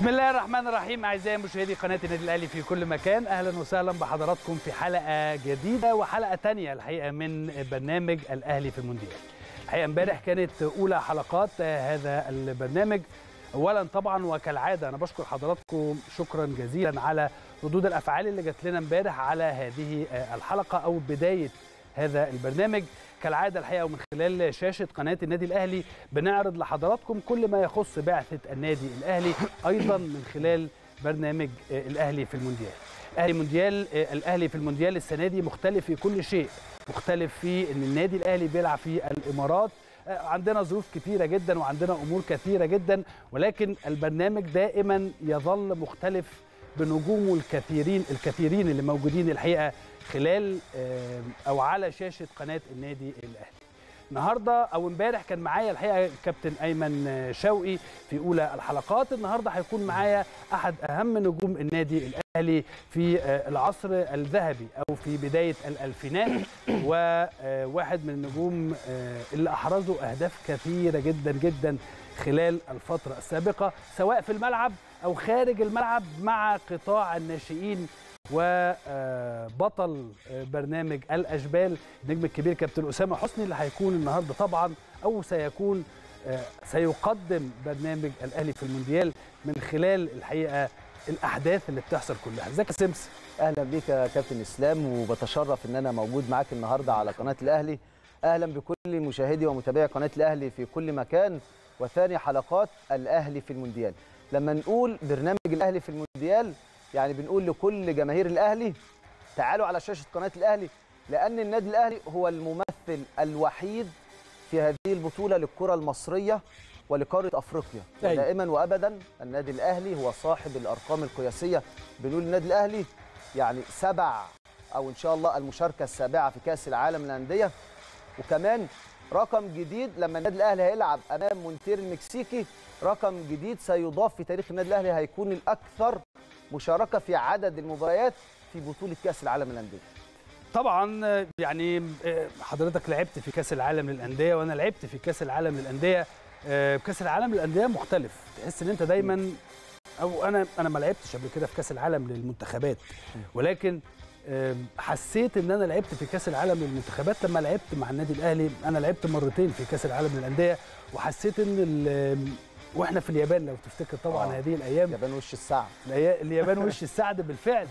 بسم الله الرحمن الرحيم اعزائي مشاهدي قناه النادي الاهلي في كل مكان اهلا وسهلا بحضراتكم في حلقه جديده وحلقه تانية الحقيقه من برنامج الاهلي في المونديال الحقيقه امبارح كانت اولى حلقات هذا البرنامج اولا طبعا وكالعاده انا بشكر حضراتكم شكرا جزيلا على ردود الافعال اللي جات لنا امبارح على هذه الحلقه او بدايه هذا البرنامج كالعاده الحقيقه ومن خلال شاشه قناه النادي الاهلي بنعرض لحضراتكم كل ما يخص بعثه النادي الاهلي ايضا من خلال برنامج الاهلي في المونديال. اهلي مونديال الاهلي في المونديال السنه دي مختلف في كل شيء، مختلف في ان النادي الاهلي بيلعب في الامارات عندنا ظروف كثيره جدا وعندنا امور كثيره جدا ولكن البرنامج دائما يظل مختلف بنجومه الكثيرين الكثيرين اللي موجودين الحقيقه خلال او على شاشه قناه النادي الاهلي. النهارده او امبارح كان معايا الحقيقه كابتن ايمن شوقي في اولى الحلقات، النهارده هيكون معايا احد اهم نجوم النادي الاهلي في العصر الذهبي او في بدايه الالفينات وواحد من النجوم اللي احرزوا اهداف كثيره جدا جدا خلال الفتره السابقه سواء في الملعب او خارج الملعب مع قطاع الناشئين وبطل برنامج الاشبال النجم الكبير كابتن اسامه حسني اللي هيكون النهارده طبعا او سيكون سيقدم برنامج الاهلي في المونديال من خلال الحقيقه الاحداث اللي بتحصل كلها ازيك يا سمس اهلا بيك يا كابتن اسلام وبتشرف ان انا موجود معاك النهارده على قناه الاهلي اهلا بكل مشاهدي ومتابعي قناه الاهلي في كل مكان وثاني حلقات الاهلي في المونديال لما نقول برنامج الاهلي في المونديال يعني بنقول لكل جماهير الاهلي تعالوا على شاشه قناه الاهلي لان النادي الاهلي هو الممثل الوحيد في هذه البطوله للكره المصريه ولقاره افريقيا أيوة. دائما وابدا النادي الاهلي هو صاحب الارقام القياسيه بنقول النادي الاهلي يعني سبع او ان شاء الله المشاركه السابعه في كاس العالم للانديه وكمان رقم جديد لما النادي الاهلي هيلعب امام مونتير المكسيكي رقم جديد سيضاف في تاريخ النادي الاهلي هيكون الاكثر مشاركه في عدد المباريات في بطوله كاس العالم للانديه طبعا يعني حضرتك لعبت في كاس العالم للانديه وانا لعبت في كاس العالم للانديه كاس العالم للانديه مختلف تحس ان انت دايما او انا انا ما لعبتش قبل كده في كاس العالم للمنتخبات ولكن حسيت ان انا لعبت في كاس العالم للمنتخبات لما لعبت مع النادي الاهلي انا لعبت مرتين في كاس العالم للانديه وحسيت ان واحنا في اليابان لو تفتكر طبعا آه. هذه الايام اليابان وش السعد اليابان وش السعد بالفعل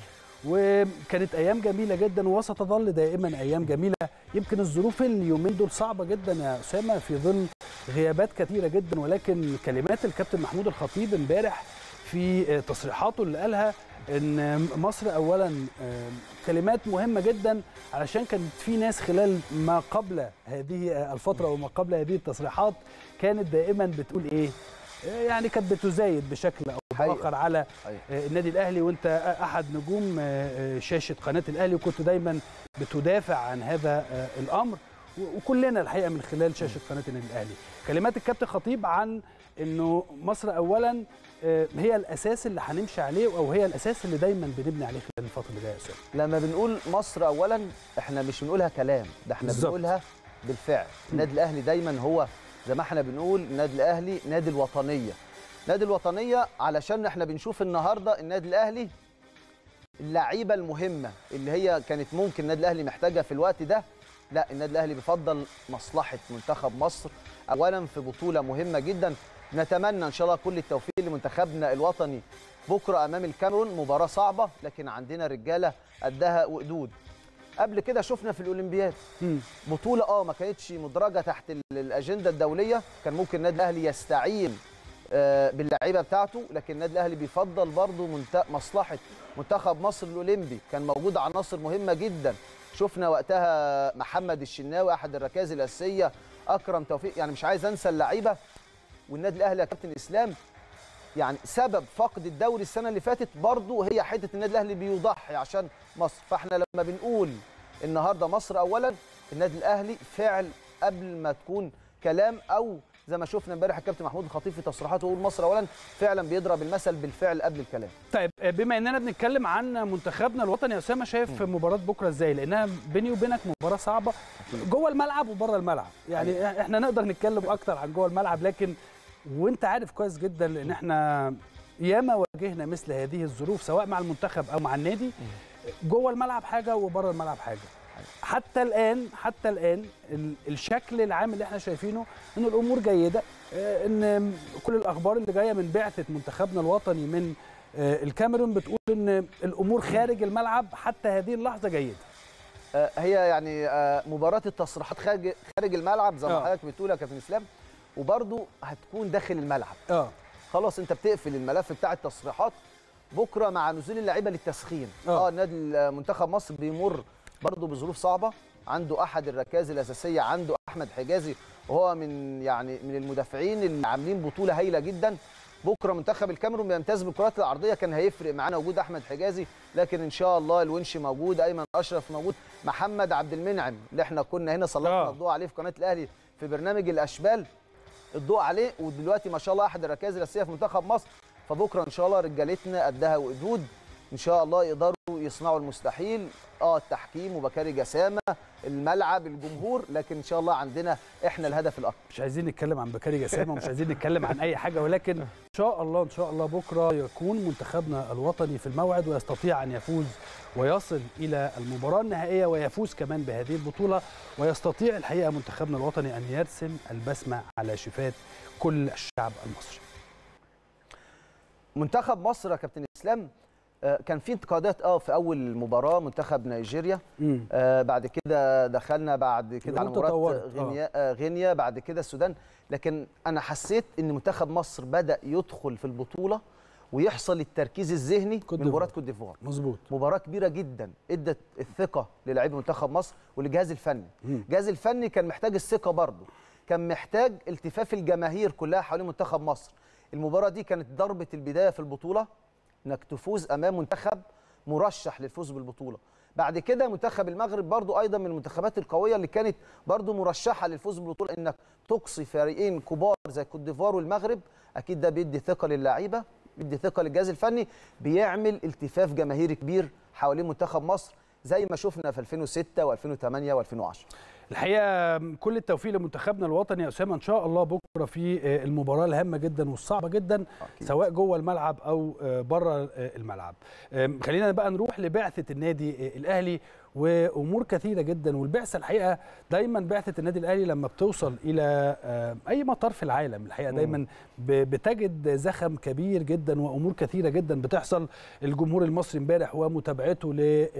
وكانت ايام جميله جدا وستظل دائما ايام جميله يمكن الظروف اليومين دول صعبه جدا يا اسامه في ظل غيابات كثيره جدا ولكن كلمات الكابتن محمود الخطيب امبارح في تصريحاته اللي قالها ان مصر اولا كلمات مهمه جدا علشان كانت في ناس خلال ما قبل هذه الفتره وما قبل هذه التصريحات كانت دائما بتقول ايه يعني كانت بتزايد بشكل او باخر على النادي الاهلي وانت احد نجوم شاشه قناه الاهلي وكنت دايما بتدافع عن هذا الامر وكلنا الحقيقه من خلال شاشه قناه النادي الاهلي كلمات الكابتن خطيب عن انه مصر اولا هي الاساس اللي هنمشي عليه او هي الاساس اللي دايما بنبني عليه خلال الفتره اللي جايه يا لما بنقول مصر اولا احنا مش بنقولها كلام ده احنا بالزبط. بنقولها بالفعل النادي الاهلي دايما هو زي ما احنا بنقول النادي الاهلي نادي الوطنيه نادي الوطنيه علشان احنا بنشوف النهارده النادي الاهلي اللعيبه المهمه اللي هي كانت ممكن النادي الاهلي محتاجها في الوقت ده لا النادي الاهلي بيفضل مصلحه منتخب مصر اولا في بطوله مهمه جدا نتمنى ان شاء الله كل التوفيق لمنتخبنا الوطني بكره امام الكاميرون مباراه صعبه لكن عندنا رجاله قدها وقدود قبل كده شفنا في الاولمبياد بطوله اه ما كانتش مدرجه تحت الاجنده الدوليه كان ممكن النادي الاهلي يستعين باللعيبه بتاعته لكن النادي الاهلي بيفضل برضه منت... مصلحه منتخب مصر الاولمبي كان موجود عناصر مهمه جدا شفنا وقتها محمد الشناوي احد الركائز الاساسيه اكرم توفيق يعني مش عايز انسى اللعيبه والنادي الاهلي يا كابتن اسلام يعني سبب فقد الدوري السنه اللي فاتت برضه هي حته النادي الاهلي بيضحي عشان مصر فاحنا لما بنقول النهارده مصر اولا النادي الاهلي فعل قبل ما تكون كلام او زي ما شفنا امبارح الكابتن محمود الخطيب في تصريحاته يقول مصر اولا فعلا بيضرب المثل بالفعل قبل الكلام طيب بما اننا بنتكلم عن منتخبنا الوطني يا اسامه شايف مباراه بكره ازاي لانها بيني وبينك مباراه صعبه جوه الملعب وبره الملعب يعني احنا نقدر نتكلم اكتر عن جوه الملعب لكن وانت عارف كويس جدا لان احنا ياما واجهنا مثل هذه الظروف سواء مع المنتخب او مع النادي جوه الملعب حاجه وبره الملعب حاجه حتى الان حتى الان ال- الشكل العام اللي احنا شايفينه ان الامور جيده آه، ان كل الاخبار اللي جايه من بعثه منتخبنا الوطني من آه، الكاميرون بتقول ان الامور خارج الملعب حتى هذه اللحظه جيده آه، هي يعني آه، مباراه التصريحات خارج خارج الملعب زي ما آه. حضرتك بتقول يا كابتن اسلام وبرده هتكون داخل الملعب اه خلاص انت بتقفل الملف بتاع التصريحات بكره مع نزول اللعيبه للتسخين آه. اه نادي منتخب مصر بيمر برضه بظروف صعبه عنده احد الركائز الاساسيه عنده احمد حجازي وهو من يعني من المدافعين اللي عاملين بطوله هايله جدا بكره منتخب الكاميرون بيمتاز بالكرات العرضيه كان هيفرق معانا وجود احمد حجازي لكن ان شاء الله الونش موجود ايمن اشرف موجود محمد عبد المنعم اللي احنا كنا هنا سلطنا آه. الضوء عليه في قناه الاهلي في برنامج الاشبال الضوء عليه ودلوقتي ما شاء الله احد الركائز الاساسيه في منتخب مصر فبكره ان شاء الله رجالتنا قدها وقدود ان شاء الله يقدروا يصنعوا المستحيل اه التحكيم وبكاري جسامه الملعب الجمهور لكن ان شاء الله عندنا احنا الهدف الاكبر مش عايزين نتكلم عن بكاري جسامه ومش عايزين نتكلم عن اي حاجه ولكن ان شاء الله ان شاء الله بكره يكون منتخبنا الوطني في الموعد ويستطيع ان يفوز ويصل الى المباراه النهائيه ويفوز كمان بهذه البطوله ويستطيع الحقيقه منتخبنا الوطني ان يرسم البسمه على شفاه كل الشعب المصري. منتخب مصر يا كابتن اسلام آه، كان في انتقادات اه في اول مباراه منتخب نيجيريا آه بعد كده دخلنا بعد كده على الأمور مباراه تطورت، غينيا آه غينيا بعد كده السودان لكن انا حسيت ان منتخب مصر بدا يدخل في البطوله ويحصل التركيز الذهني كوت من مباراه ديفوار. كوت ديفوار مظبوط مباراه كبيره جدا ادت الثقه للاعيبه منتخب مصر وللجهاز الفني مم. الجهاز الفني كان محتاج الثقه برضه كان محتاج التفاف الجماهير كلها حوالين منتخب مصر المباراه دي كانت ضربه البدايه في البطوله انك تفوز امام منتخب مرشح للفوز بالبطوله بعد كده منتخب المغرب برضو ايضا من المنتخبات القويه اللي كانت برضو مرشحه للفوز بالبطوله انك تقصي فريقين كبار زي كوت ديفوار والمغرب اكيد ده بيدي ثقه للعيبه بيدي ثقه للجهاز الفني بيعمل التفاف جماهيري كبير حوالين منتخب مصر زي ما شفنا في 2006 و2008 و2010 الحقيقه كل التوفيق لمنتخبنا الوطني يا اسامه ان شاء الله بكره في آه، المباراه الهامه جدا والصعبه جدا أكيد. سواء جوه الملعب او آه، بره آه، الملعب آم، خلينا بقى نروح لبعثه النادي آه، الاهلي وامور كثيره جدا والبعثه الحقيقه دايما بعثه النادي الاهلي لما بتوصل الى آه، اي مطار في العالم الحقيقه دايما ب- بتجد زخم كبير جدا وامور كثيره جدا بتحصل الجمهور المصري امبارح ومتابعته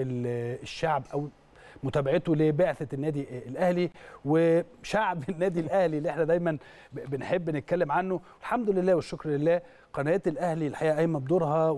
للشعب او متابعته لبعثه النادي الاهلي وشعب النادي الاهلي اللي احنا دايما ب- بنحب نتكلم عنه الحمد لله والشكر لله قناه الاهلي الحقيقه قايمه بدورها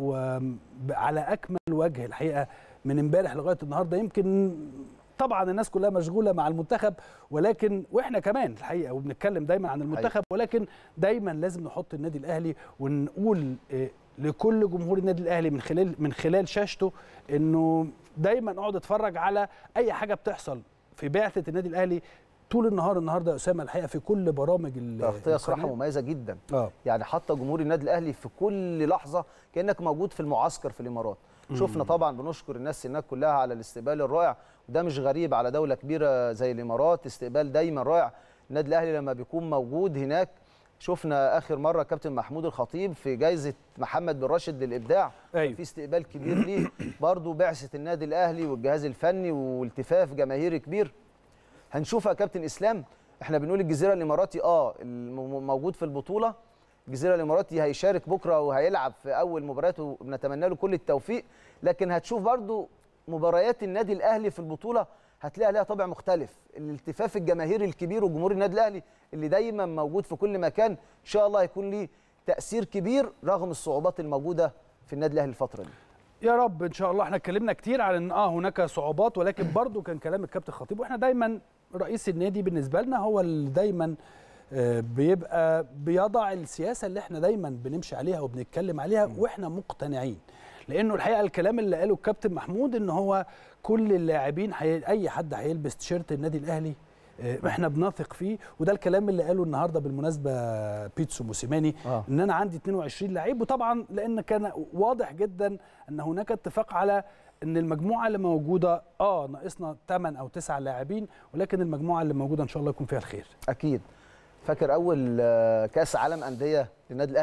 وعلى اكمل وجه الحقيقه من امبارح لغايه النهارده يمكن طبعا الناس كلها مشغوله مع المنتخب ولكن واحنا كمان الحقيقه وبنتكلم دايما عن المنتخب ولكن دايما لازم نحط النادي الاهلي ونقول آه، لكل جمهور النادي الاهلي من خلال من خلال شاشته انه دايما اقعد اتفرج على اي حاجه بتحصل في بعثه النادي الاهلي طول النهار النهارده يا اسامه الحقيقه في كل برامج ال- تغطيه صراحه القناة. مميزه جدا اه يعني حتى جمهور النادي الاهلي في كل لحظه كانك موجود في المعسكر في الامارات شفنا طبعا بنشكر الناس هناك كلها على الاستقبال الرائع وده مش غريب على دوله كبيره زي الامارات استقبال دايما رائع النادي الاهلي لما بيكون موجود هناك شفنا اخر مره كابتن محمود الخطيب في جائزه محمد بن راشد للابداع أيوة. في استقبال كبير ليه برضه بعثه النادي الاهلي والجهاز الفني والتفاف جماهيري كبير هنشوفها يا كابتن اسلام احنا بنقول الجزيره الاماراتي اه الم- موجود في البطوله الجزيره الاماراتي هيشارك بكره وهيلعب في اول مبارياته وبنتمنى له كل التوفيق لكن هتشوف برضو مباريات النادي الاهلي في البطوله هتلاقي لها طابع مختلف الالتفاف الجماهيري الكبير وجمهور النادي الاهلي اللي دايما موجود في كل مكان ان شاء الله هيكون ليه تاثير كبير رغم الصعوبات الموجوده في النادي الاهلي الفتره دي يا رب ان شاء الله احنا اتكلمنا كتير على ان اه هناك صعوبات ولكن برضو كان كلام الكابتن خطيب واحنا دايما رئيس النادي بالنسبه لنا هو اللي دايما آه، بيبقى بيضع السياسه اللي احنا دايما بنمشي عليها وبنتكلم عليها واحنا مقتنعين لانه الحقيقه الكلام اللي قاله الكابتن محمود ان هو كل اللاعبين حي... اي حد هيلبس تيشيرت النادي الاهلي آه، احنا بنثق فيه وده الكلام اللي قاله النهارده بالمناسبه بيتسو موسيماني آه. ان انا عندي 22 لعيب وطبعا لان كان واضح جدا ان هناك اتفاق على ان المجموعه اللي موجوده اه ناقصنا 8 او 9 لاعبين ولكن المجموعه اللي موجوده ان شاء الله يكون فيها الخير اكيد فاكر اول آه، كاس عالم انديه للنادي الاهلي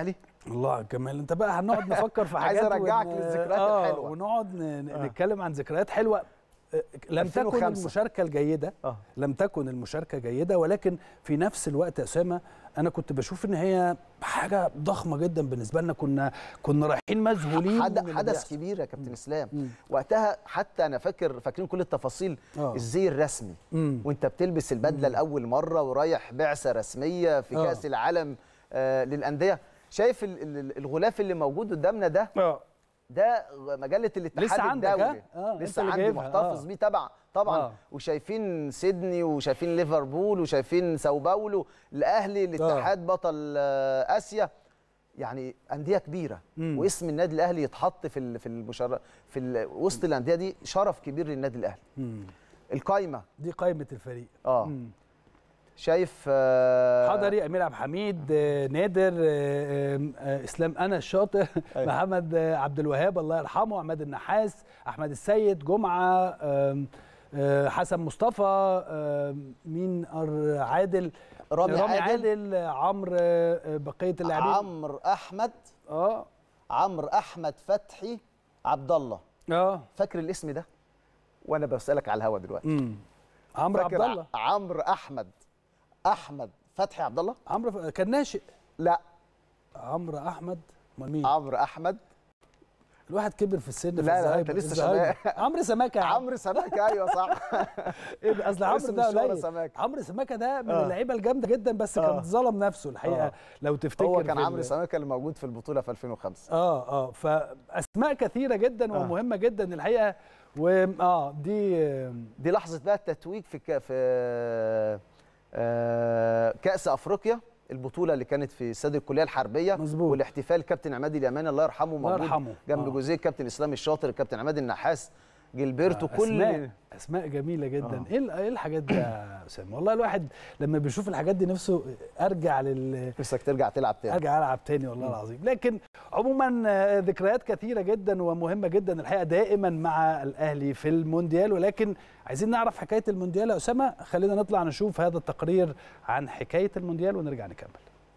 الله جمال انت بقى هنقعد نفكر في عايز حاجات أرجعك ون- للذكريات آه، الحلوة. ونقعد ن- آه. نتكلم عن ذكريات حلوه آه، لم تكن 2005. المشاركه الجيده اه لم تكن المشاركه جيده ولكن في نفس الوقت يا اسامه انا كنت بشوف ان هي حاجه ضخمه جدا بالنسبه لنا كنا كنا رايحين مذهولين حد- من اللي حدث بيحصل. كبير يا كابتن اسلام مم. وقتها حتى انا فاكر فاكرين كل التفاصيل آه. الزي الرسمي مم. وانت بتلبس البدله لاول مره ورايح بعثه رسميه في آه. كاس العالم آه للانديه شايف ال- ال- الغلاف اللي موجود قدامنا ده اه ده مجله الاتحاد لسه عندك، الدولي ها؟ آه، أنت لسه اللي عندي جايبها، محتفظ آه. بيه طبعا طبعا آه. وشايفين سيدني وشايفين ليفربول وشايفين ساو باولو الاهلي الاتحاد بطل آه، اسيا يعني انديه كبيره مم. واسم النادي الاهلي يتحط في ال- في المشار... في ال... وسط الانديه دي شرف كبير للنادي الاهلي مم. القايمه دي قائمه الفريق اه مم. شايف آه، حضري امير عبد الحميد آه، نادر آه، آه، آه، اسلام انا الشاطر أيوة. محمد آه، عبد الوهاب الله يرحمه عماد النحاس احمد السيد جمعه آم، آه، حسن مصطفى آم، مين أر- عادل رامي, رامي عادل, عادل آه، عمرو آه، آه، بقيه اللاعبين عمرو احمد اه عمرو احمد فتحي عبد الله اه فاكر الاسم ده وانا بسالك على الهوا دلوقتي امم عمرو عبد فاكر الله ع- عمرو احمد احمد فتحي عبد الله عمرو ف- كان ناشئ لا عمرو احمد امال مين عمرو احمد الواحد كبر في السن في لا، لا، الزهايمر. أنت لسه الزهايمر. شباب. عمرو سماكه يا عم. عمرو سماكه ايوه صح ايه ده اصل عمرو اسم ده الشهرة قليل سماكة. عمرو سماكه ده من آه. اللعيبه الجامده جدا بس كان آه. ظلم نفسه الحقيقه آه. لو تفتكر هو كان في عمرو ال- سماكه اللي موجود في البطوله في 2005 اه اه فاسماء كثيره جدا آه. ومهمه جدا الحقيقه واه دي دي لحظه بقى التتويج في ك... في آه، كاس افريقيا البطوله اللي كانت في استاد الكليه الحربيه مظبوط. والاحتفال كابتن عماد اليماني الله يرحمه الله موجود يرحمه. جنب آه. جوزيه الكابتن اسلام الشاطر الكابتن عماد النحاس جilberto كل اسماء اسماء جميله جدا آه. ايه ال- ايه الحاجات دي يا اسامه والله الواحد لما بيشوف الحاجات دي نفسه ارجع لل نفسك ترجع تلعب تاني ارجع العب تاني والله العظيم لكن عموما آه، ذكريات كثيره جدا ومهمه جدا الحقيقه دائما مع الاهلي في المونديال ولكن عايزين نعرف حكايه المونديال يا اسامه خلينا نطلع نشوف هذا التقرير عن حكايه المونديال ونرجع نكمل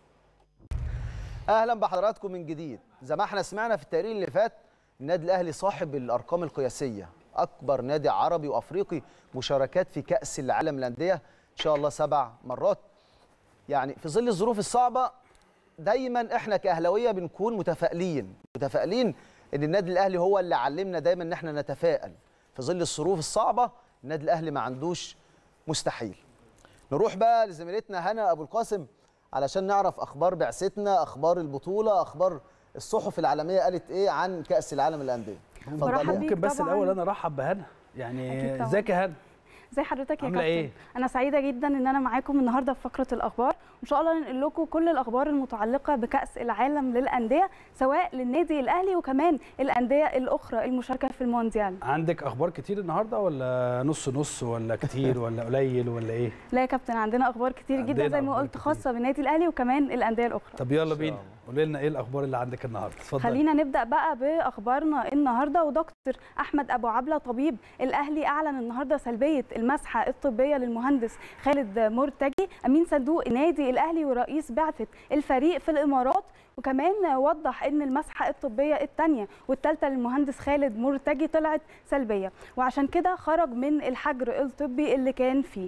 اهلا بحضراتكم من جديد زي ما احنا سمعنا في التقرير اللي فات النادي الاهلي صاحب الارقام القياسيه اكبر نادي عربي وافريقي مشاركات في كاس العالم للانديه ان شاء الله سبع مرات يعني في ظل الظروف الصعبه دايما احنا كاهلاويه بنكون متفائلين متفائلين ان النادي الاهلي هو اللي علمنا دايما ان احنا نتفائل في ظل الظروف الصعبه النادي الاهلي ما عندوش مستحيل نروح بقى لزميلتنا هنا ابو القاسم علشان نعرف اخبار بعثتنا اخبار البطوله اخبار الصحف العالميه قالت ايه عن كاس العالم للانديه برحب اتفضلي. بيك ممكن بس طبعاً. الاول انا ارحب بهنا يعني أكيد طبعاً. ازيك يا هنا زي حضرتك يا عاملة كابتن إيه؟ انا سعيده جدا ان انا معاكم النهارده في فقره الاخبار وان شاء الله ننقل لكم كل الاخبار المتعلقه بكاس العالم للانديه سواء للنادي الاهلي وكمان الانديه الاخرى المشاركه في المونديال عندك اخبار كتير النهارده ولا نص نص ولا كتير ولا قليل ولا ايه لا يا كابتن عندنا اخبار كتير عندنا جدا زي ما أخبار قلت كتير. خاصه بالنادي الاهلي وكمان الانديه الاخرى طب يلا شاء بينا الله. قولي لنا ايه الاخبار اللي عندك النهارده اتفضل خلينا نبدا بقى باخبارنا النهارده ودكتور احمد ابو عبله طبيب الاهلي اعلن النهارده سلبيه المسحه الطبيه للمهندس خالد مرتجي امين صندوق النادي الاهلي ورئيس بعثه الفريق في الامارات وكمان وضح ان المسحه الطبيه الثانيه والثالثه للمهندس خالد مرتجي طلعت سلبيه وعشان كده خرج من الحجر الطبي اللي كان فيه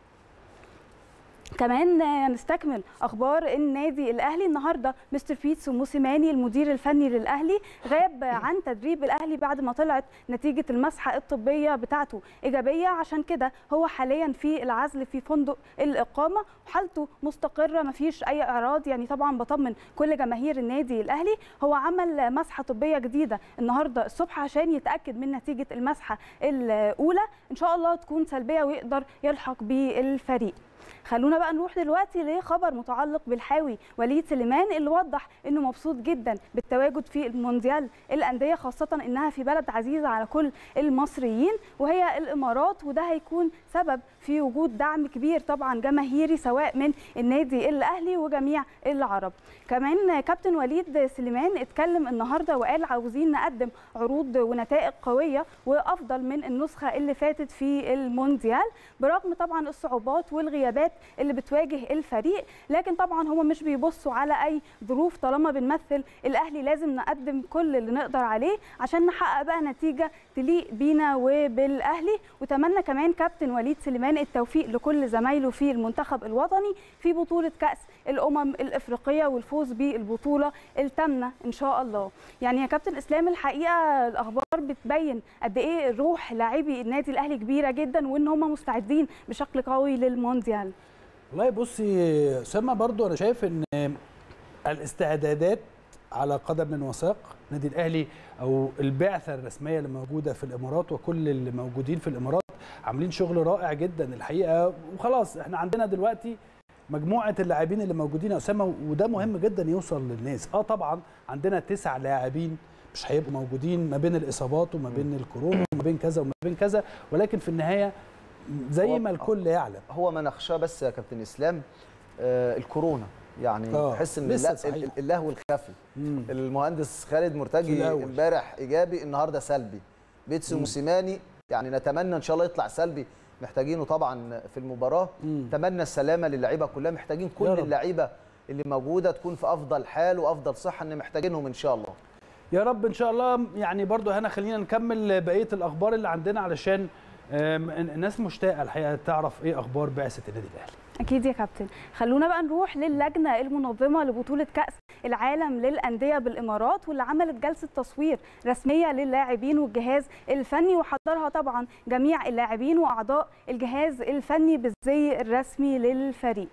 كمان نستكمل اخبار النادي الاهلي النهارده مستر بيتسو موسيماني المدير الفني للاهلي غاب عن تدريب الاهلي بعد ما طلعت نتيجه المسحه الطبيه بتاعته ايجابيه عشان كده هو حاليا في العزل في فندق الاقامه وحالته مستقره ما فيش اي اعراض يعني طبعا بطمن كل جماهير النادي الاهلي هو عمل مسحه طبيه جديده النهارده الصبح عشان يتاكد من نتيجه المسحه الاولى ان شاء الله تكون سلبيه ويقدر يلحق بالفريق خلونا بقى نروح دلوقتي لخبر متعلق بالحاوي وليد سليمان اللي وضح انه مبسوط جدا بالتواجد في المونديال الانديه خاصه انها في بلد عزيزه على كل المصريين وهي الامارات وده هيكون سبب في وجود دعم كبير طبعا جماهيري سواء من النادي الاهلي وجميع العرب كمان كابتن وليد سليمان اتكلم النهارده وقال عاوزين نقدم عروض ونتائج قويه وافضل من النسخه اللي فاتت في المونديال برغم طبعا الصعوبات والغيابات والعقبات اللي بتواجه الفريق لكن طبعا هم مش بيبصوا على اي ظروف طالما بنمثل الاهلي لازم نقدم كل اللي نقدر عليه عشان نحقق بقى نتيجه تليق بينا وبالاهلي وتمنى كمان كابتن وليد سليمان التوفيق لكل زمايله في المنتخب الوطني في بطوله كاس الامم الافريقيه والفوز بالبطوله الثامنه ان شاء الله يعني يا كابتن اسلام الحقيقه الاخبار بتبين قد ايه روح لاعبي النادي الاهلي كبيره جدا وان هم مستعدين بشكل قوي للمونديال والله بصي سما برضو انا شايف ان الاستعدادات على قدم وساق نادي الاهلي او البعثه الرسميه اللي موجوده في الامارات وكل اللي موجودين في الامارات عاملين شغل رائع جدا الحقيقه وخلاص احنا عندنا دلوقتي مجموعه اللاعبين اللي موجودين يا اسامه وده مهم جدا يوصل للناس اه طبعا عندنا تسع لاعبين مش هيبقوا موجودين ما بين الاصابات وما بين الكورونا وما بين كذا وما بين كذا ولكن في النهايه زي ما الكل يعلم هو ما نخشاه بس يا كابتن اسلام آه الكورونا يعني آه، تحس ان لسه الل- صحيح. اللهو الخفي مم. المهندس خالد في مرتجي الأول. امبارح ايجابي النهارده سلبي بيتسو موسيماني يعني نتمنى ان شاء الله يطلع سلبي محتاجينه طبعا في المباراه مم. نتمنى السلامه للعيبه كلها محتاجين يا كل رب. اللعيبه اللي موجوده تكون في افضل حال وافضل صحه ان محتاجينهم ان شاء الله يا رب ان شاء الله يعني برضو هنا خلينا نكمل بقيه الاخبار اللي عندنا علشان آم، الناس مشتاقه الحقيقه تعرف ايه اخبار بعثه النادي الاهلي اكيد يا كابتن خلونا بقى نروح للجنه المنظمه لبطوله كاس العالم للانديه بالامارات واللي عملت جلسه تصوير رسميه للاعبين والجهاز الفني وحضرها طبعا جميع اللاعبين واعضاء الجهاز الفني بالزي الرسمي للفريق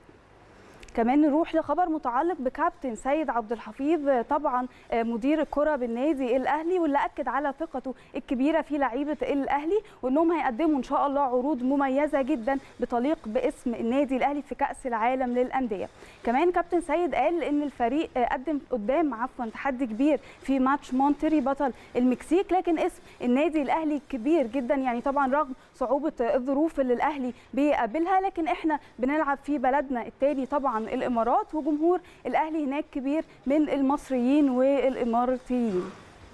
كمان نروح لخبر متعلق بكابتن سيد عبد الحفيظ طبعا مدير الكره بالنادي الاهلي واللي اكد على ثقته الكبيره في لعيبه الاهلي وانهم هيقدموا ان شاء الله عروض مميزه جدا بتليق باسم النادي الاهلي في كاس العالم للانديه كمان كابتن سيد قال ان الفريق قدم قدام عفوا تحدي كبير في ماتش مونتري بطل المكسيك لكن اسم النادي الاهلي كبير جدا يعني طبعا رغم صعوبه الظروف اللي الاهلي بيقابلها لكن احنا بنلعب في بلدنا التاني طبعا الامارات وجمهور الاهلي هناك كبير من المصريين والاماراتيين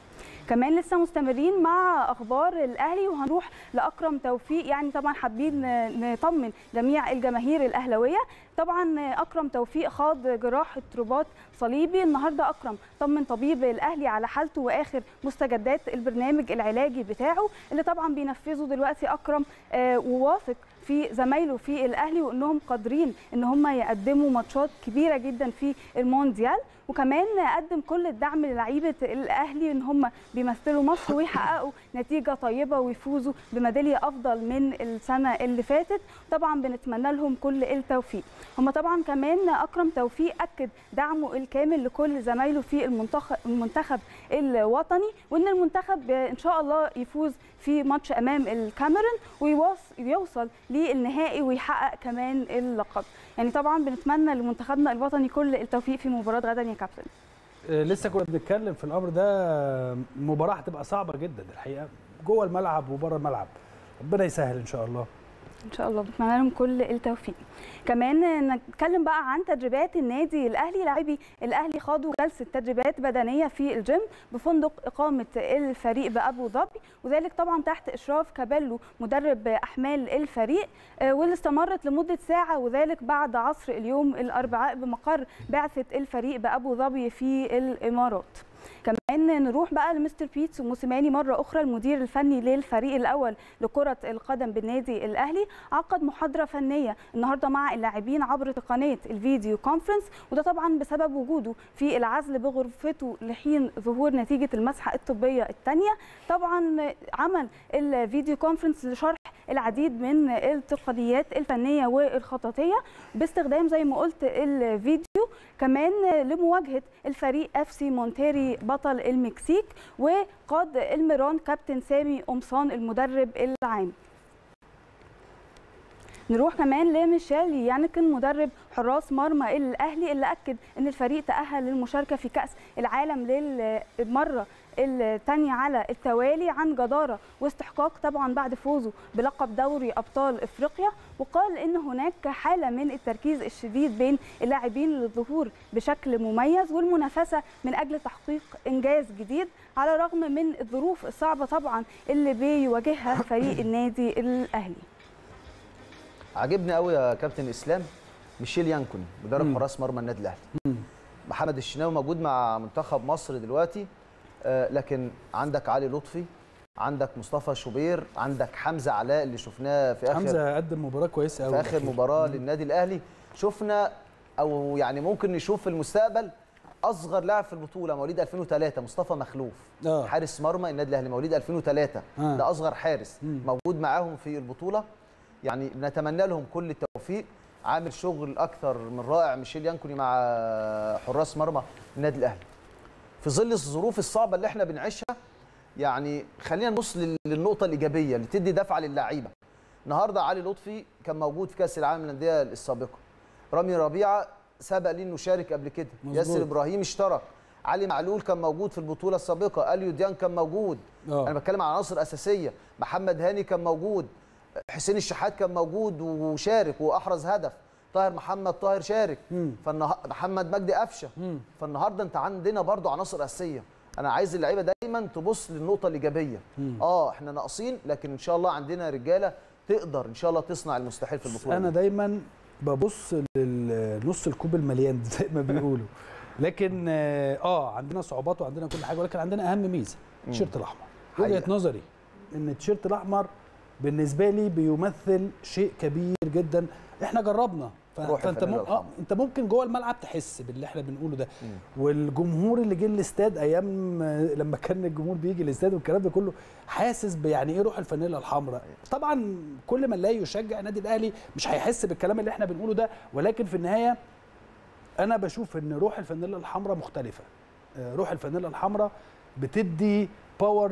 كمان لسه مستمرين مع اخبار الاهلي وهنروح لاكرم توفيق يعني طبعا حابين نطمن جميع الجماهير الاهلاويه طبعا اكرم توفيق خاض جراحه رباط صليبي النهارده اكرم طمن طبيب الاهلي على حالته واخر مستجدات البرنامج العلاجي بتاعه اللي طبعا بينفذه دلوقتي اكرم آه وواثق في زمايله في الاهلي وانهم قادرين ان هم يقدموا ماتشات كبيره جدا في المونديال وكمان قدم كل الدعم للعيبه الاهلي ان هم بيمثلوا مصر ويحققوا نتيجه طيبه ويفوزوا بميداليه افضل من السنه اللي فاتت طبعا بنتمنى لهم كل التوفيق هم طبعا كمان اكرم توفيق اكد دعمه الكامل لكل زمايله في المنتخب المنتخب الوطني وان المنتخب ان شاء الله يفوز في ماتش امام الكاميرون ويوصل للنهائي ويحقق كمان اللقب يعني طبعا بنتمنى لمنتخبنا الوطني كل التوفيق في مباراه غدا يا كابتن آه، لسه كنا بنتكلم في الامر ده مباراه هتبقى صعبه جدا الحقيقه جوه الملعب وبره الملعب ربنا يسهل ان شاء الله ان شاء الله بتمنى لهم كل التوفيق كمان نتكلم بقى عن تدريبات النادي الاهلي لاعبي الاهلي خاضوا جلسه تدريبات بدنيه في الجيم بفندق اقامه الفريق بابو ظبي وذلك طبعا تحت اشراف كابيلو مدرب احمال الفريق آه، واللي استمرت لمده ساعه وذلك بعد عصر اليوم الاربعاء بمقر بعثه الفريق بابو ظبي في الامارات كمان نروح بقى لمستر بيتس وموسيماني مره اخرى المدير الفني للفريق الاول لكره القدم بالنادي الاهلي عقد محاضره فنيه النهارده مع اللاعبين عبر تقنيه الفيديو كونفرنس وده طبعا بسبب وجوده في العزل بغرفته لحين ظهور نتيجه المسحه الطبيه الثانيه طبعا عمل الفيديو كونفرنس لشرح العديد من التقنيات الفنيه والخططيه باستخدام زي ما قلت الفيديو كمان لمواجهه الفريق اف سي مونتيري بطل المكسيك وقاد الميران كابتن سامي قمصان المدرب العام نروح كمان لميشيل يانكن مدرب حراس مرمى الاهلي اللي اكد ان الفريق تاهل للمشاركه في كاس العالم للمره الثانيه على التوالي عن جداره واستحقاق طبعا بعد فوزه بلقب دوري ابطال افريقيا وقال ان هناك حاله من التركيز الشديد بين اللاعبين للظهور بشكل مميز والمنافسه من اجل تحقيق انجاز جديد على الرغم من الظروف الصعبه طبعا اللي بيواجهها فريق النادي الاهلي عجبني قوي يا كابتن اسلام ميشيل يانكون مدرب مم. حراس مرمى النادي الاهلي مم. محمد الشناوي موجود مع منتخب مصر دلوقتي آه، لكن عندك علي لطفي عندك مصطفى شوبير عندك حمزه علاء اللي شفناه في اخر حمزه قدم مباراه كويسه قوي في اخر مباراه للنادي الاهلي شفنا او يعني ممكن نشوف في المستقبل اصغر لاعب في البطوله مواليد 2003 مصطفى مخلوف آه. حارس مرمى النادي الاهلي مواليد 2003 آه. ده اصغر حارس مم. موجود معاهم في البطوله يعني نتمنى لهم كل التوفيق عامل شغل اكثر من رائع ميشيل يانكوني مع حراس مرمى النادي الاهلي في ظل الظروف الصعبه اللي احنا بنعيشها يعني خلينا نبص لل- للنقطه الايجابيه اللي تدي دفعه للعيبه النهارده علي لطفي كان موجود في كاس العالم للانديه السابقه رامي ربيعه سبق ليه انه شارك قبل كده مظبوط. ياسر ابراهيم اشترك علي معلول كان موجود في البطوله السابقه اليو ديان كان موجود آه. انا بتكلم عن عناصر اساسيه محمد هاني كان موجود حسين الشحات كان موجود وشارك واحرز هدف طاهر محمد طاهر شارك مم. فالنه... محمد مجدي قفشه مم. فالنهارده انت عندنا برضو عناصر اساسيه انا عايز اللعيبه دايما تبص للنقطه الايجابيه مم. اه احنا ناقصين لكن ان شاء الله عندنا رجاله تقدر ان شاء الله تصنع المستحيل في البطوله انا دي. دايما ببص للنص الكوب المليان زي ما بيقولوا لكن اه آه، عندنا صعوبات وعندنا كل حاجه ولكن عندنا اهم ميزه التيشيرت الاحمر وجهه حقيقة. نظري ان التيشيرت الاحمر بالنسبه لي بيمثل شيء كبير جدا احنا جربنا ف- روح فانت الفانيلا مم... آه الحمراء. انت ممكن جوه الملعب تحس باللي احنا بنقوله ده والجمهور اللي جه الاستاد ايام آه، لما كان الجمهور بيجي الاستاد والكلام ده كله حاسس بيعني ايه روح الفانيلا الحمراء طبعا كل من لا يشجع النادي الاهلي مش هيحس بالكلام اللي احنا بنقوله ده ولكن في النهايه انا بشوف ان روح الفانيلا الحمراء مختلفه آه، روح الفانيلا الحمراء بتدي باور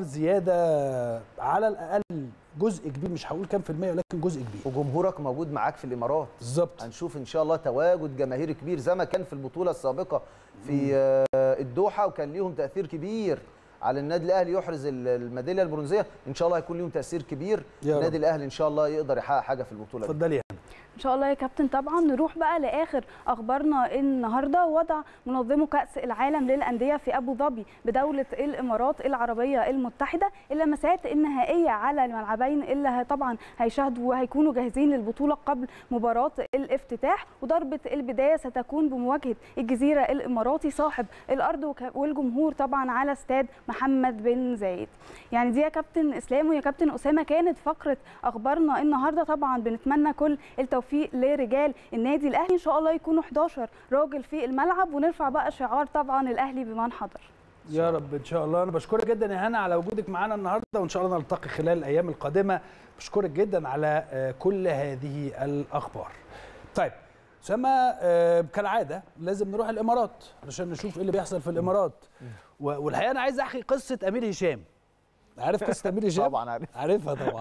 زياده على الاقل جزء كبير مش هقول كام في الميه ولكن جزء كبير وجمهورك موجود معاك في الامارات بالظبط هنشوف ان شاء الله تواجد جماهيري كبير زي ما كان في البطوله السابقه في آه، الدوحه وكان ليهم تاثير كبير على النادي الاهلي يحرز ال- الميداليه البرونزيه ان شاء الله هيكون ليهم تاثير كبير يا رب. النادي الاهلي ان شاء الله يقدر يحقق حاجه في البطوله دي اتفضلي يا ان شاء الله يا كابتن طبعا نروح بقى لاخر اخبارنا النهارده وضع منظمو كاس العالم للانديه في ابو ظبي بدوله الامارات العربيه المتحده اللمسات النهائيه على الملعبين اللي ه- طبعا هيشاهدوا وهيكونوا جاهزين للبطوله قبل مباراه الافتتاح وضربه البدايه ستكون بمواجهه الجزيره الاماراتي صاحب الارض وك- والجمهور طبعا على استاد محمد بن زايد يعني دي يا كابتن اسلام ويا كابتن اسامه كانت فقره اخبارنا النهارده طبعا بنتمنى كل التوفيق لرجال النادي الاهلي ان شاء الله يكونوا 11 راجل في الملعب ونرفع بقى شعار طبعا الاهلي بمن حضر يا رب ان شاء الله انا بشكرك جدا يا هنا على وجودك معانا النهارده وان شاء الله نلتقي خلال الايام القادمه بشكرك جدا على آه، كل هذه الاخبار طيب اسامه آه، كالعاده لازم نروح الامارات علشان نشوف ايه اللي بيحصل في الامارات و- والحقيقه انا عايز احكي قصه امير هشام عارف قصه امير هشام طبعا عارف عارفها طبعا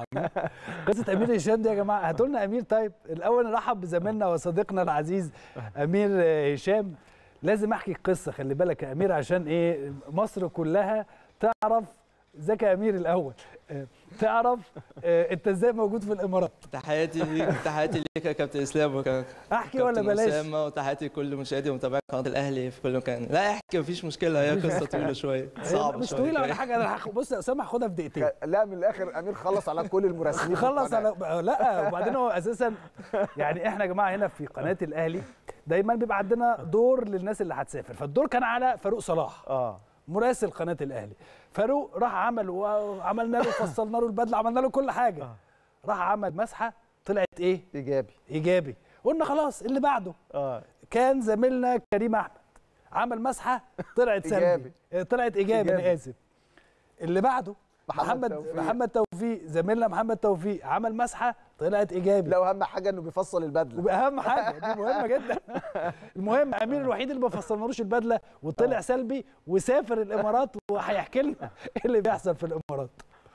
قصه امير هشام دي يا جماعه هاتوا لنا امير طيب الاول نرحب بزميلنا وصديقنا العزيز امير آه، هشام لازم احكي القصه خلي بالك يا امير عشان ايه مصر كلها تعرف ازيك يا امير الاول آه، تعرف آه، انت ازاي موجود في الامارات تحياتي ليك تحياتي ليك يا كابتن اسلام وكابتن احكي ولا بلاش اسامه وتحياتي لكل مشاهدي ومتابعي قناه الاهلي في كل مكان لا احكي مفيش مشكله هي قصه طويله شويه صعبه مش شوية طويله ولا كده. حاجه انا هاخد- بص يا اسامه هاخدها في دقيقتين لا من الاخر امير خلص على كل المراسلين في خلص القناة. على لا وبعدين هو اساسا يعني احنا يا جماعه هنا في قناه الاهلي دايما بيبقى عندنا دور للناس اللي هتسافر فالدور كان على فاروق صلاح اه مراسل قناه الاهلي فاروق راح عمل وعملنا له فصلنا له البدله عملنا له كل حاجه راح عمل مسحه طلعت ايه ايجابي ايجابي قلنا خلاص اللي بعده اه كان زميلنا كريم احمد عمل مسحه طلعت سلبي إيجابي. آه، طلعت ايجابي انا إيجابي. اسف اللي بعده محمد محمد توفيق. محمد توفيق زميلنا محمد توفيق عمل مسحه طلعت ايجابي لا واهم حاجه انه بيفصل البدله واهم حاجه دي مهمه جدا المهم امير الوحيد اللي ما فصلنالوش البدله وطلع سلبي وسافر الامارات وهيحكي لنا ايه اللي بيحصل في الامارات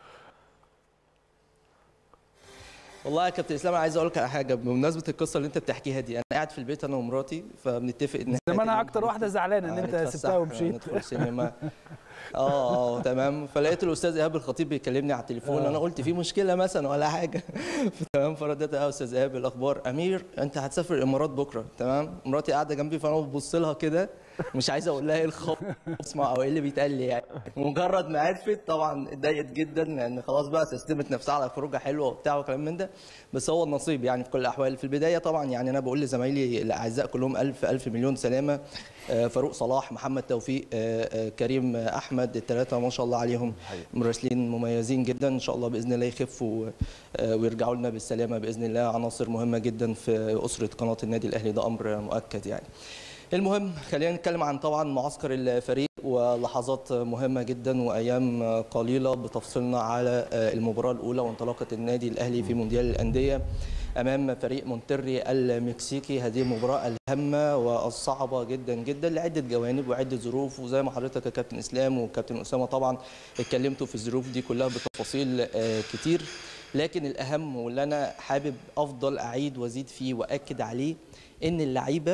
والله يا كابتن اسلام انا عايز اقول لك على حاجه بمناسبه القصه اللي انت بتحكيها دي انا قاعد في البيت انا ومراتي فبنتفق ان زي ما انا اكتر واحده زعلانه ان انت نتفسح، سبتها ومشيت ندخل سينما اه اه تمام فلقيت الاستاذ ايهاب الخطيب بيكلمني على التليفون انا قلت في مشكله مثلا ولا حاجه تمام فرديت يا استاذ ايهاب الاخبار امير انت هتسافر الامارات بكره تمام مراتي قاعده جنبي فانا ببص لها كده مش عايز اقول لها ايه الخبر اسمع او ايه اللي بيتقال لي يعني مجرد ما عرفت طبعا اتضايقت جدا لان خلاص بقى سستمت نفسها على خروجه حلوه وبتاع وكلام من ده بس هو النصيب يعني في كل الاحوال في البدايه طبعا يعني انا بقول لزمايلي الاعزاء كلهم الف الف مليون سلامه آه، فاروق صلاح محمد توفيق آه، آه، كريم احمد الثلاثه ما شاء الله عليهم مراسلين مميزين جدا ان شاء الله باذن الله يخفوا آه، ويرجعوا لنا بالسلامه باذن الله عناصر مهمه جدا في اسره قناه النادي الاهلي ده امر مؤكد يعني المهم خلينا نتكلم عن طبعا معسكر الفريق ولحظات مهمه جدا وايام قليله بتفصلنا على المباراه الاولى وانطلاقه النادي الاهلي في مونديال الانديه امام فريق مونتري المكسيكي هذه المباراه الهامه والصعبه جدا جدا لعده جوانب وعده ظروف وزي ما حضرتك يا كابتن اسلام وكابتن اسامه طبعا اتكلمتوا في الظروف دي كلها بتفاصيل آه، كتير لكن الاهم واللي انا حابب افضل اعيد وازيد فيه واكد عليه ان اللعيبه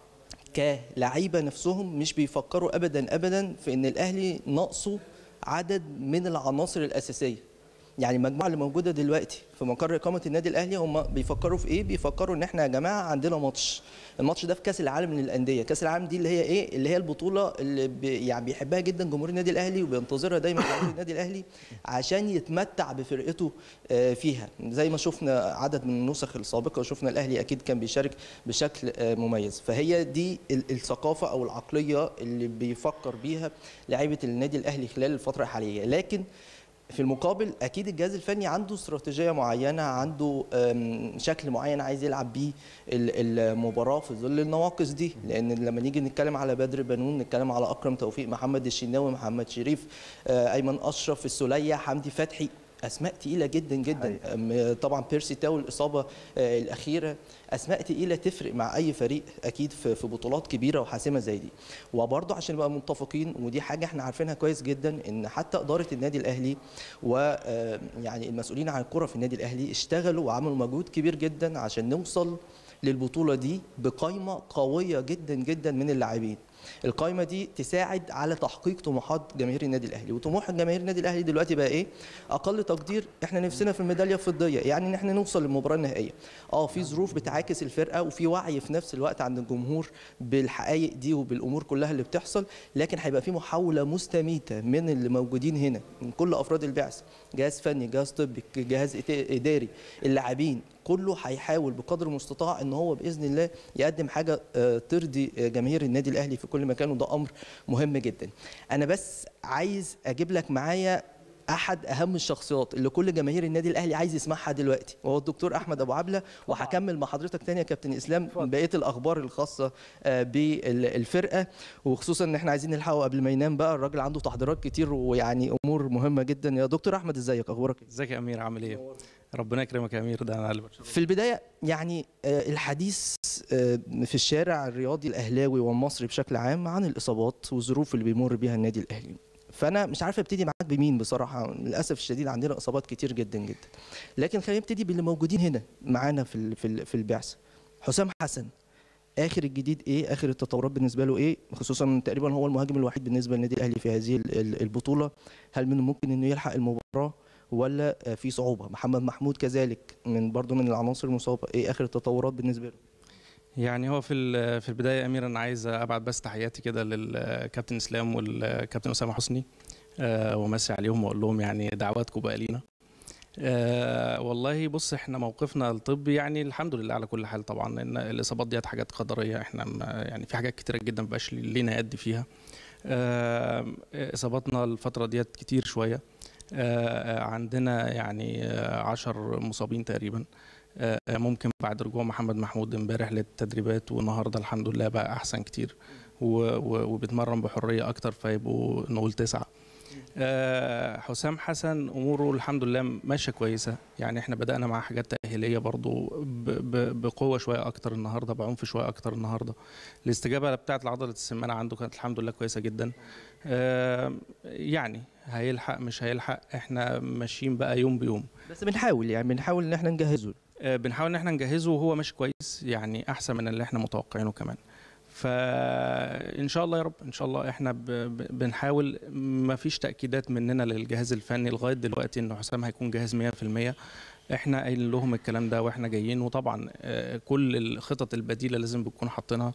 كلعيبه نفسهم مش بيفكروا ابدا ابدا في ان الاهلي ناقصه عدد من العناصر الاساسيه يعني المجموعه اللي موجوده دلوقتي في مقر اقامه النادي الاهلي هم بيفكروا في ايه بيفكروا ان احنا يا جماعه عندنا ماتش الماتش ده في كاس العالم للانديه كاس العالم دي اللي هي ايه اللي هي البطوله اللي بي يعني بيحبها جدا جمهور النادي الاهلي وبينتظرها دايما جمهور النادي الاهلي عشان يتمتع بفرقته آه، فيها زي ما شفنا عدد من النسخ السابقه وشفنا الاهلي اكيد كان بيشارك بشكل آه، مميز فهي دي ال- الثقافه او العقليه اللي بيفكر بيها لعيبه النادي الاهلي خلال الفتره الحاليه لكن في المقابل اكيد الجهاز الفني عنده استراتيجيه معينه عنده أم، شكل معين عايز يلعب بيه ال- المباراه في ظل النواقص دي لان لما نيجي نتكلم على بدر بنون نتكلم على اكرم توفيق محمد الشناوي محمد شريف آه، ايمن اشرف السوليه حمدي فتحي اسماء تقيله جدا جدا أم، طبعا بيرسي تاو الاصابه آه، الاخيره اسماء تقيله تفرق مع اي فريق اكيد في في بطولات كبيره وحاسمه زي دي وبرضه عشان نبقى متفقين ودي حاجه احنا عارفينها كويس جدا ان حتى اداره النادي الاهلي ويعني المسؤولين عن الكره في النادي الاهلي اشتغلوا وعملوا مجهود كبير جدا عشان نوصل للبطوله دي بقائمه قويه جدا جدا من اللاعبين القائمه دي تساعد على تحقيق طموحات جماهير النادي الاهلي وطموح جماهير النادي الاهلي دلوقتي بقى ايه اقل تقدير احنا نفسنا في الميداليه الفضيه يعني ان احنا نوصل للمباراه النهائيه اه في ظروف بتعاكس الفرقه وفي وعي في نفس الوقت عند الجمهور بالحقائق دي وبالامور كلها اللي بتحصل لكن هيبقى في محاوله مستميته من اللي موجودين هنا من كل افراد البعثه جهاز فني جهاز طبي جهاز إت- اداري اللاعبين كله هيحاول بقدر المستطاع ان هو باذن الله يقدم حاجه آه، ترضي آه، جماهير النادي الاهلي في كل مكان وده امر مهم جدا انا بس عايز اجيب لك معايا احد اهم الشخصيات اللي كل جماهير النادي الاهلي عايز يسمعها دلوقتي وهو الدكتور احمد ابو عبله وهكمل مع حضرتك تاني يا كابتن اسلام بقيه الاخبار الخاصه آه، بالفرقه وخصوصا ان احنا عايزين نلحقه قبل ما ينام بقى الراجل عنده تحضيرات كتير ويعني امور مهمه جدا يا دكتور احمد ازيك اخبارك إيه؟ ازيك يا امير عامل ايه؟ ربنا يكرمك يا امير ده انا اللي بتشرف في البدايه يعني آه، الحديث آه، في الشارع الرياضي الاهلاوي والمصري بشكل عام عن الاصابات والظروف اللي بيمر بيها النادي الاهلي فانا مش عارف ابتدي معاك بمين بصراحه للاسف الشديد عندنا اصابات كتير جدا جدا لكن خلينا نبتدي باللي موجودين هنا معانا في ال- في ال- في البعثه حسام حسن اخر الجديد ايه اخر التطورات بالنسبه له ايه خصوصا تقريبا هو المهاجم الوحيد بالنسبه للنادي الاهلي في هذه ال- ال- البطوله هل من الممكن انه يلحق المباراه ولا آه، في صعوبه محمد محمود كذلك من برضو من العناصر المصابه ايه اخر التطورات بالنسبه له يعني هو في ال- في البدايه يا امير انا عايز ابعت بس تحياتي كده للكابتن اسلام والكابتن اسامه حسني آه، وامسي عليهم واقول لهم يعني دعواتكم بقى لينا آه والله بص احنا موقفنا الطبي يعني الحمد لله على كل حال طبعا ان الاصابات ديت حاجات قدريه احنا ما- يعني في حاجات كتيره جدا مبقاش لينا يد فيها آه اصاباتنا الفتره ديت كتير شويه آه عندنا يعني آه، عشر مصابين تقريبا آه، ممكن بعد رجوع محمد محمود امبارح للتدريبات والنهارده الحمد لله بقى احسن كتير و- و- وبيتمرن بحريه اكتر فيبقوا نقول تسعه آه، حسام حسن اموره الحمد لله ماشيه كويسه يعني احنا بدانا مع حاجات تاهيليه برضو ب- ب- بقوه شويه اكتر النهارده بعنف شويه اكتر النهارده الاستجابه بتاعه العضله السمانه عنده كانت الحمد لله كويسه جدا آه، يعني هيلحق مش هيلحق احنا ماشيين بقى يوم بيوم بس بنحاول يعني بنحاول ان احنا نجهزه آه، بنحاول ان احنا نجهزه وهو ماشي كويس يعني احسن من اللي احنا متوقعينه كمان فان شاء الله يا رب ان شاء الله احنا ب- ب- بنحاول ما فيش تاكيدات مننا للجهاز الفني لغايه دلوقتي ان حسام هيكون جاهز 100% احنا قايلين لهم الكلام ده واحنا جايين وطبعا آه، كل الخطط البديله لازم بنكون حاطينها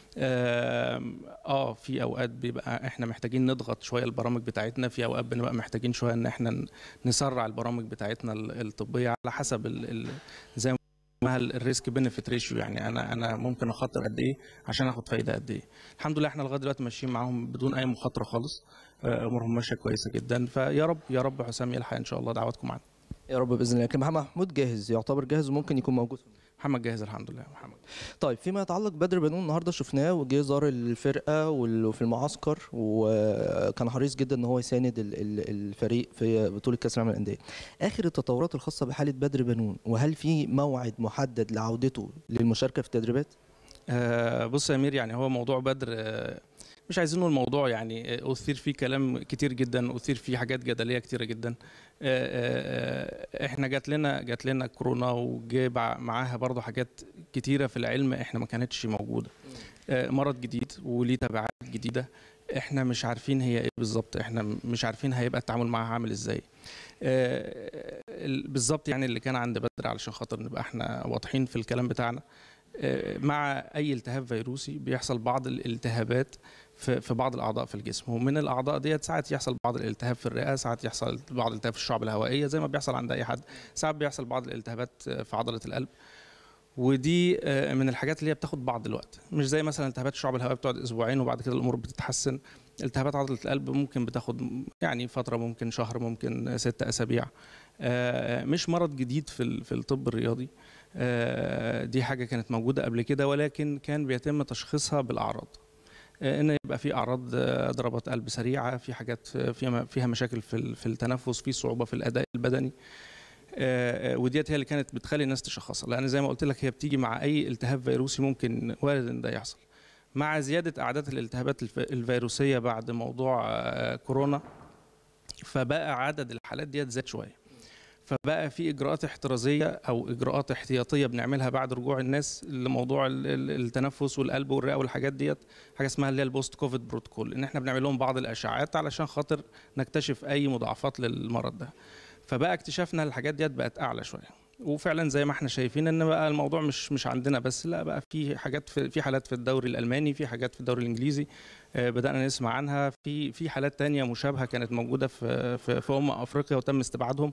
آم، اه في اوقات بيبقى احنا محتاجين نضغط شويه البرامج بتاعتنا في اوقات بنبقى محتاجين شويه ان احنا ن- نسرع البرامج بتاعتنا ال- الطبيه على حسب ال ال زي ما الريسك بنفيت ريشيو يعني انا انا ممكن اخاطر قد ايه عشان اخد فايده قد ايه الحمد لله احنا لغايه دلوقتي ماشيين معاهم بدون اي مخاطره خالص آه، امورهم ماشيه كويسه جدا فيا رب يا رب حسام يلحق ان شاء الله دعواتكم معانا يا رب باذن الله لكن محمد محمود جاهز يعتبر جاهز وممكن يكون موجود محمد جاهز الحمد لله محمد طيب فيما يتعلق بدر بنون النهارده شفناه وجه زار الفرقه وال- وفي المعسكر وكان حريص جدا ان هو يساند ال- ال- الفريق في بطوله كاس العالم للانديه. اخر التطورات الخاصه بحاله بدر بنون وهل في موعد محدد لعودته للمشاركه في التدريبات؟ آه، بص يا امير يعني هو موضوع بدر آه، مش عايزين نقول الموضوع يعني آه، اثير فيه كلام كتير جدا اثير فيه حاجات جدليه كتيره جدا آه، آه، آه، احنا جات لنا جات لنا كورونا وجه بع- معاها برضه حاجات كتيره في العلم احنا ما كانتش موجوده آه، مرض جديد وليه تبعات جديده احنا مش عارفين هي ايه بالظبط احنا مش عارفين هيبقى التعامل معاها عامل ازاي آه، ال- بالظبط يعني اللي كان عند بدر علشان خاطر نبقى احنا واضحين في الكلام بتاعنا آه، مع اي التهاب فيروسي بيحصل بعض الالتهابات في في بعض الاعضاء في الجسم ومن الاعضاء ديت ساعات يحصل بعض الالتهاب في الرئه ساعات يحصل بعض الالتهاب في الشعب الهوائيه زي ما بيحصل عند اي حد ساعات بيحصل بعض الالتهابات آه، في عضله القلب ودي آه، من الحاجات اللي هي بتاخد بعض الوقت مش زي مثلا التهابات الشعب الهوائيه بتقعد اسبوعين وبعد كده الامور بتتحسن التهابات عضله القلب ممكن بتاخد يعني فتره ممكن شهر ممكن ستة اسابيع آه، مش مرض جديد في ال- في الطب الرياضي آه، دي حاجه كانت موجوده قبل كده ولكن كان بيتم تشخيصها بالاعراض آه، ان يبقى في اعراض آه، ضربات قلب سريعه في حاجات فيها فيها مشاكل في ال- في التنفس في صعوبه في الاداء البدني آه، آه، وديت هي اللي كانت بتخلي الناس تشخصها لان زي ما قلت لك هي بتيجي مع اي التهاب فيروسي ممكن وارد ان ده يحصل مع زياده اعداد الالتهابات الف- الفيروسيه بعد موضوع آه، كورونا فبقى عدد الحالات ديت زاد شويه فبقى في اجراءات احترازيه او اجراءات احتياطيه بنعملها بعد رجوع الناس لموضوع ال- ال- التنفس والقلب والرئه والحاجات ديت حاجه اسمها اللي هي البوست كوفيد بروتوكول ان احنا بنعمل لهم بعض الاشعاعات علشان خاطر نكتشف اي مضاعفات للمرض ده فبقى اكتشافنا الحاجات ديت بقت اعلى شويه وفعلا زي ما احنا شايفين ان بقى الموضوع مش مش عندنا بس لا بقى في حاجات في, في حالات في الدوري الالماني في حاجات في الدوري الانجليزي آه، بدانا نسمع عنها في في حالات تانية مشابهه كانت موجوده في في, في امم افريقيا وتم استبعادهم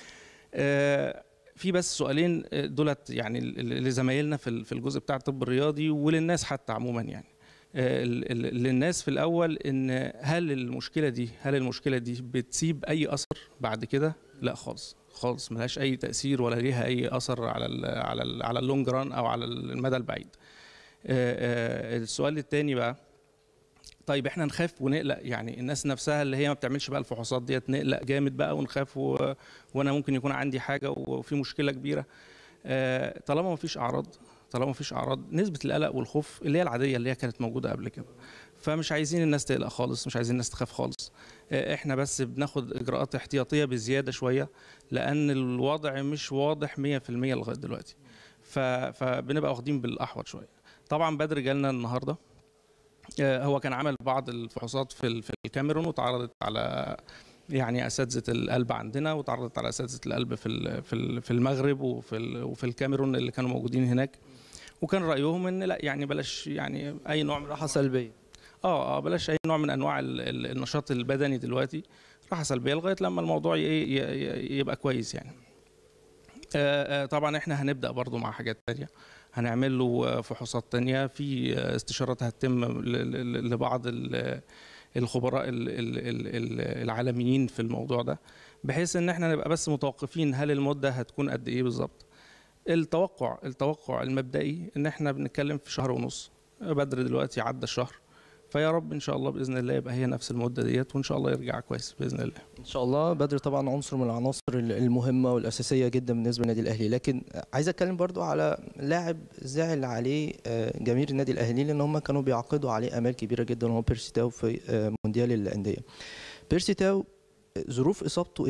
آه، في بس سؤالين آه، دولت يعني ل- ل- لزمايلنا في ال- في الجزء بتاع الطب الرياضي وللناس حتى عموما يعني آه، ال- ال- للناس في الاول ان هل المشكله دي هل المشكله دي بتسيب اي اثر بعد كده لا خالص خالص ملهاش اي تاثير ولا ليها اي اثر على ال على ال على اللونج ران او على المدى البعيد آه، آه، السؤال الثاني بقى طيب احنا نخاف ونقلق يعني الناس نفسها اللي هي ما بتعملش بقى الفحوصات ديت نقلق جامد بقى ونخاف و... وانا ممكن يكون عندي حاجه وفي مشكله كبيره آه، طالما ما فيش اعراض طالما ما فيش اعراض نسبه القلق والخوف اللي هي العاديه اللي هي كانت موجوده قبل كده فمش عايزين الناس تقلق خالص مش عايزين الناس تخاف خالص آه، احنا بس بناخد اجراءات احتياطيه بزياده شويه لان الوضع مش واضح 100% لغايه دلوقتي ف... فبنبقى واخدين بالاحوط شويه طبعا بدر جالنا النهارده آه، هو كان عمل بعض الفحوصات في ال- في الكاميرون وتعرضت على يعني اساتذه القلب عندنا وتعرضت على اساتذه القلب في ال- في ال- في المغرب وفي ال- وفي الكاميرون اللي كانوا موجودين هناك وكان رايهم ان لا يعني بلاش يعني اي نوع من راحه سلبيه اه اه بلاش اي نوع من انواع ال- ال- النشاط البدني دلوقتي راحه سلبيه لغايه لما الموضوع ي- ي- ي- يبقى كويس يعني آه، آه، طبعا احنا هنبدا برضو مع حاجات تانية هنعمل له آه، فحوصات تانية في آه، استشارات هتتم ل- ل- لبعض ال- الخبراء ال- ال- ال- ال- العالميين في الموضوع ده بحيث ان احنا نبقى بس متوقفين هل المده هتكون قد ايه بالظبط التوقع التوقع المبدئي ان احنا بنتكلم في شهر ونص بدر دلوقتي عدى الشهر فيا رب ان شاء الله باذن الله يبقى هي نفس المده ديت وان شاء الله يرجع كويس باذن الله ان شاء الله بدر طبعا عنصر من العناصر المهمه والاساسيه جدا بالنسبه للنادي الاهلي لكن عايز اتكلم برضو على لاعب زعل عليه آه، جماهير النادي الاهلي لان هم كانوا بيعقدوا عليه امال كبيره جدا وهو بيرسي تاو في آه، مونديال الانديه بيرسي تاو آه، ظروف اصابته ايه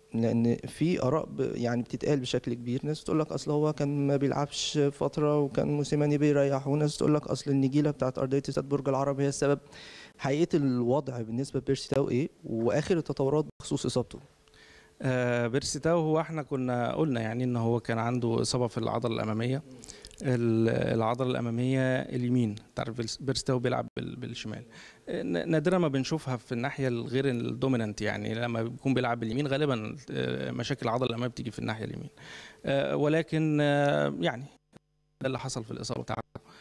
لان في اراء ب- يعني بتتقال بشكل كبير ناس تقول لك اصل هو كان ما بيلعبش فتره وكان موسيماني بيريح وناس تقول لك اصل النجيله بتاعت ارضيه استاد برج العرب هي السبب حقيقه الوضع بالنسبه لبيرسي تاو ايه واخر التطورات بخصوص اصابته آه، بيرسي تاو هو احنا كنا قلنا يعني ان هو كان عنده اصابه في العضله الاماميه ال- العضله الاماميه اليمين تعرف بيرس- بيرسي تاو بيلعب بال- بالشمال آه، ن- نادرا ما بنشوفها في الناحيه الغير الدومينانت يعني لما بيكون بيلعب باليمين غالبا آه، مشاكل العضله الاماميه بتيجي في الناحيه اليمين آه، ولكن آه، يعني ده اللي حصل في الاصابه بتاعته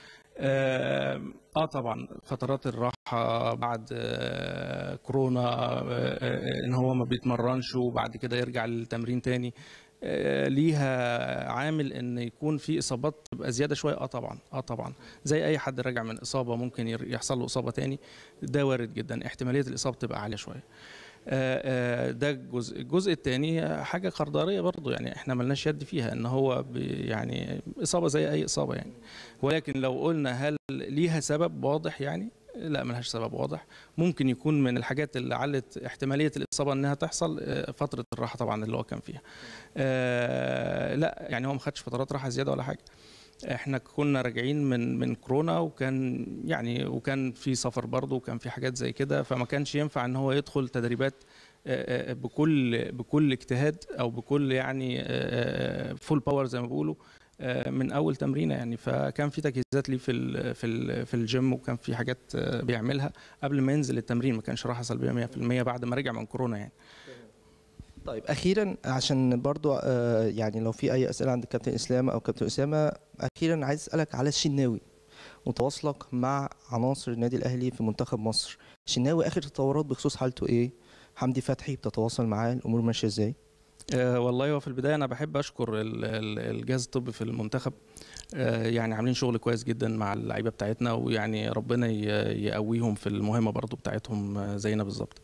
اه آه طبعا فترات الراحه بعد آه كورونا آه آه ان هو ما بيتمرنش وبعد كده يرجع للتمرين تاني آه ليها عامل ان يكون في اصابات تبقى زياده شويه اه طبعا اه طبعا زي اي حد راجع من اصابه ممكن ير- يحصل له اصابه تاني ده وارد جدا احتماليه الاصابه تبقى عاليه شويه آه، آه، ده الجزء الجزء الثاني حاجه قدريه برضو يعني احنا ملناش يد فيها ان هو بي- يعني اصابه زي اي اصابه يعني ولكن لو قلنا هل ليها سبب واضح يعني لا ملهاش سبب واضح ممكن يكون من الحاجات اللي علت احتماليه الاصابه انها تحصل آه، فتره الراحه طبعا اللي هو كان فيها آه، لا يعني هو ما خدش فترات راحه زياده ولا حاجه احنا كنا راجعين من من كورونا وكان يعني وكان في سفر برضه وكان في حاجات زي كده فما كانش ينفع ان هو يدخل تدريبات آه، آه، بكل بكل اجتهاد او بكل يعني فول باور زي ما بيقولوا آه، من اول تمرينه يعني فكان في تجهيزات ليه في ال في ال في الجيم وكان في حاجات آه، بيعملها قبل ما ينزل التمرين ما كانش راحه سلبيه 100% بعد ما رجع من كورونا يعني طيب اخيرا عشان برضو آه، يعني لو في اي اسئله عند كابتن اسلام او كابتن اسامه اخيرا عايز اسالك على الشناوي وتواصلك مع عناصر النادي الاهلي في منتخب مصر الشناوي اخر تطورات بخصوص حالته ايه حمدي فتحي بتتواصل معاه الامور ماشيه ازاي آه، والله هو في البدايه انا بحب اشكر ال- ال- الجهاز الطبي في المنتخب آه، يعني عاملين شغل كويس جدا مع اللعيبه بتاعتنا ويعني ربنا ي- يقويهم في المهمه برضو بتاعتهم آه، زينا بالظبط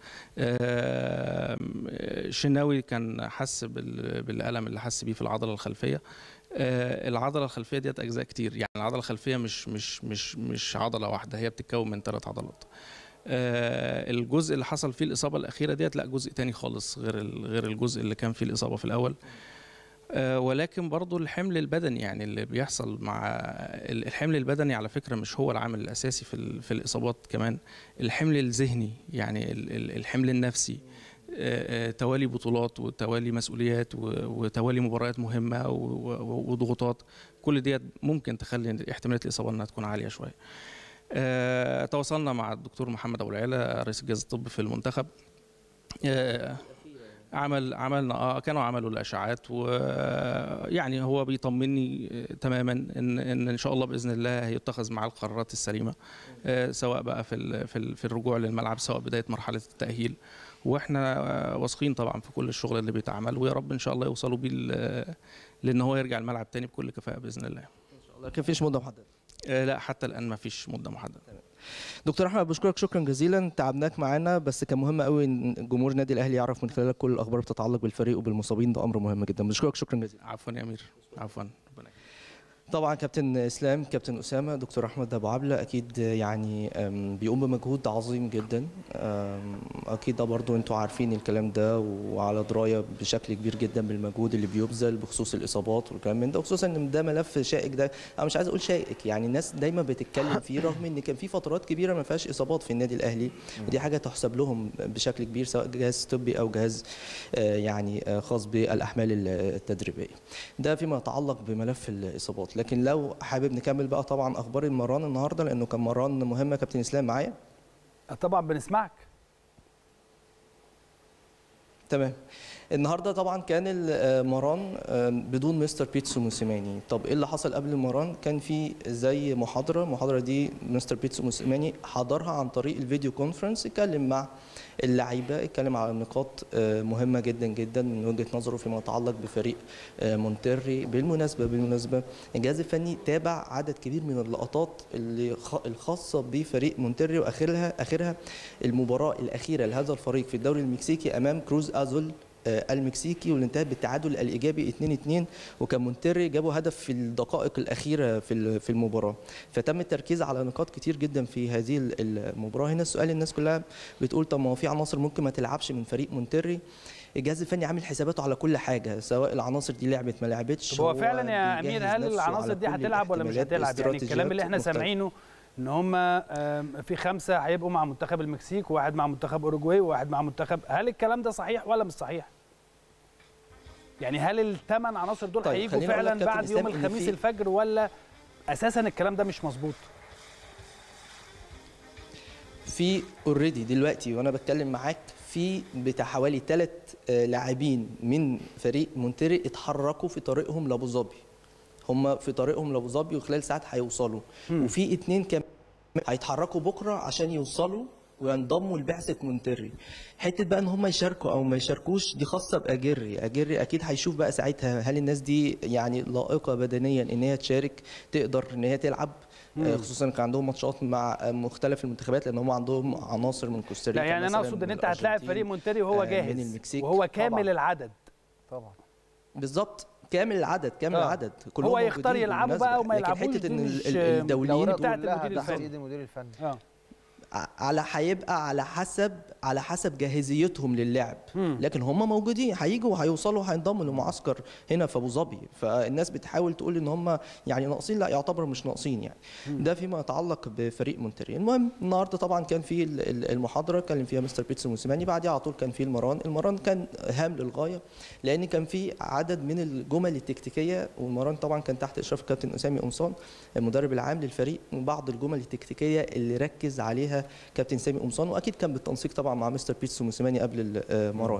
آه، الشناوي كان حس بال- بالالم اللي حس بيه في العضله الخلفيه آه، العضله الخلفيه ديت اجزاء كتير يعني العضله الخلفيه مش مش مش مش عضله واحده هي بتتكون من ثلاث عضلات آه، الجزء اللي حصل فيه الاصابه الاخيره ديت لا جزء تاني خالص غير ال- غير الجزء اللي كان فيه الاصابه في الاول آه، ولكن برضو الحمل البدني يعني اللي بيحصل مع ال- الحمل البدني على فكره مش هو العامل الاساسي في ال- في الاصابات كمان الحمل الذهني يعني ال- ال- الحمل النفسي آه، آه، توالي بطولات وتوالي مسؤوليات و- وتوالي مباريات مهمه و- و- وضغوطات كل ديت ممكن تخلي احتماليه الاصابه انها تكون عاليه شويه آه، تواصلنا مع الدكتور محمد ابو العلا رئيس الجهاز الطبي في المنتخب آه، عمل عملنا اه كانوا عملوا الاشعاعات ويعني هو بيطمني آه، تماما ان ان ان شاء الله باذن الله هيتخذ معاه القرارات السليمه آه، سواء بقى في ال- في ال- في الرجوع للملعب سواء بدايه مرحله التاهيل واحنا آه، واثقين طبعا في كل الشغل اللي بيتعمل ويا رب ان شاء الله يوصلوا بيه ل- لان هو يرجع الملعب تاني بكل كفاءه باذن الله لكن مفيش مده محدده آه، لا حتى الان ما فيش مده محدده دكتور احمد بشكرك شكرا جزيلا تعبناك معانا بس كان مهم قوي ان جمهور النادي الاهلي يعرف من خلالك كل الاخبار بتتعلق بالفريق وبالمصابين ده امر مهم جدا بشكرك شكرا جزيلا عفوا يا امير عفوا ربنا يكرمك. طبعا كابتن اسلام كابتن اسامه دكتور احمد ابو عبله اكيد يعني أم، بيقوم بمجهود عظيم جدا أم، اكيد ده برضو انتوا عارفين الكلام ده وعلى درايه بشكل كبير جدا بالمجهود اللي بيبذل بخصوص الاصابات والكلام من ده وخصوصا ان ده ملف شائك ده انا مش عايز اقول شائك يعني الناس دايما بتتكلم فيه رغم ان كان في فترات كبيره ما فيهاش اصابات في النادي الاهلي ودي حاجه تحسب لهم بشكل كبير سواء جهاز طبي او جهاز آه، يعني آه، خاص بالاحمال التدريبيه ده فيما يتعلق بملف الاصابات لكن لو حابب نكمل بقى طبعا اخبار المران النهارده لانه كان مران مهمه كابتن اسلام معايا آه، طبعا بنسمعك تمام النهارده طبعا كان المران بدون مستر بيتسو موسيماني طب ايه اللي حصل قبل المران كان في زي محاضره المحاضره دي مستر بيتسو موسيماني حضرها عن طريق الفيديو كونفرنس اتكلم مع اللعيبه اتكلم على نقاط آه، مهمه جدا جدا من وجهه نظره فيما يتعلق بفريق آه، مونتري بالمناسبه بالمناسبه الجهاز الفني تابع عدد كبير من اللقطات اللي خ- الخاصه بفريق مونتري واخرها اخرها المباراه الاخيره لهذا الفريق في الدوري المكسيكي امام كروز ازول آه، المكسيكي واللي انتهت بالتعادل الايجابي 2-2 وكان مونتري جابوا هدف في الدقائق الاخيره في ال- في المباراه فتم التركيز على نقاط كتير جدا في هذه ال- المباراه هنا السؤال الناس كلها بتقول طب ما هو في عناصر ممكن ما تلعبش من فريق مونتري الجهاز الفني عامل حساباته على كل حاجه سواء العناصر دي لعبت ما لعبتش طب هو فعلا يا بيجهز امير هل نفسه العناصر على دي كل هتلعب ولا مش الاحتمالات هتلعب يعني الكلام اللي احنا واستراتيجيات سامعينه ان هم في خمسه هيبقوا مع منتخب المكسيك وواحد مع منتخب اوروجواي وواحد مع منتخب هل الكلام ده صحيح ولا مش صحيح يعني هل الثمان عناصر دول طيب، هيجوا خليني أقول لك فعلا كابتن بعد يوم إسلام إن الخميس في- الفجر ولا اساسا الكلام ده مش مظبوط في اوريدي دلوقتي وانا بتكلم معاك في بتاع حوالي ثلاث لاعبين من فريق مونتري اتحركوا في طريقهم لابو ظبي هم في طريقهم لابو ظبي وخلال ساعات هيوصلوا وفي اتنين كمان هيتحركوا بكره عشان يوصلوا وينضموا لبعثه مونتري حته بقى ان هم يشاركوا او ما يشاركوش دي خاصه باجري اجري اكيد هيشوف بقى ساعتها هل الناس دي يعني لائقه بدنيا ان هي تشارك تقدر ان هي تلعب آه، خصوصا كان عندهم ماتشات مع آه، مختلف المنتخبات لان هم عندهم عناصر من كوستاريكا لا يعني انا مثلاً، اقصد ان من انت هتلاعب الأرجنتين. فريق مونتري وهو آه، من جاهز المكسيك. وهو كامل طبعاً. العدد طبعا بالظبط كامل العدد كامل آه. العدد هو يختار موجودين يلعبوا بالمناسبة. بقى وما لكن يلعبوش حته دي ان مش- ال- ال- الدوليين الأوراق دول بتاعت كلها المدير تحت الفني. ايد المدير الفني اه ع- على هيبقى على حسب على حسب جاهزيتهم للعب مم. لكن هم موجودين هيجوا وهيوصلوا هينضموا لمعسكر هنا في ابو ظبي فالناس بتحاول تقول ان هم يعني ناقصين لا يعتبروا مش ناقصين يعني ده فيما يتعلق بفريق مونتري المهم النهارده طبعا كان في ال- ال- المحاضره كان فيها مستر بيتسو موسيماني بعديها على طول كان في المران المران كان هام للغايه لان كان في عدد من الجمل التكتيكيه والمران طبعا كان تحت اشراف الكابتن اسامي قمصان المدرب العام للفريق وبعض الجمل التكتيكيه اللي ركز عليها كابتن سامي قمصان واكيد كان بالتنسيق طبعا مع مستر بيتسو موسيماني قبل المران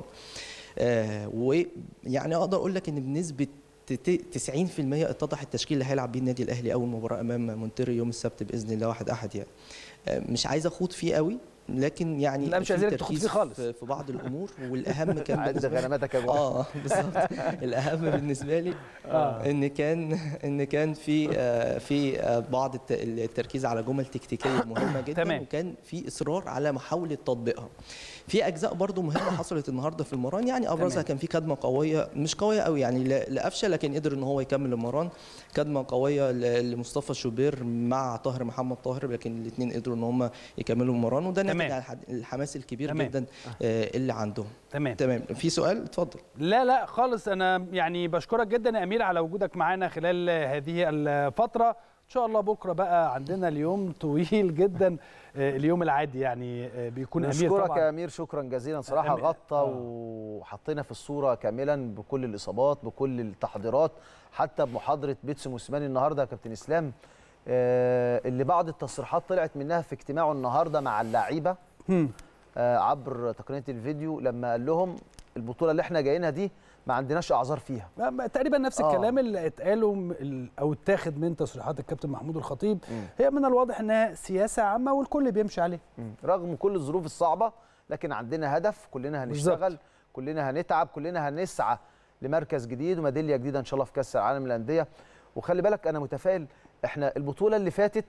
آه ويعني اقدر اقول لك ان بنسبه تت- 90% اتضح التشكيل اللي هيلعب بيه النادي الاهلي اول مباراه امام مونتري يوم السبت باذن الله واحد احد يعني آه، مش عايز اخوض فيه قوي لكن يعني لا، مش في عايزينك تخوض تركيز فيه خالص. في في بعض الامور والاهم كان عد بالنسبة لي- غنماتك يا جو اه بالظبط الاهم بالنسبه لي ان كان ان كان في آه، في آه، بعض الت- التركيز على جمل تكتيكيه مهمه جدا تمام. وكان في اصرار على محاوله تطبيقها في اجزاء برضو مهمه حصلت النهارده في المران يعني ابرزها تمام. كان في كدمه قويه مش قويه قوي يعني ل- لقفشه لكن قدر ان هو يكمل المران كدمه قويه ل- لمصطفى شوبير مع طاهر محمد طاهر لكن الاثنين قدروا ان هم يكملوا المران وده تمام. ناتج عن الحد- الحماس الكبير تمام. جدا آه، اللي عندهم تمام تمام في سؤال اتفضل لا لا خالص انا يعني بشكرك جدا يا امير على وجودك معانا خلال هذه الفتره ان شاء الله بكره بقى عندنا اليوم طويل جدا آه، اليوم العادي يعني آه، بيكون امير نشكرك يا طبعا امير شكرا جزيلا صراحه أمير- غطى آه. وحطينا في الصوره كاملا بكل الاصابات بكل التحضيرات حتى بمحاضره بيتسو موسيماني النهارده يا كابتن اسلام آه، اللي بعض التصريحات طلعت منها في اجتماعه النهارده مع اللعيبه هم. آه، عبر تقنيه الفيديو لما قال لهم البطوله اللي احنا جايينها دي ما عندناش اعذار فيها ما- تقريبا نفس آه. الكلام اللي اتقاله م- ال- او اتاخد من تصريحات الكابتن محمود الخطيب مم. هي من الواضح انها سياسه عامه والكل بيمشي عليه رغم كل الظروف الصعبه لكن عندنا هدف كلنا هنشتغل بالظبط. كلنا هنتعب كلنا هنسعى لمركز جديد وميداليه جديده ان شاء الله في كاس العالم للانديه وخلي بالك انا متفائل احنا البطوله اللي فاتت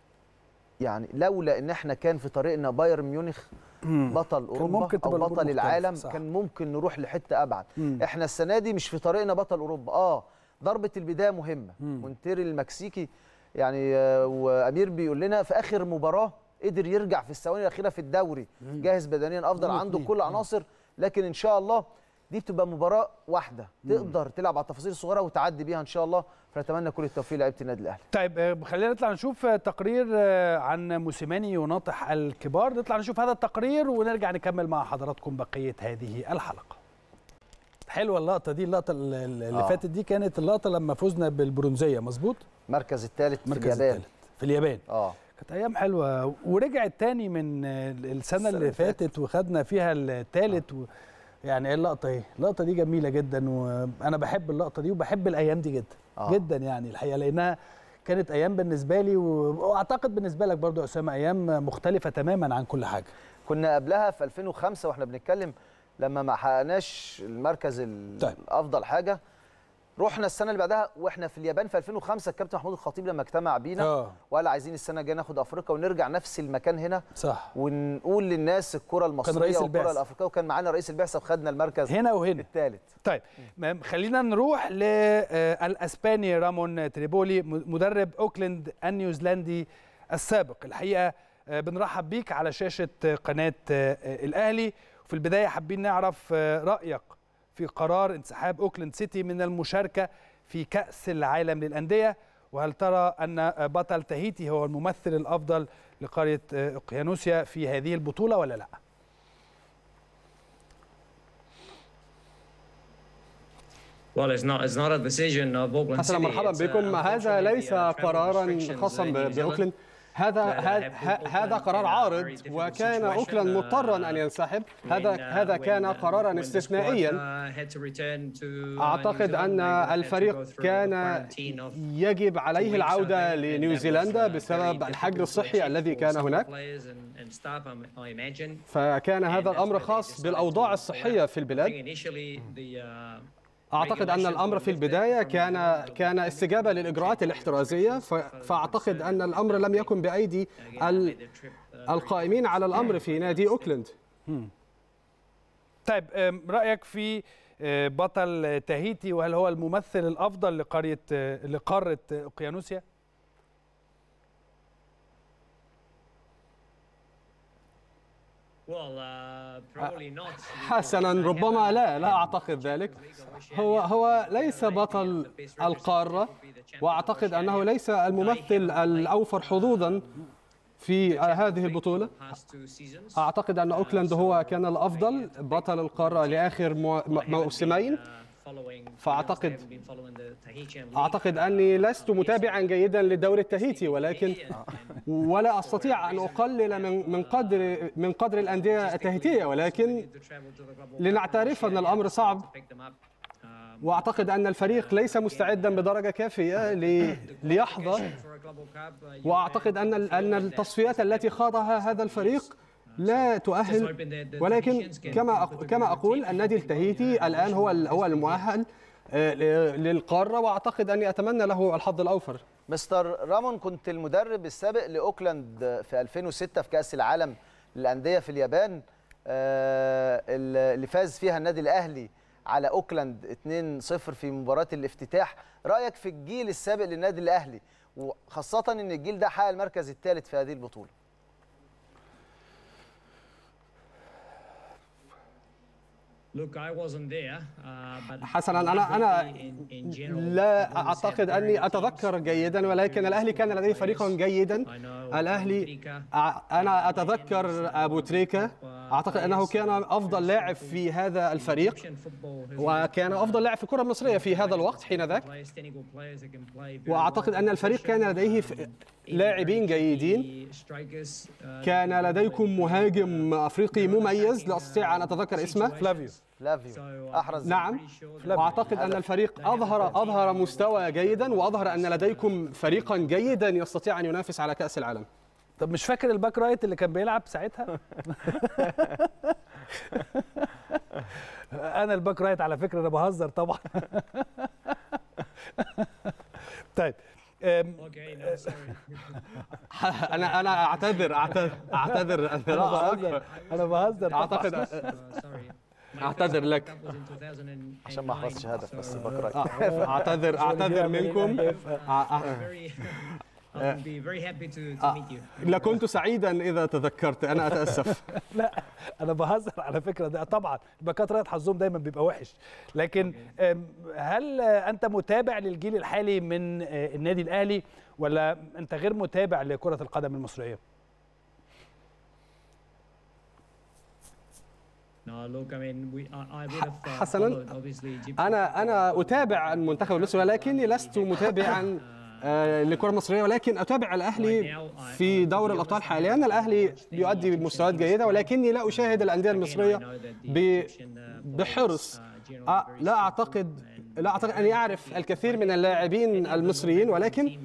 يعني لولا ان احنا كان في طريقنا بايرن ميونخ بطل اوروبا ممكن تبقى او الأمور بطل مختلفة، العالم صح. كان ممكن نروح لحته ابعد مم. احنا السنه دي مش في طريقنا بطل اوروبا اه ضربه البدايه مهمه مم. مونتيري المكسيكي يعني آه، وامير بيقول لنا في اخر مباراه قدر يرجع في الثواني الاخيره في الدوري جاهز بدنيا افضل هم عنده اتنين. كل آه. عناصر لكن ان شاء الله دي بتبقى مباراه واحده تقدر تلعب على التفاصيل الصغيره وتعدي بيها ان شاء الله فنتمنى كل التوفيق لعيبه النادي الاهلي طيب آه، خلينا نطلع نشوف آه، تقرير آه، عن موسيماني يناطح الكبار نطلع نشوف هذا التقرير ونرجع نكمل مع حضراتكم بقيه هذه الحلقه حلوه اللقطه دي اللقطه اللي اللي آه. فاتت دي كانت اللقطه لما فزنا بالبرونزيه مظبوط المركز الثالث في المركز اليابان الثالث في اليابان اه كانت ايام حلوه ورجعت تاني من آه، السنه اللي اللي فاتت. فاتت وخدنا فيها الثالث و... يعني ايه اللقطه ايه اللقطه دي جميله جدا وانا بحب اللقطه دي وبحب الايام دي جدا آه. جدا يعني الحقيقه لانها كانت ايام بالنسبه لي و- واعتقد بالنسبه لك برضو يا اسامه ايام مختلفه تماما عن كل حاجه كنا قبلها في 2005 واحنا بنتكلم لما ما حققناش المركز ال- طيب. الافضل حاجه رحنا السنه اللي بعدها واحنا في اليابان في 2005 الكابتن محمود الخطيب لما اجتمع بينا اه وقال عايزين السنه الجايه ناخد افريقيا ونرجع نفس المكان هنا صح ونقول للناس الكره المصريه رئيس والكره البعثة. الافريقيه وكان معانا رئيس البعثه وخدنا المركز هنا وهنا الثالث طيب م- خلينا نروح للاسباني رامون تريبولي م- مدرب اوكلاند النيوزيلندي السابق الحقيقه آه، بنرحب بيك على شاشه آه، قناه آه، الاهلي وفي البدايه حابين نعرف آه، رايك في قرار انسحاب اوكلاند سيتي من المشاركه في كاس العالم للانديه وهل ترى ان بطل تاهيتي هو الممثل الافضل لقريه اوقيانوسيا في هذه البطوله ولا لا؟ حسنا مرحبا بكم هذا ليس قرارا خاصا باوكلاند هذا هذا قرار عارض وكان اوكلاند مضطرا ان ينسحب هذا هذا كان قرارا استثنائيا اعتقد ان الفريق كان يجب عليه العوده لنيوزيلندا بسبب الحجر الصحي الذي كان هناك فكان هذا الامر خاص بالاوضاع الصحيه في البلاد اعتقد ان الامر في البدايه كان كان استجابه للاجراءات الاحترازيه فاعتقد ان الامر لم يكن بايدي القائمين على الامر في نادي اوكلاند طيب رايك في بطل تاهيتي وهل هو الممثل الافضل لقريه لقاره اوقيانوسيا حسنا ربما لا لا اعتقد ذلك هو هو ليس بطل القاره واعتقد انه ليس الممثل الاوفر حظوظا في هذه البطولة أعتقد أن أوكلاند هو كان الأفضل بطل القارة لآخر موسمين فأعتقد أعتقد أني لست متابعا جيدا للدوري التهيتي ولكن ولا أستطيع أن أقلل من من قدر من قدر الأندية التهيتية ولكن لنعترف أن الأمر صعب واعتقد ان الفريق ليس مستعدا بدرجه كافيه ليحظى واعتقد ان ان التصفيات التي خاضها هذا الفريق لا تؤهل ولكن كما كما اقول النادي التهيتي الان هو هو المؤهل للقاره واعتقد اني اتمنى له الحظ الاوفر مستر رامون كنت المدرب السابق لاوكلاند في 2006 في كاس العالم للانديه في اليابان اللي فاز فيها النادي الاهلي على اوكلاند 2-0 في مباراه الافتتاح رايك في الجيل السابق للنادي الاهلي وخاصه ان الجيل ده حقق المركز الثالث في هذه البطوله حسنا انا انا لا اعتقد اني اتذكر جيدا ولكن الاهلي كان لديه فريقا جيدا الاهلي انا اتذكر ابو تريكا اعتقد انه كان افضل لاعب في هذا الفريق وكان افضل لاعب في الكره المصريه في هذا الوقت حين ذاك واعتقد ان الفريق كان لديه لاعبين جيدين كان لديكم مهاجم افريقي مميز لا استطيع ان اتذكر اسمه فلافيو فلافيو احرز نعم واعتقد ان الفريق اظهر اظهر مستوى جيدا واظهر ان لديكم فريقا جيدا يستطيع ان ينافس على كاس العالم طب مش فاكر الباك رايت اللي كان بيلعب ساعتها انا الباك رايت على فكره انا بهزر طبعا طيب انا انا اعتذر اعتذر اعتذر انا بهزر انا بهزر اعتقد اعتذر لك عشان ما احفظش هدف بس الباك رايت اعتذر اعتذر منكم لكنت سعيدا اذا تذكرت انا اتاسف لا انا بهزر على فكره ده طبعا الباكات رايت حظهم دايما بيبقى وحش لكن هل انت متابع للجيل الحالي من النادي الاهلي ولا انت غير متابع لكره القدم المصريه حسنا انا انا اتابع المنتخب المصري ولكني لست متابعا للكره المصريه ولكن اتابع الاهلي في دوري الابطال حاليا الاهلي يؤدي بمستويات جيده ولكني لا اشاهد الانديه المصريه بحرص لا اعتقد لا اعتقد اني اعرف الكثير من اللاعبين المصريين ولكن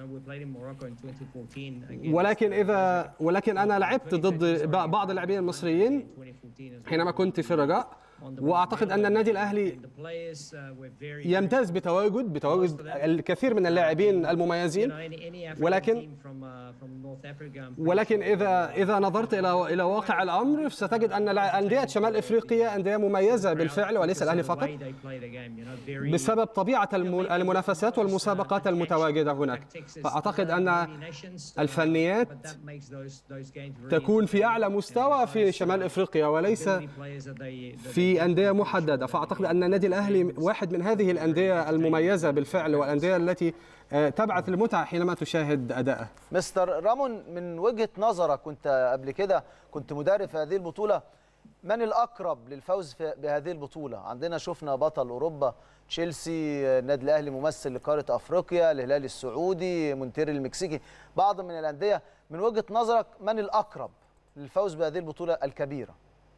ولكن اذا ولكن انا لعبت ضد بعض اللاعبين المصريين حينما كنت في الرجاء واعتقد ان النادي الاهلي يمتاز بتواجد بتواجد الكثير من اللاعبين المميزين ولكن ولكن اذا اذا نظرت الى الى واقع الامر ستجد ان انديه شمال افريقيا انديه مميزه بالفعل وليس الاهلي فقط بسبب طبيعه المنافسات والمسابقات المتواجده هناك فاعتقد ان الفنيات تكون في اعلى مستوى في شمال افريقيا وليس في لأندية محددة فأعتقد أن النادي الأهلي واحد من هذه الأندية المميزة بالفعل والأندية التي آه، تبعث المتعة حينما تشاهد أداءه مستر رامون من وجهه نظرك كنت قبل كده كنت مدرب في هذه البطوله من الاقرب للفوز في- بهذه البطوله عندنا شفنا بطل اوروبا تشيلسي النادي الاهلي ممثل لقاره افريقيا الهلال السعودي مونتيري المكسيكي بعض من الانديه من وجهه نظرك من الاقرب للفوز بهذه البطوله الكبيره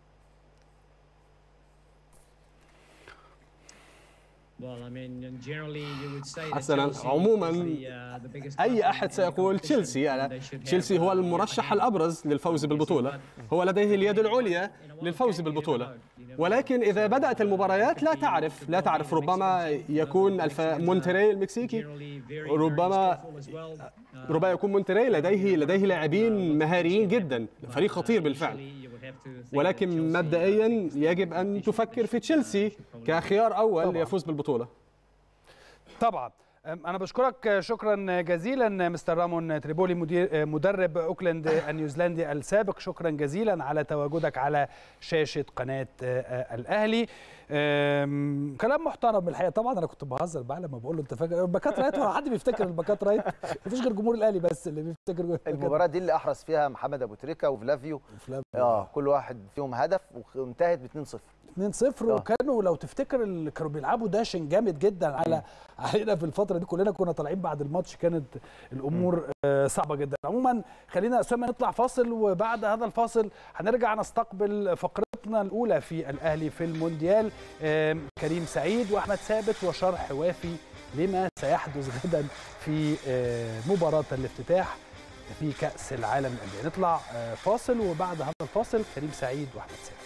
حسنا عموما اي احد سيقول تشيلسي أنا تشيلسي هو المرشح الابرز للفوز بالبطوله هو لديه اليد العليا للفوز بالبطوله ولكن اذا بدات المباريات لا تعرف لا تعرف ربما يكون الف... مونتري المكسيكي ربما ربما يكون مونتري لديه لديه لاعبين مهاريين جدا فريق خطير بالفعل ولكن مبدئيا يجب ان تفكر في تشيلسي كخيار اول ليفوز بالبطوله طبعا أم، انا بشكرك شكرا جزيلا مستر رامون تريبولي مدير مدرب اوكلاند النيوزيلندي السابق شكرا جزيلا على تواجدك على شاشه قناه آه، الاهلي أم، كلام محترم الحقيقه طبعا انا كنت بهزر بقى لما بقول له انت فاكر الباكات رايت ولا حد بيفتكر الباكات رايت مفيش غير جمهور الاهلي بس اللي بيفتكر الباكات المباراه دي اللي احرز فيها محمد ابو تريكه وفلافيو فلافيو. اه كل واحد فيهم هدف وانتهت ب 2-0 2-0 وكانوا لو تفتكر اللي كانوا بيلعبوا داشن جامد جدا على علينا في الفتره دي كلنا كنا طالعين بعد الماتش كانت الامور آه، صعبه جدا عموما خلينا يا اسامه نطلع فاصل وبعد هذا الفاصل هنرجع نستقبل فقرتنا الاولى في الاهلي في المونديال آم، كريم سعيد واحمد ثابت وشرح وافي لما سيحدث غدا في آه، مباراه الافتتاح في كاس العالم للانديه نطلع آه، فاصل وبعد هذا الفاصل كريم سعيد واحمد ثابت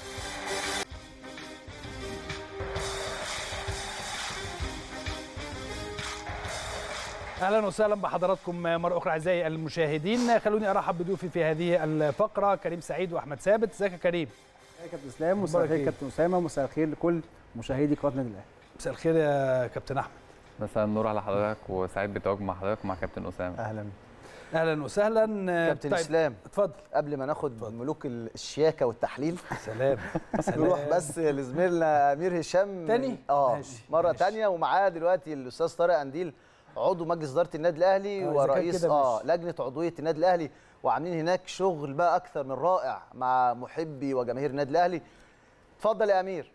اهلا وسهلا بحضراتكم مره اخرى اعزائي المشاهدين خلوني ارحب بضيوفي في هذه الفقره كريم سعيد واحمد ثابت ازيك يا كريم يا كابتن اسلام مساء أخبارك الخير إيه؟ كابتن اسامه مساء الخير لكل مشاهدي قناه النادي الاهلي مساء الخير يا كابتن احمد مساء النور على حضرتك وسعيد بالتواجد مع حضرتك ومع كابتن اسامه اهلا اهلا وسهلا كابتن اسلام اتفضل قبل ما ناخد ملوك الشياكه والتحليل سلام نروح بس لزميلنا امير هشام تاني؟ اه ماشي، مره ماشي. تانية ومعاه دلوقتي الاستاذ طارق قنديل عضو مجلس اداره النادي الاهلي آه، إذا كان ورئيس كده اه ماشي. لجنه عضويه النادي الاهلي وعاملين هناك شغل بقى اكثر من رائع مع محبي وجماهير النادي الاهلي اتفضل يا امير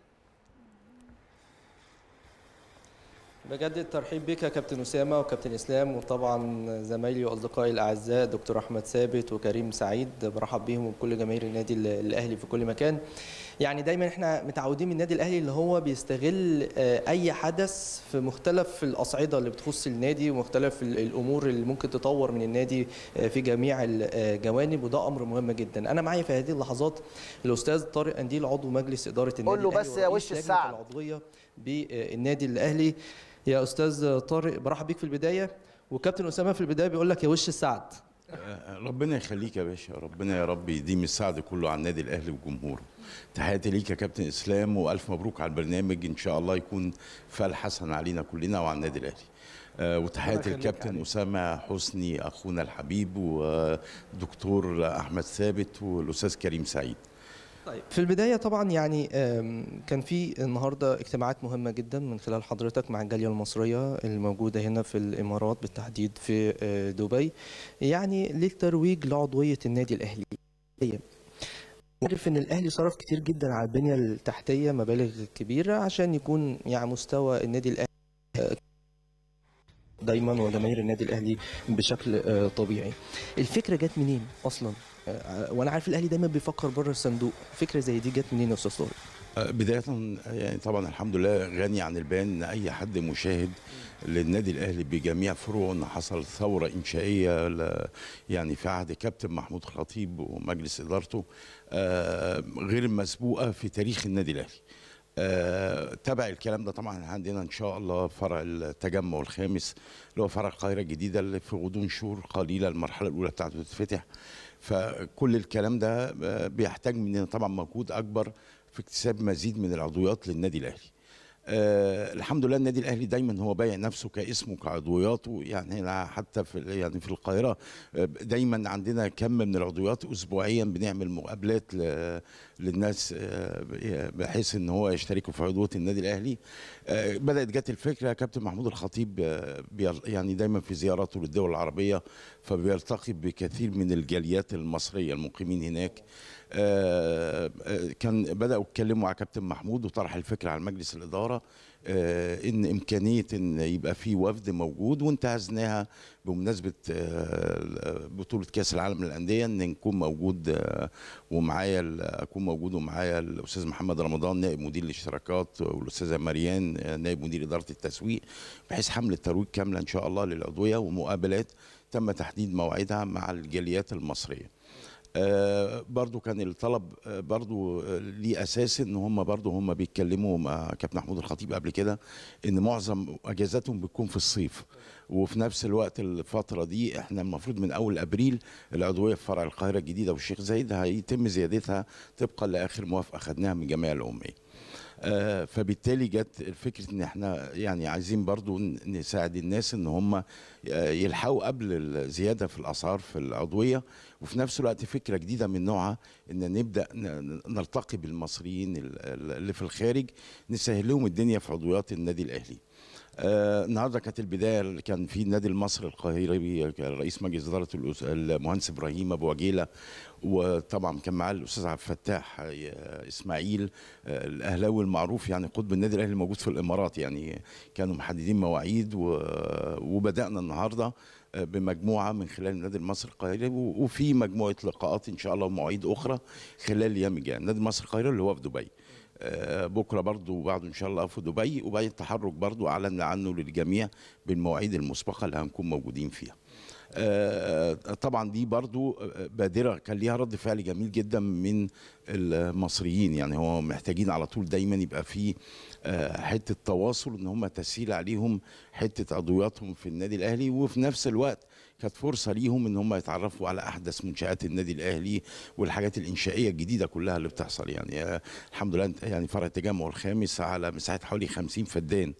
بجد الترحيب بك يا كابتن اسامه وكابتن اسلام وطبعا زمايلي واصدقائي الاعزاء دكتور احمد ثابت وكريم سعيد برحب بيهم وبكل جماهير النادي ال- الاهلي في كل مكان يعني دايما احنا متعودين من النادي الاهلي اللي هو بيستغل آه، اي حدث في مختلف الاصعده اللي بتخص النادي ومختلف ال- الامور اللي ممكن تطور من النادي آه، في جميع الجوانب وده امر مهم جدا انا معايا في هذه اللحظات الاستاذ طارق قنديل عضو مجلس اداره النادي قول له الأهلي بس يا ورئيس وش لجنة السعد. العضويه بالنادي الاهلي يا استاذ طارق برحب بيك في البدايه وكابتن اسامه في البدايه بيقول لك يا وش السعد ربنا يخليك يا باشا ربنا يا رب يديم السعد كله على النادي الاهلي وجمهوره تحياتي ليك يا كابتن اسلام والف مبروك على البرنامج ان شاء الله يكون فال حسن علينا كلنا وعلى النادي الاهلي آه، وتحياتي يخليك للكابتن عليك. اسامه حسني اخونا الحبيب ودكتور احمد ثابت والاستاذ كريم سعيد طيب في البدايه طبعا يعني آم، كان في النهارده اجتماعات مهمه جدا من خلال حضرتك مع الجاليه المصريه الموجوده هنا في الامارات بالتحديد في آه، دبي يعني للترويج لعضويه النادي الاهلي عارف ان الاهلي صرف كتير جدا على البنيه التحتيه مبالغ كبيره عشان يكون يعني مستوى النادي الاهلي آه، دايما وجماهير النادي الاهلي بشكل آه، طبيعي الفكره جت منين اصلا آه، وانا عارف الاهلي دايما بيفكر بره الصندوق فكره زي دي جت منين يا استاذ طارق آه، بداية يعني طبعا الحمد لله غني عن البيان ان اي حد مشاهد للنادي الاهلي بجميع فروعه ان حصل ثورة انشائية ل- يعني في عهد كابتن محمود خطيب ومجلس ادارته آه، غير مسبوقة في تاريخ النادي الاهلي. آه، تبع الكلام ده طبعا عندنا ان شاء الله فرع التجمع الخامس اللي هو فرع القاهره الجديده اللي في غضون شهور قليله المرحله الاولى بتاعته تتفتح فكل الكلام ده آه، بيحتاج مننا طبعا مجهود اكبر في اكتساب مزيد من العضويات للنادي الاهلي آه الحمد لله النادي الاهلي دايما هو بايع نفسه كاسمه كعضوياته يعني هنا حتى في يعني في القاهره آه، دايما عندنا كم من العضويات اسبوعيا بنعمل مقابلات ل- للناس آه، بحيث ان هو يشتركوا في عضويه النادي الاهلي آه، بدات جت الفكره كابتن محمود الخطيب آه، بير- يعني دايما في زياراته للدول العربيه فبيلتقي بكثير من الجاليات المصريه المقيمين هناك آه، آه، كان بداوا يتكلموا مع كابتن محمود وطرح الفكره على مجلس الاداره آه، ان امكانيه ان يبقى في وفد موجود وانتهزناها بمناسبه آه، بطوله كاس العالم للانديه ان نكون موجود آه، ومعايا ال- اكون موجود ومعايا الاستاذ محمد رمضان نائب مدير الاشتراكات والاستاذه مريان آه، نائب مدير اداره التسويق بحيث حمله ترويج كامله ان شاء الله للعضويه ومقابلات تم تحديد موعدها مع الجاليات المصريه آه، برضو كان الطلب آه، برضو آه، ليه اساس ان هم برضو هم بيتكلموا مع كابتن محمود الخطيب قبل كده ان معظم اجازاتهم بتكون في الصيف وفي نفس الوقت الفتره دي احنا المفروض من اول ابريل العضويه في فرع القاهره الجديده والشيخ زايد هيتم زيادتها طبقا لاخر موافقه خدناها من جميع الاميه آه، فبالتالي جت فكره ان احنا يعني عايزين برضو ن- نساعد الناس ان هم آه، يلحقوا قبل الزياده في الاسعار في العضويه وفي نفس الوقت فكره جديده من نوعها ان نبدا ن- نلتقي بالمصريين ال- ال- اللي في الخارج نسهل لهم الدنيا في عضويات النادي الاهلي آه النهارده كانت البدايه اللي كان في النادي المصري القاهري كان رئيس مجلس اداره الأس- المهندس ابراهيم ابو عجيله وطبعا كان معاه الاستاذ عبد الفتاح آه، اسماعيل آه، الاهلاوي المعروف يعني قطب النادي الاهلي الموجود في الامارات يعني كانوا محددين مواعيد و- وبدانا النهارده آه، بمجموعه من خلال النادي المصري القاهري و- وفي مجموعه لقاءات ان شاء الله ومواعيد اخرى خلال الايام الجايه النادي المصري القاهري اللي هو في دبي آه، بكره برضو بعده ان شاء الله في دبي وبعدين التحرك برضو اعلن عنه للجميع بالمواعيد المسبقه اللي هنكون موجودين فيها آه، طبعا دي برضو آه، بادرة كان ليها رد فعل جميل جدا من المصريين يعني هو محتاجين على طول دايما يبقى في آه، حتة تواصل ان هم تسهيل عليهم حتة عضوياتهم في النادي الاهلي وفي نفس الوقت كانت فرصة ليهم ان هم يتعرفوا على احدث منشآت النادي الاهلي والحاجات الانشائية الجديدة كلها اللي بتحصل يعني آه، الحمد لله يعني فرع التجمع الخامس على مساحة حوالي 50 فدان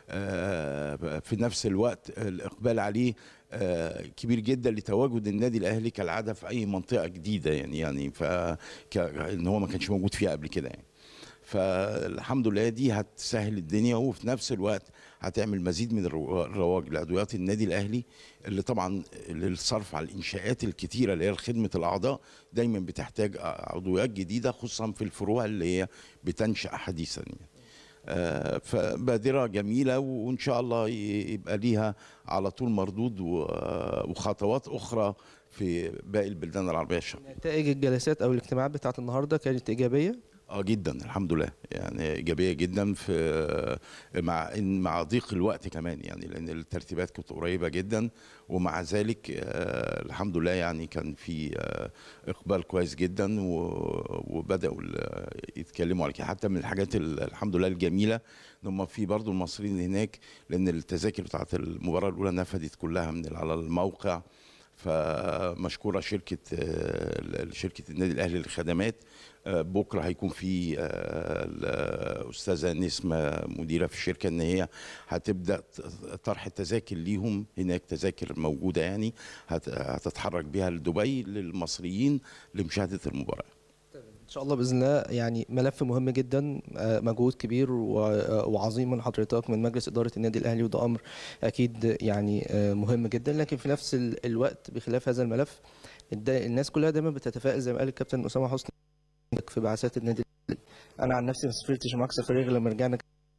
آه، في نفس الوقت الاقبال عليه آه، كبير جدا لتواجد النادي الاهلي كالعاده في اي منطقه جديده يعني يعني ف ك- ان هو ما كانش موجود فيها قبل كده يعني فالحمد لله دي هتسهل الدنيا وفي نفس الوقت هتعمل مزيد من الرو- الرواج لعضويات النادي الاهلي اللي طبعا للصرف على الانشاءات الكتيره اللي هي خدمه الاعضاء دايما بتحتاج عضويات جديده خصوصا في الفروع اللي هي بتنشا حديثا يعني. آه، فبادرة جميلة وإن شاء الله ي- يبقى ليها على طول مردود و- وخطوات أخرى في باقي البلدان العربية الشقيقة نتائج الجلسات او الاجتماعات بتاعت النهارده كانت ايجابيه اه جدا الحمد لله يعني ايجابيه جدا في مع إن- مع ضيق الوقت كمان يعني لان الترتيبات كانت قريبه جدا ومع ذلك آه، الحمد لله يعني كان في آه، اقبال كويس جدا و- وبداوا ال- يتكلموا على كده حتى من الحاجات ال- الحمد لله الجميله ان هم في برضو المصريين هناك لان التذاكر بتاعت المباراه الاولى نفذت كلها من على الموقع فمشكوره شركه آه، شركه النادي الاهلي للخدمات آه، بكره هيكون في آه، الاستاذه نسمه مديره في الشركه ان هي هتبدا ت- طرح التذاكر ليهم هناك تذاكر موجوده يعني هت- هتتحرك بيها لدبي للمصريين لمشاهده المباراه ان شاء الله باذن الله يعني ملف مهم جدا آه، مجهود كبير و- آه، وعظيم من حضرتك من مجلس اداره النادي الاهلي وده امر اكيد يعني آه، مهم جدا لكن في نفس ال- الوقت بخلاف هذا الملف الد- الناس كلها دايما بتتفائل زي ما قال الكابتن اسامه حسني في بعثات النادي الأهلي. انا عن نفسي ما سافرتش معاك سفريه غير لما رجعنا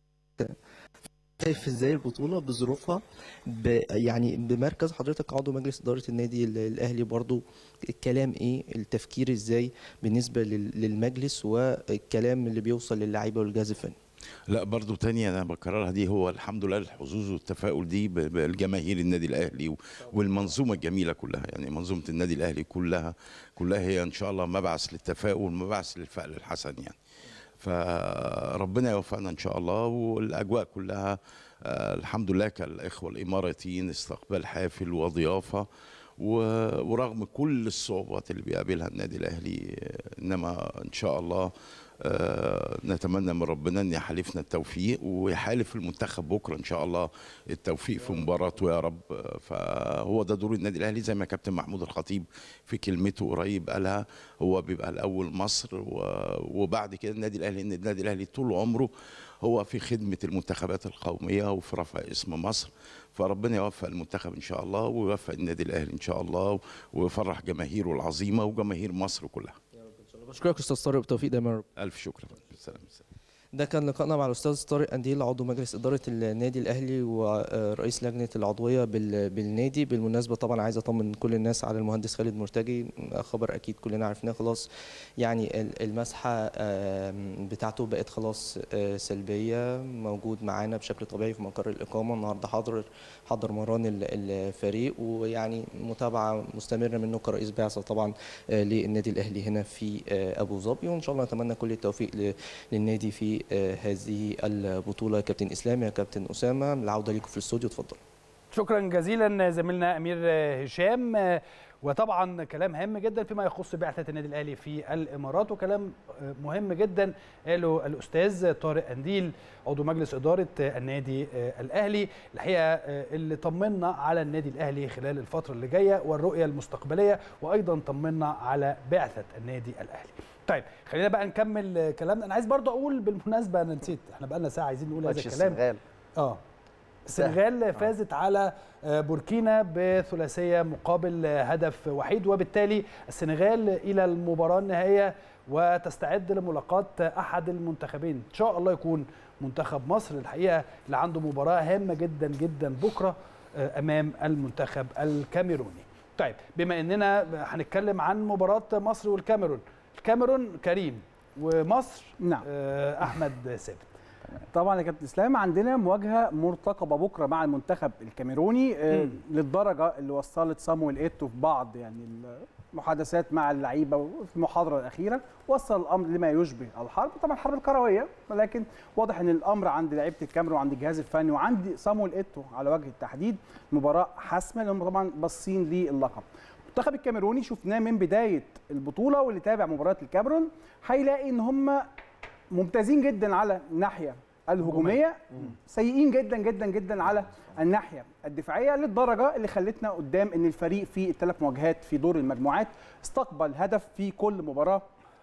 شايف ازاي البطوله بظروفها ب يعني بمركز حضرتك عضو مجلس اداره النادي ال- الاهلي برضو الكلام ايه التفكير ازاي بالنسبه لل- للمجلس والكلام اللي بيوصل للعيبه والجهاز الفني لا برضو تاني انا بكررها دي هو الحمد لله الحظوظ والتفاؤل دي ب- بالجماهير النادي الاهلي و- والمنظومه الجميله كلها يعني منظومه النادي الاهلي كلها كلها هي ان شاء الله مبعث للتفاؤل مبعث للفأل الحسن يعني فربنا يوفقنا ان شاء الله والاجواء كلها آه، الحمد لله كالاخوه الاماراتيين استقبال حافل وضيافه و- ورغم كل الصعوبات اللي بيقابلها النادي الاهلي آه، انما ان شاء الله آه، نتمنى من ربنا ان يحالفنا التوفيق ويحالف المنتخب بكره ان شاء الله التوفيق في مباراته يا رب آه، فهو ده دور النادي الاهلي زي ما كابتن محمود الخطيب في كلمته قريب قالها هو بيبقى الاول مصر و- وبعد كده النادي الاهلي ان النادي الاهلي طول عمره هو في خدمه المنتخبات القوميه وفي رفع اسم مصر فربنا يوفق المنتخب ان شاء الله ويوفق النادي الاهلي ان شاء الله ويفرح جماهيره العظيمه وجماهير مصر كلها بشكرك استاذ طارق بالتوفيق دايما يا رب. الف شكر سلام ده كان لقائنا مع الاستاذ طارق انديل عضو مجلس اداره النادي الاهلي ورئيس لجنه العضويه بال- بالنادي بالمناسبه طبعا عايز اطمن كل الناس على المهندس خالد مرتجي خبر اكيد كلنا عرفناه خلاص يعني ال- المسحه آم، بتاعته بقت خلاص آه، سلبيه موجود معانا بشكل طبيعي في مقر الاقامه النهارده حاضر حضر مران ال- الفريق ويعني متابعه مستمره منه كرئيس بعثه طبعا آه، للنادي الاهلي هنا في آه، ابو ظبي وان شاء الله نتمنى كل التوفيق ل- للنادي في آه، هذه البطوله كابتن اسلام يا كابتن اسامه العوده ليكم في الاستوديو اتفضل شكرا جزيلا زميلنا امير هشام وطبعا كلام هام جدا فيما يخص بعثه النادي الاهلي في الامارات وكلام مهم جدا قاله الاستاذ طارق انديل عضو مجلس اداره النادي الاهلي الحقيقه اللي طمنا على النادي الاهلي خلال الفتره اللي جايه والرؤيه المستقبليه وايضا طمنا على بعثه النادي الاهلي طيب خلينا بقى نكمل كلامنا انا عايز برضو اقول بالمناسبه انا نسيت احنا بقى لنا ساعه عايزين نقول هذا ماتش الكلام السنغال اه السنغال فازت على آه، بوركينا بثلاثيه مقابل آه، هدف وحيد وبالتالي السنغال الى المباراه النهائيه وتستعد لملاقاه احد المنتخبين ان شاء الله يكون منتخب مصر الحقيقه اللي عنده مباراه هامه جدا جدا بكره آه، امام المنتخب الكاميروني طيب بما اننا هنتكلم عن مباراه مصر والكاميرون الكاميرون كريم ومصر نعم آه، احمد ثابت طبعا يا كابتن اسلام عندنا مواجهه مرتقبه بكره مع المنتخب الكاميروني آه، مم. للدرجه اللي وصلت صامويل ايتو في بعض يعني المحادثات مع اللعيبه وفي المحاضره الاخيره وصل الامر لما يشبه الحرب طبعا الحرب الكرويه ولكن واضح ان الامر عند لعيبه الكاميرون وعند الجهاز الفني وعند صامويل ايتو على وجه التحديد مباراه حاسمه لانهم طبعا باصين للقب المنتخب الكاميروني شفناه من بدايه البطوله واللي تابع مباراه الكاميرون هيلاقي ان هم ممتازين جدا على الناحيه الهجوميه سيئين جدا جدا جدا على الناحيه الدفاعيه للدرجه اللي خلتنا قدام ان الفريق في الثلاث مواجهات في دور المجموعات استقبل هدف في كل مباراه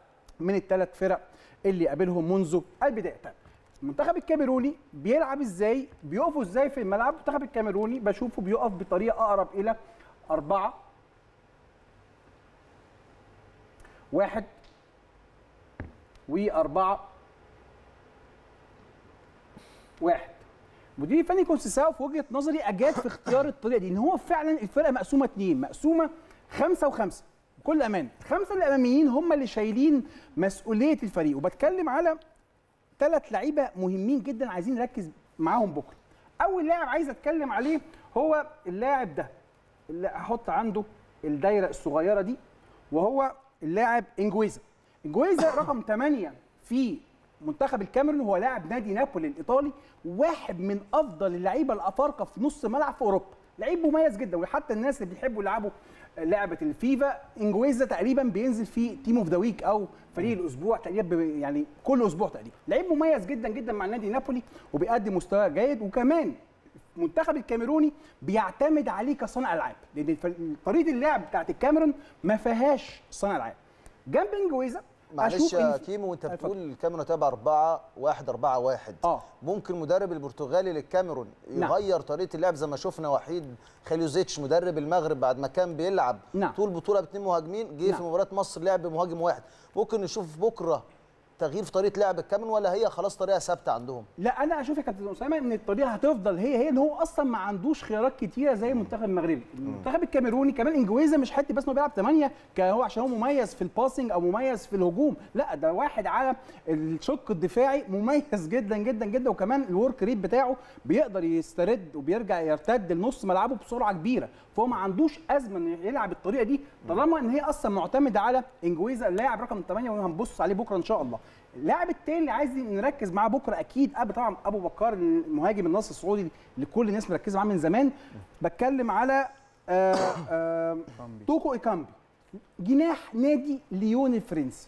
من الثلاث فرق اللي قابلهم منذ البدايه طيب المنتخب الكاميروني بيلعب ازاي بيقفوا ازاي في الملعب المنتخب الكاميروني بشوفه بيقف بطريقه اقرب الى أربعة واحد وأربعة واحد مدير الفني كونسيساو في وجهه نظري اجاد في اختيار الطريقه دي ان هو فعلا الفرقه مقسومه اثنين مقسومه خمسه وخمسه بكل امان الخمسه الاماميين هم اللي شايلين مسؤوليه الفريق وبتكلم على ثلاث لعيبه مهمين جدا عايزين نركز معاهم بكره اول لاعب عايز اتكلم عليه هو اللاعب ده اللي هحط عنده الدايره الصغيره دي وهو اللاعب انجويزا انجويزا رقم 8 في منتخب الكاميرون هو لاعب نادي نابولي الايطالي واحد من افضل اللعيبه الافارقه في نص ملعب في اوروبا لعيب مميز جدا وحتى الناس اللي بيحبوا يلعبوا لعبه الفيفا انجويزا تقريبا بينزل في تيم اوف ذا ويك او فريق الاسبوع تقريبا ب- يعني كل اسبوع تقريبا لعيب مميز جدا جدا مع نادي نابولي وبيقدم مستوى جيد وكمان المنتخب الكاميروني بيعتمد عليه كصانع العاب لان الف- طريقه اللعب بتاعت الكاميرون ما فيهاش صانع العاب جنب انجويزا معلش أشوف يا إن في- كيمو وانت اتفضل. بتقول الكاميرون هتبقى 4 1 4 1 اه ممكن مدرب البرتغالي للكاميرون نعم. يغير طريقه اللعب زي ما شفنا وحيد خليوزيتش مدرب المغرب بعد ما كان بيلعب نعم. طول بطوله باثنين مهاجمين جه نعم. في مباراه مصر لعب بمهاجم واحد ممكن نشوف بكره تغيير في طريقه لعب الكاميرون ولا هي خلاص طريقه ثابته عندهم لا انا اشوف يا كابتن اسامه ان الطريقه هتفضل هي هي ان هو اصلا ما عندوش خيارات كتيره زي المنتخب المغربي المنتخب الكاميروني كمان انجويزا مش حته بس انه بيلعب 8 هو عشان هو مميز في الباسنج او مميز في الهجوم لا ده واحد على الشق الدفاعي مميز جدا جدا جدا وكمان الورك ريت بتاعه بيقدر يسترد وبيرجع يرتد لنص ملعبه بسرعه كبيره فهو ما عندوش ازمه انه يلعب الطريقه دي طالما ان هي اصلا معتمده على انجويزا اللاعب رقم 8 وهنبص عليه بكره ان شاء الله اللاعب التاني اللي عايز نركز معاه بكره اكيد ابو طبعا ابو بكر المهاجم النصر السعودي اللي كل الناس مركزه معاه من زمان بتكلم على آه آه توكو ايكامبي جناح نادي ليون الفرنسي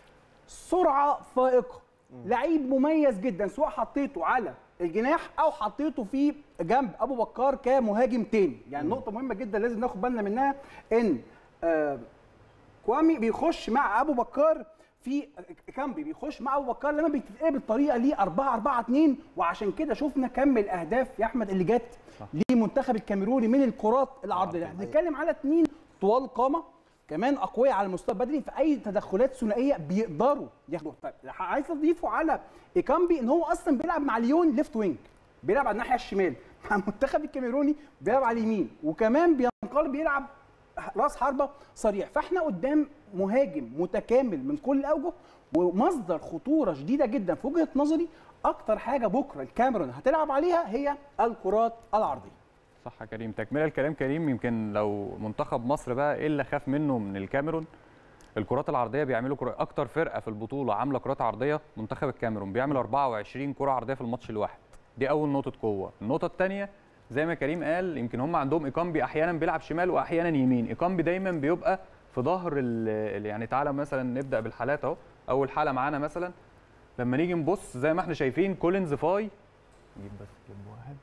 سرعه فائقه لعيب مميز جدا سواء حطيته على الجناح او حطيته في جنب ابو بكار كمهاجم تاني يعني نقطه مهمه جدا لازم ناخد بالنا منها ان آه كوامي بيخش مع ابو بكار في كامبي بيخش مع ابو بكر لما بيتقلب الطريقه ليه 4 4 2 وعشان كده شفنا كم الاهداف يا احمد اللي جت لمنتخب الكاميروني من الكرات العرضيه احنا بنتكلم على اثنين طوال قامه كمان اقوياء على المستوى البدني في اي تدخلات ثنائيه بيقدروا ياخدوها طيب عايز اضيفه على ايكامبي ان هو اصلا بيلعب مع ليون ليفت وينج بيلعب على الناحيه الشمال مع المنتخب الكاميروني بيلعب على اليمين وكمان بينقلب بيلعب راس حربه صريح فاحنا قدام مهاجم متكامل من كل الاوجه ومصدر خطوره شديده جدا في وجهه نظري اكتر حاجه بكره الكاميرون هتلعب عليها هي الكرات العرضيه صح يا كريم تكمله الكلام كريم يمكن لو منتخب مصر بقى ايه اللي خاف منه من الكاميرون الكرات العرضيه بيعملوا كرة اكتر فرقه في البطوله عامله كرات عرضيه منتخب الكاميرون بيعمل 24 كره عرضيه في الماتش الواحد دي اول نقطه قوه النقطه الثانيه زي ما كريم قال يمكن هم عندهم ايكامبي احيانا بيلعب شمال واحيانا يمين ايكامبي دايما بيبقى في ظهر يعني تعالى مثلا نبدا بالحالات اهو اول حاله معانا مثلا لما نيجي نبص زي ما احنا شايفين كولينز فاي نجيب بس كليب واحد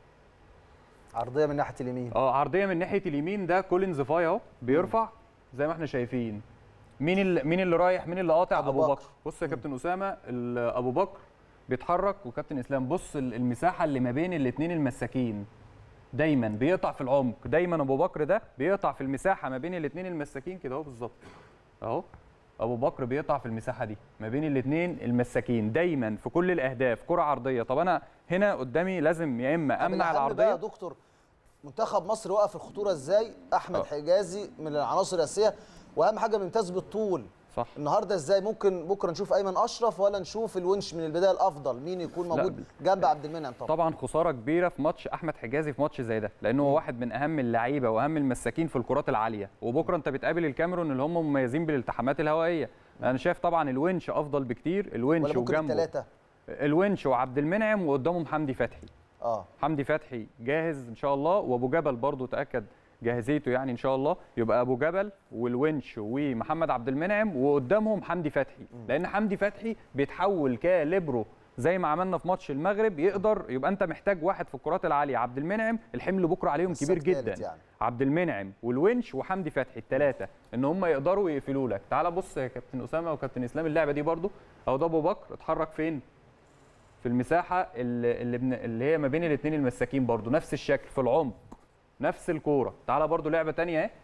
عرضيه من ناحيه اليمين اه عرضيه من ناحيه اليمين ده كولينز فاي اهو بيرفع زي ما احنا شايفين مين اللي مين اللي رايح مين اللي قاطع ابو بكر بص يا كابتن اسامه ابو بكر بيتحرك وكابتن اسلام بص المساحه اللي ما بين الاثنين المساكين دايما بيقطع في العمق دايما ابو بكر ده بيقطع في المساحه ما بين الاثنين المساكين كده اهو بالظبط اهو ابو بكر بيقطع في المساحه دي ما بين الاثنين المساكين دايما في كل الاهداف كره عرضيه طب انا هنا قدامي لازم يا اما امنع العرضيه يا دكتور منتخب مصر وقف الخطوره ازاي احمد أوه. حجازي من العناصر الاساسيه واهم حاجه بيمتاز بالطول صح النهارده ازاي ممكن بكره نشوف ايمن اشرف ولا نشوف الونش من البدايه الافضل مين يكون موجود جنب عبد المنعم طبعا طبعا خساره كبيره في ماتش احمد حجازي في ماتش زي ده لانه هو واحد من اهم اللعيبه واهم المساكين في الكرات العاليه وبكره انت بتقابل الكاميرون اللي هم مميزين بالالتحامات الهوائيه انا شايف طبعا الونش افضل بكتير الونش وجنبه الونش وعبد المنعم وقدامهم حمدي فتحي اه حمدي فتحي جاهز ان شاء الله وابو جبل برضو تاكد جاهزيته يعني ان شاء الله يبقى ابو جبل والونش ومحمد عبد المنعم وقدامهم حمدي فتحي لان حمدي فتحي بيتحول كليبرو زي ما عملنا في ماتش المغرب يقدر يبقى انت محتاج واحد في الكرات العاليه عبد المنعم الحمل بكره عليهم كبير جدا يعني. عبد المنعم والونش وحمدي فتحي الثلاثه ان هم يقدروا يقفلوا لك تعال بص يا كابتن اسامه وكابتن اسلام اللعبه دي برده اهو ده ابو بكر اتحرك فين في المساحه اللي, اللي هي ما بين الاثنين المساكين برده نفس الشكل في العمق نفس الكوره تعالى برضو لعبه تانية اهي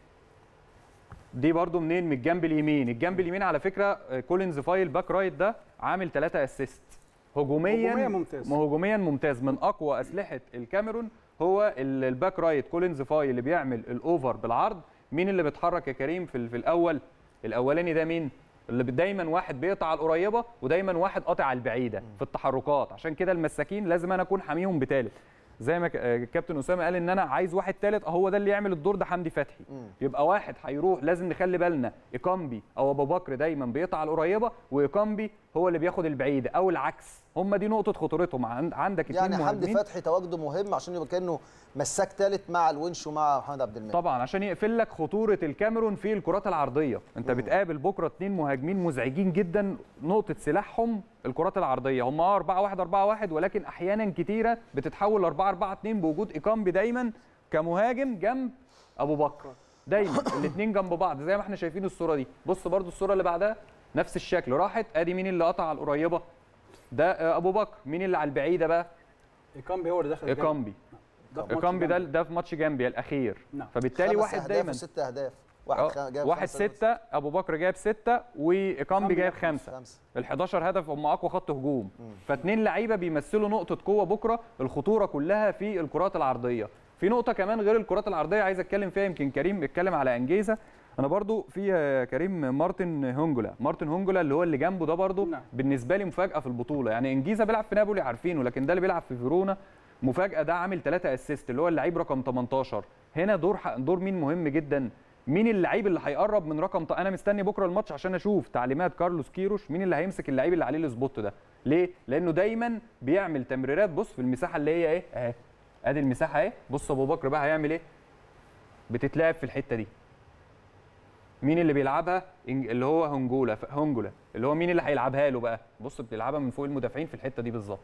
دي برضو منين من الجنب اليمين الجنب اليمين على فكره كولينز فايل باك رايت ده عامل 3 اسيست هجوميا هجوميا ممتاز هجوميا ممتاز من اقوى اسلحه الكاميرون هو الباك رايت كولينز فاي اللي بيعمل الاوفر بالعرض مين اللي بيتحرك يا كريم في, في الاول الاولاني ده مين اللي دايما واحد بيقطع على القريبه ودايما واحد قاطع على البعيده في التحركات عشان كده المساكين لازم انا اكون حاميهم بثالث زي ما الكابتن اسامه قال ان انا عايز واحد ثالث هو ده اللي يعمل الدور ده حمدي فتحي مم. يبقى واحد هيروح لازم نخلي بالنا ايكامبي او ابو بكر دايما بيقطع على القريبه وايكامبي هو اللي بياخد البعيده او العكس هم دي نقطه خطورتهم عندك يعني حمدي فتحي تواجده مهم عشان يبقى كانه مساك ثالث مع الونش ومع محمد عبد المنعم طبعا عشان يقفل لك خطوره الكاميرون في الكرات العرضيه انت مم. بتقابل بكره اثنين مهاجمين مزعجين جدا نقطه سلاحهم الكرات العرضيه هم اه 4 1 4 1 ولكن احيانا كتيره بتتحول ل 4 4 2 بوجود ايكامبي دايما كمهاجم جنب ابو بكر دايما الاثنين جنب بعض زي ما احنا شايفين الصوره دي بص برده الصوره اللي بعدها نفس الشكل راحت ادي مين اللي قطع على القريبه ده ابو بكر مين اللي على البعيده بقى ايكامبي هو اللي دخل ايكامبي ايكامبي ده ده في ماتش جامبيا الاخير نعم. فبالتالي واحد دايما ست اهداف واحد خ... جايب واحد ستة ابو بكر جايب ستة وايكامبي جايب خمسة ال 11 هدف هم اقوى خط هجوم فاثنين لعيبه بيمثلوا نقطه قوه بكره الخطوره كلها في الكرات العرضيه في نقطه كمان غير الكرات العرضيه عايز اتكلم فيها يمكن كريم بيتكلم على انجيزه انا برضو في كريم مارتن هونجولا مارتن هونجولا اللي هو اللي جنبه ده برضو نعم. بالنسبه لي مفاجاه في البطوله يعني انجيزه بيلعب في نابولي عارفينه لكن ده اللي بيلعب في فيرونا مفاجاه ده عامل 3 اسيست اللي هو اللعيب رقم 18 هنا دور دور مين مهم جدا مين اللعيب اللي هيقرب من رقم ط... انا مستني بكره الماتش عشان اشوف تعليمات كارلوس كيروش مين اللي هيمسك اللعيب اللي عليه السبوت ده ليه لانه دايما بيعمل تمريرات بص في المساحه اللي هي ايه اهي ادي المساحه اهي بص ابو بكر بقى هيعمل ايه بتتلعب في الحته دي مين اللي بيلعبها إنج- اللي هو هنجولا هنجولا اللي هو مين اللي هيلعبها له بقى بص بيلعبها من فوق المدافعين في الحته دي بالظبط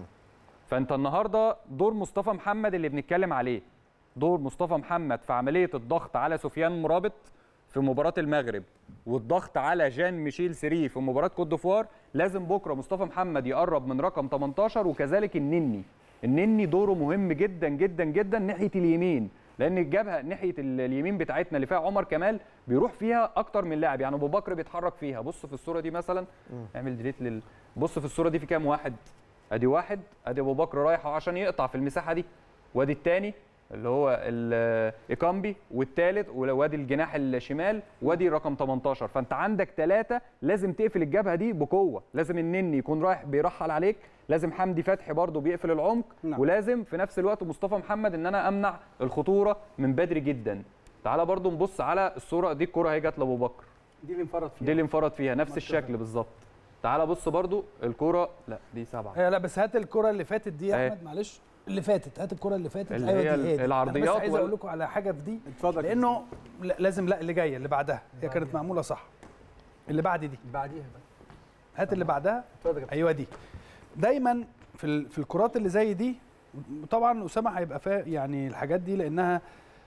فانت النهارده دور مصطفى محمد اللي بنتكلم عليه دور مصطفى محمد في عمليه الضغط على سفيان مرابط في مباراه المغرب والضغط على جان ميشيل سيري في مباراه كوت ديفوار لازم بكره مصطفى محمد يقرب من رقم 18 وكذلك النني النني دوره مهم جدا جدا جدا ناحيه اليمين لان الجبهه ناحيه ال- اليمين بتاعتنا اللي فيها عمر كمال بيروح فيها اكتر من لاعب يعني ابو بكر بيتحرك فيها بص في الصوره دي مثلا اعمل ديليت لل بص في الصوره دي في كام واحد ادي واحد ادي ابو بكر رايح عشان يقطع في المساحه دي وادي الثاني اللي هو ال- ايكامبي والثالث وادي الجناح الشمال وادي رقم 18 فانت عندك ثلاثه لازم تقفل الجبهه دي بقوه لازم النني يكون رايح بيرحل عليك لازم حمدي فتحي برضه بيقفل العمق نعم. ولازم في نفس الوقت مصطفى محمد ان انا امنع الخطوره من بدري جدا تعال برضه نبص على الصوره دي الكره هي جت لابو بكر دي اللي انفرد فيها دي اللي انفرد فيها نفس الشكل بالظبط تعال بص برضه الكره لا دي سبعه آه، لا بس هات الكره اللي فاتت دي يا أهي. احمد معلش اللي فاتت هات الكره اللي فاتت اللي أيوة هي دي، هي دي. العرضيات انا بس عايز ولا- اقول لكم على حاجه في دي اتفضل لانه لا- لازم لا اللي جايه اللي بعدها هي كانت معموله صح اللي بعد دي بعديها بقى هات اللي بعدها اتفضل يا كابتن. ايوه دي دايما في ال- في الكرات اللي زي دي طبعا اسامه هيبقى فا يعني الحاجات دي لانها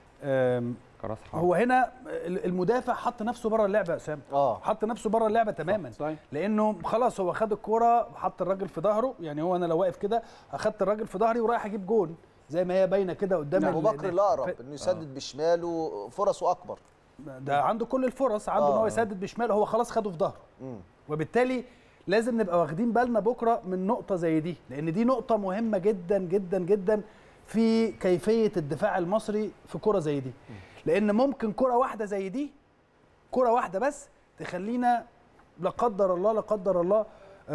آم، كراس حرب هو هنا ال- المدافع حط نفسه بره اللعبه يا اسامه اه حط نفسه بره اللعبه تماما صحيح لانه خلاص هو خد الكوره حط الراجل في ظهره يعني هو انا لو واقف كده اخدت الراجل في ظهري ورايح اجيب جون زي ما هي باينه كده قدام ابو ال- بكر الاقرب ف- انه يسدد بشماله فرصه اكبر ده عنده كل الفرص عنده ان هو آه. يسدد بشماله هو خلاص خده في ظهره مم. وبالتالي لازم نبقى واخدين بالنا بكره من نقطه زي دي لان دي نقطه مهمه جدا جدا جدا في كيفيه الدفاع المصري في كره زي دي لان ممكن كره واحده زي دي كره واحده بس تخلينا لا قدر الله لا قدر الله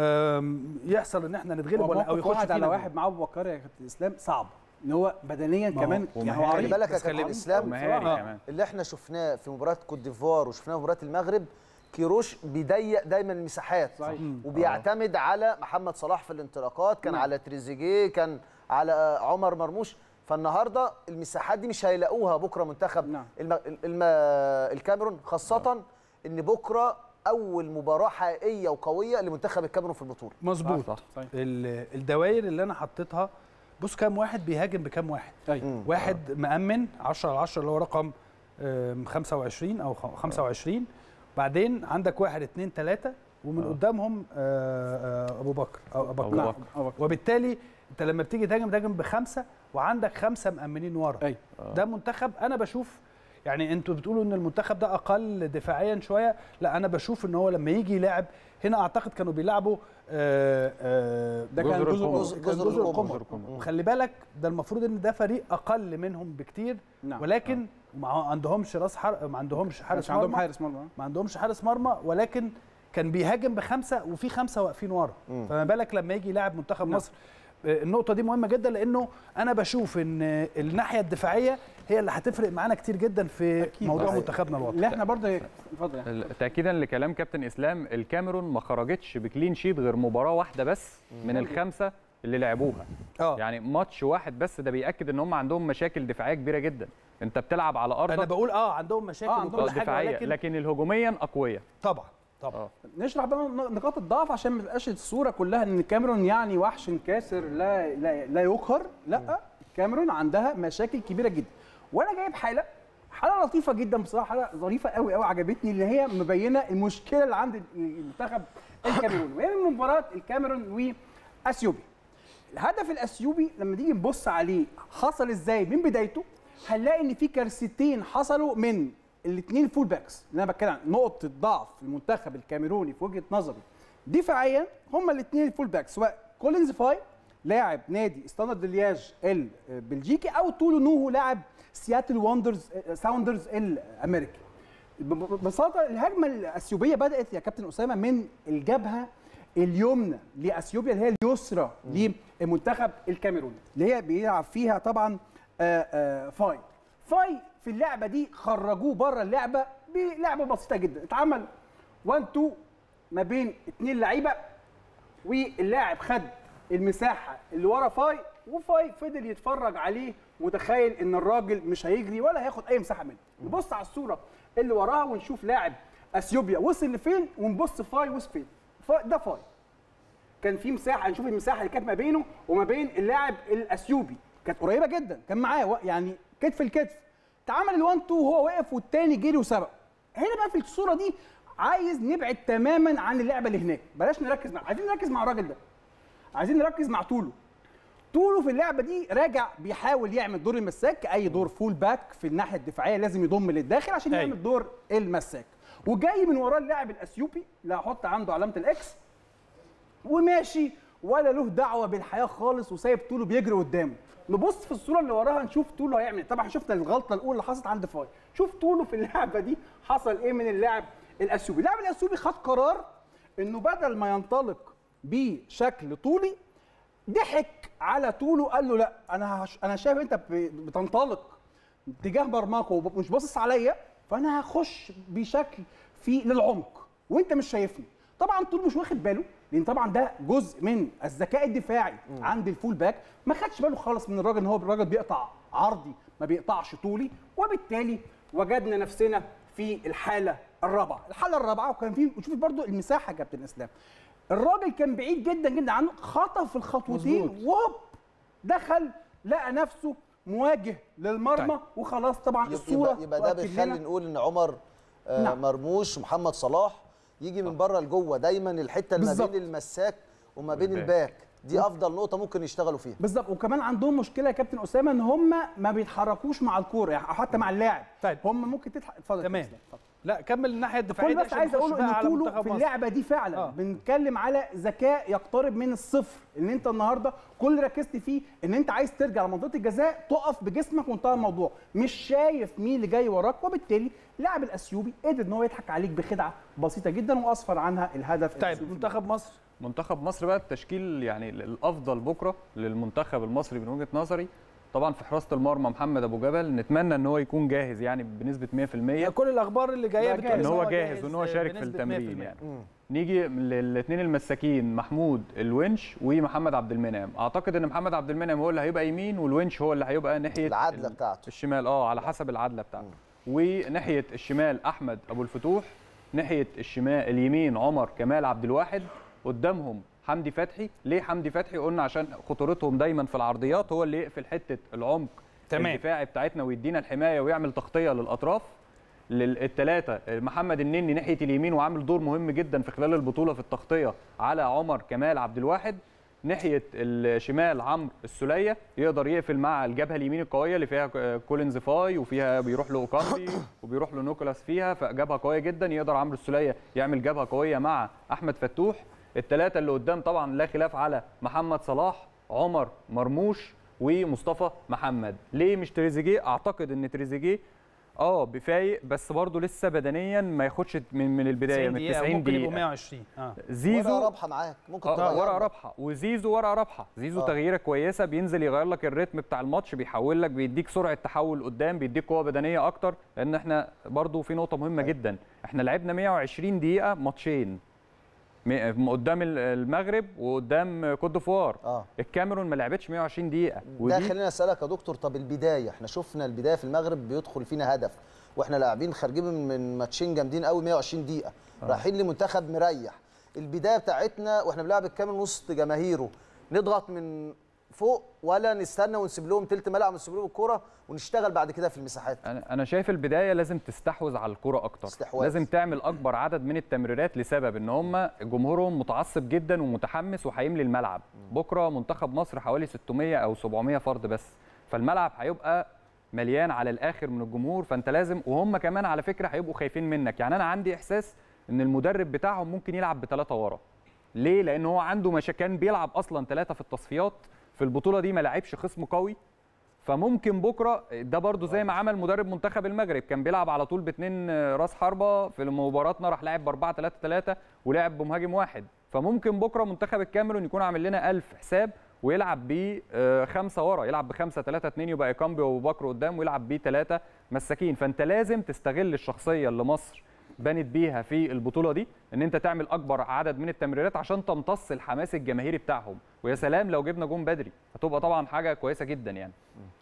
آم، يحصل ان احنا نتغلب ولا او موقف يخش واحد على فينا واحد مع ابو بكر يا كابتن اسلام صعب ان هو بدنيا ما هو- كمان ومهاري. يعني هو خلي عريض بالك يا بس كابتن كلمني. اسلام ومهاري آه. كمان اللي احنا شفناه في مباراه كوت ديفوار وشفناه في مباراه المغرب كيروش بيضيق دايما المساحات صحيح. وبيعتمد على محمد صلاح في الانطلاقات كان نعم. على تريزيجيه كان على عمر مرموش فالنهارده المساحات دي مش هيلاقوها بكره منتخب نعم. الم... الم... الكاميرون خاصه ان بكره اول مباراه حقيقيه وقويه لمنتخب الكاميرون في البطوله مظبوط صح صحيح. ال- الدوائر اللي انا حطيتها بص كام واحد بيهاجم بكام واحد ايوه واحد مأمن 10 على 10 اللي هو رقم آم، 25 او خ- 25 بعدين عندك واحد اثنين ثلاثة ومن قدامهم آه، آه، ابو بكر او ابو أبو بكر بكر. أبو بكر. وبالتالي انت لما بتيجي تهاجم تهاجم بخمسه وعندك خمسه مأمنين ورا ايوه ده منتخب انا بشوف يعني انتوا بتقولوا ان المنتخب ده اقل دفاعيا شويه لا انا بشوف ان هو لما يجي يلعب هنا اعتقد كانوا بيلعبوا آه، آه، ده كان جزر جزء القمر. جزء- كان جزر جزر القمر. القمر القمر. وخلي بالك ده المفروض ان ده فريق اقل منهم بكتير نعم. ولكن ما عندهمش راس حر... ما عندهمش حارس مش عندهم مرمى حارس مرمى ما عندهمش حارس مرمى ولكن كان بيهاجم بخمسه وفي خمسه واقفين ورا فما بالك لما يجي يلاعب منتخب نعم. مصر آه، النقطه دي مهمه جدا لانه انا بشوف ان آه، الناحيه الدفاعيه هي اللي هتفرق معانا كتير جدا في أكيد. موضوع صحيح. منتخبنا الوطني اللي احنا برضه اتفضل يعني. ال- تاكيدا لكلام كابتن اسلام الكاميرون ما خرجتش بكلين شيت غير مباراه واحده بس من الخمسه اللي لعبوها اه يعني ماتش واحد بس ده بياكد ان هم عندهم مشاكل دفاعيه كبيره جدا انت بتلعب على ارضك انا بقول اه عندهم مشاكل آه، عندهم وكل حاجه دفاعيه ولكن لكن الهجوميا اقوياء طبعا طبعا آه. نشرح بقى نقاط الضعف عشان ما تبقاش الصوره كلها ان الكاميرون يعني وحش كاسر لا لا, لا يقهر لا الكاميرون عندها مشاكل كبيره جدا وانا جايب حاله حاله لطيفه جدا بصراحه حاله ظريفه قوي قوي عجبتني اللي هي مبينه المشكله اللي عند المنتخب الكاميرون وهي من مباراه الكاميرون واثيوبيا الهدف الاثيوبي لما نيجي نبص عليه حصل ازاي من بدايته هنلاقي ان في كارثتين حصلوا من الاثنين فول باكس اللي انا بتكلم عن نقطه ضعف المنتخب الكاميروني في وجهه نظري دفاعيا هما الاثنين الفول باكس سواء كولينز فاي لاعب نادي ستاندرد لياج البلجيكي او تولو نوهو لاعب سياتل وندرز ساوندرز الامريكي ببساطه الهجمه الاثيوبيه بدات يا كابتن اسامه من الجبهه اليمنى لاثيوبيا اللي هي اليسرى للمنتخب الكاميروني اللي هي بيلعب فيها طبعا آه، آه، فاي فاي في اللعبه دي خرجوه بره اللعبه بلعبه بسيطه جدا اتعمل 1 2 ما بين اثنين لعيبه واللاعب خد المساحه اللي ورا فاي وفاي فضل يتفرج عليه متخيل ان الراجل مش هيجري ولا هياخد اي مساحه منه نبص على الصوره اللي وراها ونشوف لاعب اثيوبيا وصل لفين ونبص فاي وصل فين فا- ده فاي كان في مساحه نشوف المساحه اللي كانت ما بينه وما بين اللاعب الاثيوبي كانت قريبه جدا كان معاه و- يعني كتف الكتف اتعمل ال1 2 وهو واقف والتاني جري وسبق هنا بقى في الصوره دي عايز نبعد تماما عن اللعبه اللي هناك بلاش نركز مع عايزين نركز مع الراجل ده عايزين نركز مع طوله طوله في اللعبه دي راجع بيحاول يعمل دور المساك اي دور فول باك في الناحيه الدفاعيه لازم يضم للداخل عشان أيوة. يعمل دور المساك وجاي من وراه اللاعب الاثيوبي اللي هحط عنده علامه الاكس وماشي ولا له دعوه بالحياه خالص وسايب طوله بيجري قدامه نبص في الصوره اللي وراها نشوف طوله هيعمل إيه. طبعا شفنا الغلطه الاولى اللي حصلت عند فاي شوف طوله في اللعبه دي حصل ايه من اللاعب الاثيوبي اللاعب الاثيوبي خد قرار انه بدل ما ينطلق بشكل طولي ضحك على طوله قال له لا انا هش... انا شايف انت ب- بتنطلق اتجاه مرماك ومش باصص عليا فانا هخش بشكل في للعمق وانت مش شايفني طبعا طول مش واخد باله لان طبعا ده جزء من الذكاء الدفاعي عند الفول باك ما خدش باله خالص من الراجل ان هو الراجل بيقطع عرضي ما بيقطعش طولي وبالتالي وجدنا نفسنا في الحاله الرابعه الحاله الرابعه وكان في شوف برضو المساحه يا كابتن اسلام الراجل كان بعيد جدا جدا عنه خطف الخطوتين وهوب دخل لقى نفسه مواجه للمرمى طيب. وخلاص طبعا يبقى, الصوره يبقى ده تؤكد بيخلي لنا نقول ان عمر آه نعم. مرموش ومحمد صلاح يجي من بره لجوه دايما الحته اللي ما بالظبط. بين المساك وما بين والباك. الباك دي افضل نقطه ممكن يشتغلوا فيها بالظبط وكمان عندهم مشكله يا كابتن اسامه ان هم ما بيتحركوش مع الكوره يعني حتى مع اللاعب طيب. هم ممكن تتح... اتفضل يا تمام كابتن إسلام، اتفضل. لا كمل الناحيه الدفاعيه كل دي بس عشان عايز نخش اقوله بقى ان على طوله منتخب في مصر. اللعبه دي فعلا آه. آه. بنتكلم على ذكاء يقترب من الصفر ان انت النهارده كل اللي ركزت فيه ان انت عايز ترجع لمنطقه الجزاء تقف بجسمك وانتهى الموضوع مش شايف مين اللي جاي وراك وبالتالي اللاعب الاثيوبي قدر ان هو يضحك عليك بخدعه بسيطه جدا واسفر عنها الهدف طيب الأثيوبي. منتخب مصر منتخب مصر بقى التشكيل يعني الافضل بكره للمنتخب المصري من وجهه نظري طبعا في حراسه المرمى محمد ابو جبل نتمنى ان هو يكون جاهز يعني بنسبه 100% كل الاخبار اللي جايه لا، بتقول جاهز. ان هو جاهز وان هو شارك في بنسبة التمرين 100%. يعني نيجي للاثنين المساكين محمود الونش ومحمد عبد المنعم اعتقد ان محمد عبد المنعم هو اللي هيبقى يمين والونش هو اللي هيبقى ناحيه العدله ال- بتاعته الشمال اه على حسب العدله بتاعته وناحيه الشمال احمد ابو الفتوح ناحيه الشمال اليمين عمر كمال عبد الواحد قدامهم حمدي فتحي ليه حمدي فتحي قلنا عشان خطورتهم دايما في العرضيات هو اللي يقفل حته العمق تمام. الدفاعي بتاعتنا ويدينا الحمايه ويعمل تغطيه للاطراف للثلاثه محمد النني ناحيه اليمين وعامل دور مهم جدا في خلال البطوله في التغطيه على عمر كمال عبد الواحد ناحيه الشمال عمرو السوليه يقدر يقفل مع الجبهه اليمين القويه اللي فيها كولينز فاي وفيها بيروح له اوكامبي وبيروح له نيكولاس فيها فجبهه قويه جدا يقدر عمرو السوليه يعمل جبهه قويه مع احمد فتوح الثلاثه اللي قدام طبعا لا خلاف على محمد صلاح عمر مرموش ومصطفى محمد ليه مش تريزيجيه اعتقد ان تريزيجيه اه بفايق بس برضه لسه بدنيا ما ياخدش من من البدايه 90 من دقيقه 90 ممكن يبقوا دقيقه 120 اه ورقه زيزو رابحه معاك ممكن اه تغير ورقه لك. رابحه وزيزو ورقه رابحه زيزو آه. تغييره كويسه بينزل يغير لك الريتم بتاع الماتش بيحول لك بيديك سرعه تحول قدام بيديك قوه بدنيه اكتر لان احنا برضو في نقطه مهمه جدا احنا لعبنا 120 دقيقه ماتشين م- قدام ال- المغرب وقدام كوت ديفوار اه الكاميرون ما لعبتش 120 دقيقه ده ودي خلينا اسالك يا دكتور طب البدايه احنا شفنا البدايه في المغرب بيدخل فينا هدف واحنا لاعبين خارجين من- من ماتشين جامدين قوي 120 دقيقه رايحين لمنتخب مريح البدايه بتاعتنا واحنا بنلعب الكاميرون وسط جماهيره نضغط من فوق ولا نستنى ونسيب لهم تلت ملعب ونسيب لهم الكوره ونشتغل بعد كده في المساحات انا انا شايف البدايه لازم تستحوذ على الكره اكتر استحواذ. لازم تعمل اكبر عدد من التمريرات لسبب ان هم جمهورهم متعصب جدا ومتحمس وهيملي الملعب بكره منتخب مصر حوالي 600 او 700 فرد بس فالملعب هيبقى مليان على الاخر من الجمهور فانت لازم وهم كمان على فكره هيبقوا خايفين منك يعني انا عندي احساس ان المدرب بتاعهم ممكن يلعب بثلاثه ورا ليه لان هو عنده مشا كان بيلعب اصلا ثلاثه في التصفيات في البطوله دي ما لعبش خصم قوي فممكن بكره ده برضو زي ما عمل مدرب منتخب المغرب كان بيلعب على طول باثنين راس حربه في مباراتنا راح لعب ب 4 3 3 ولعب بمهاجم واحد فممكن بكره منتخب الكاميرون يكون عامل لنا 1000 حساب ويلعب ب خمسه ورا يلعب ب 5 3 2 يبقى ايكامبي وابو بكر قدام ويلعب ب ثلاثه مساكين فانت لازم تستغل الشخصيه اللي مصر بنت بيها في البطوله دي ان انت تعمل اكبر عدد من التمريرات عشان تمتص الحماس الجماهيري بتاعهم ويا سلام لو جبنا جون بدري هتبقى طبعا حاجه كويسه جدا يعني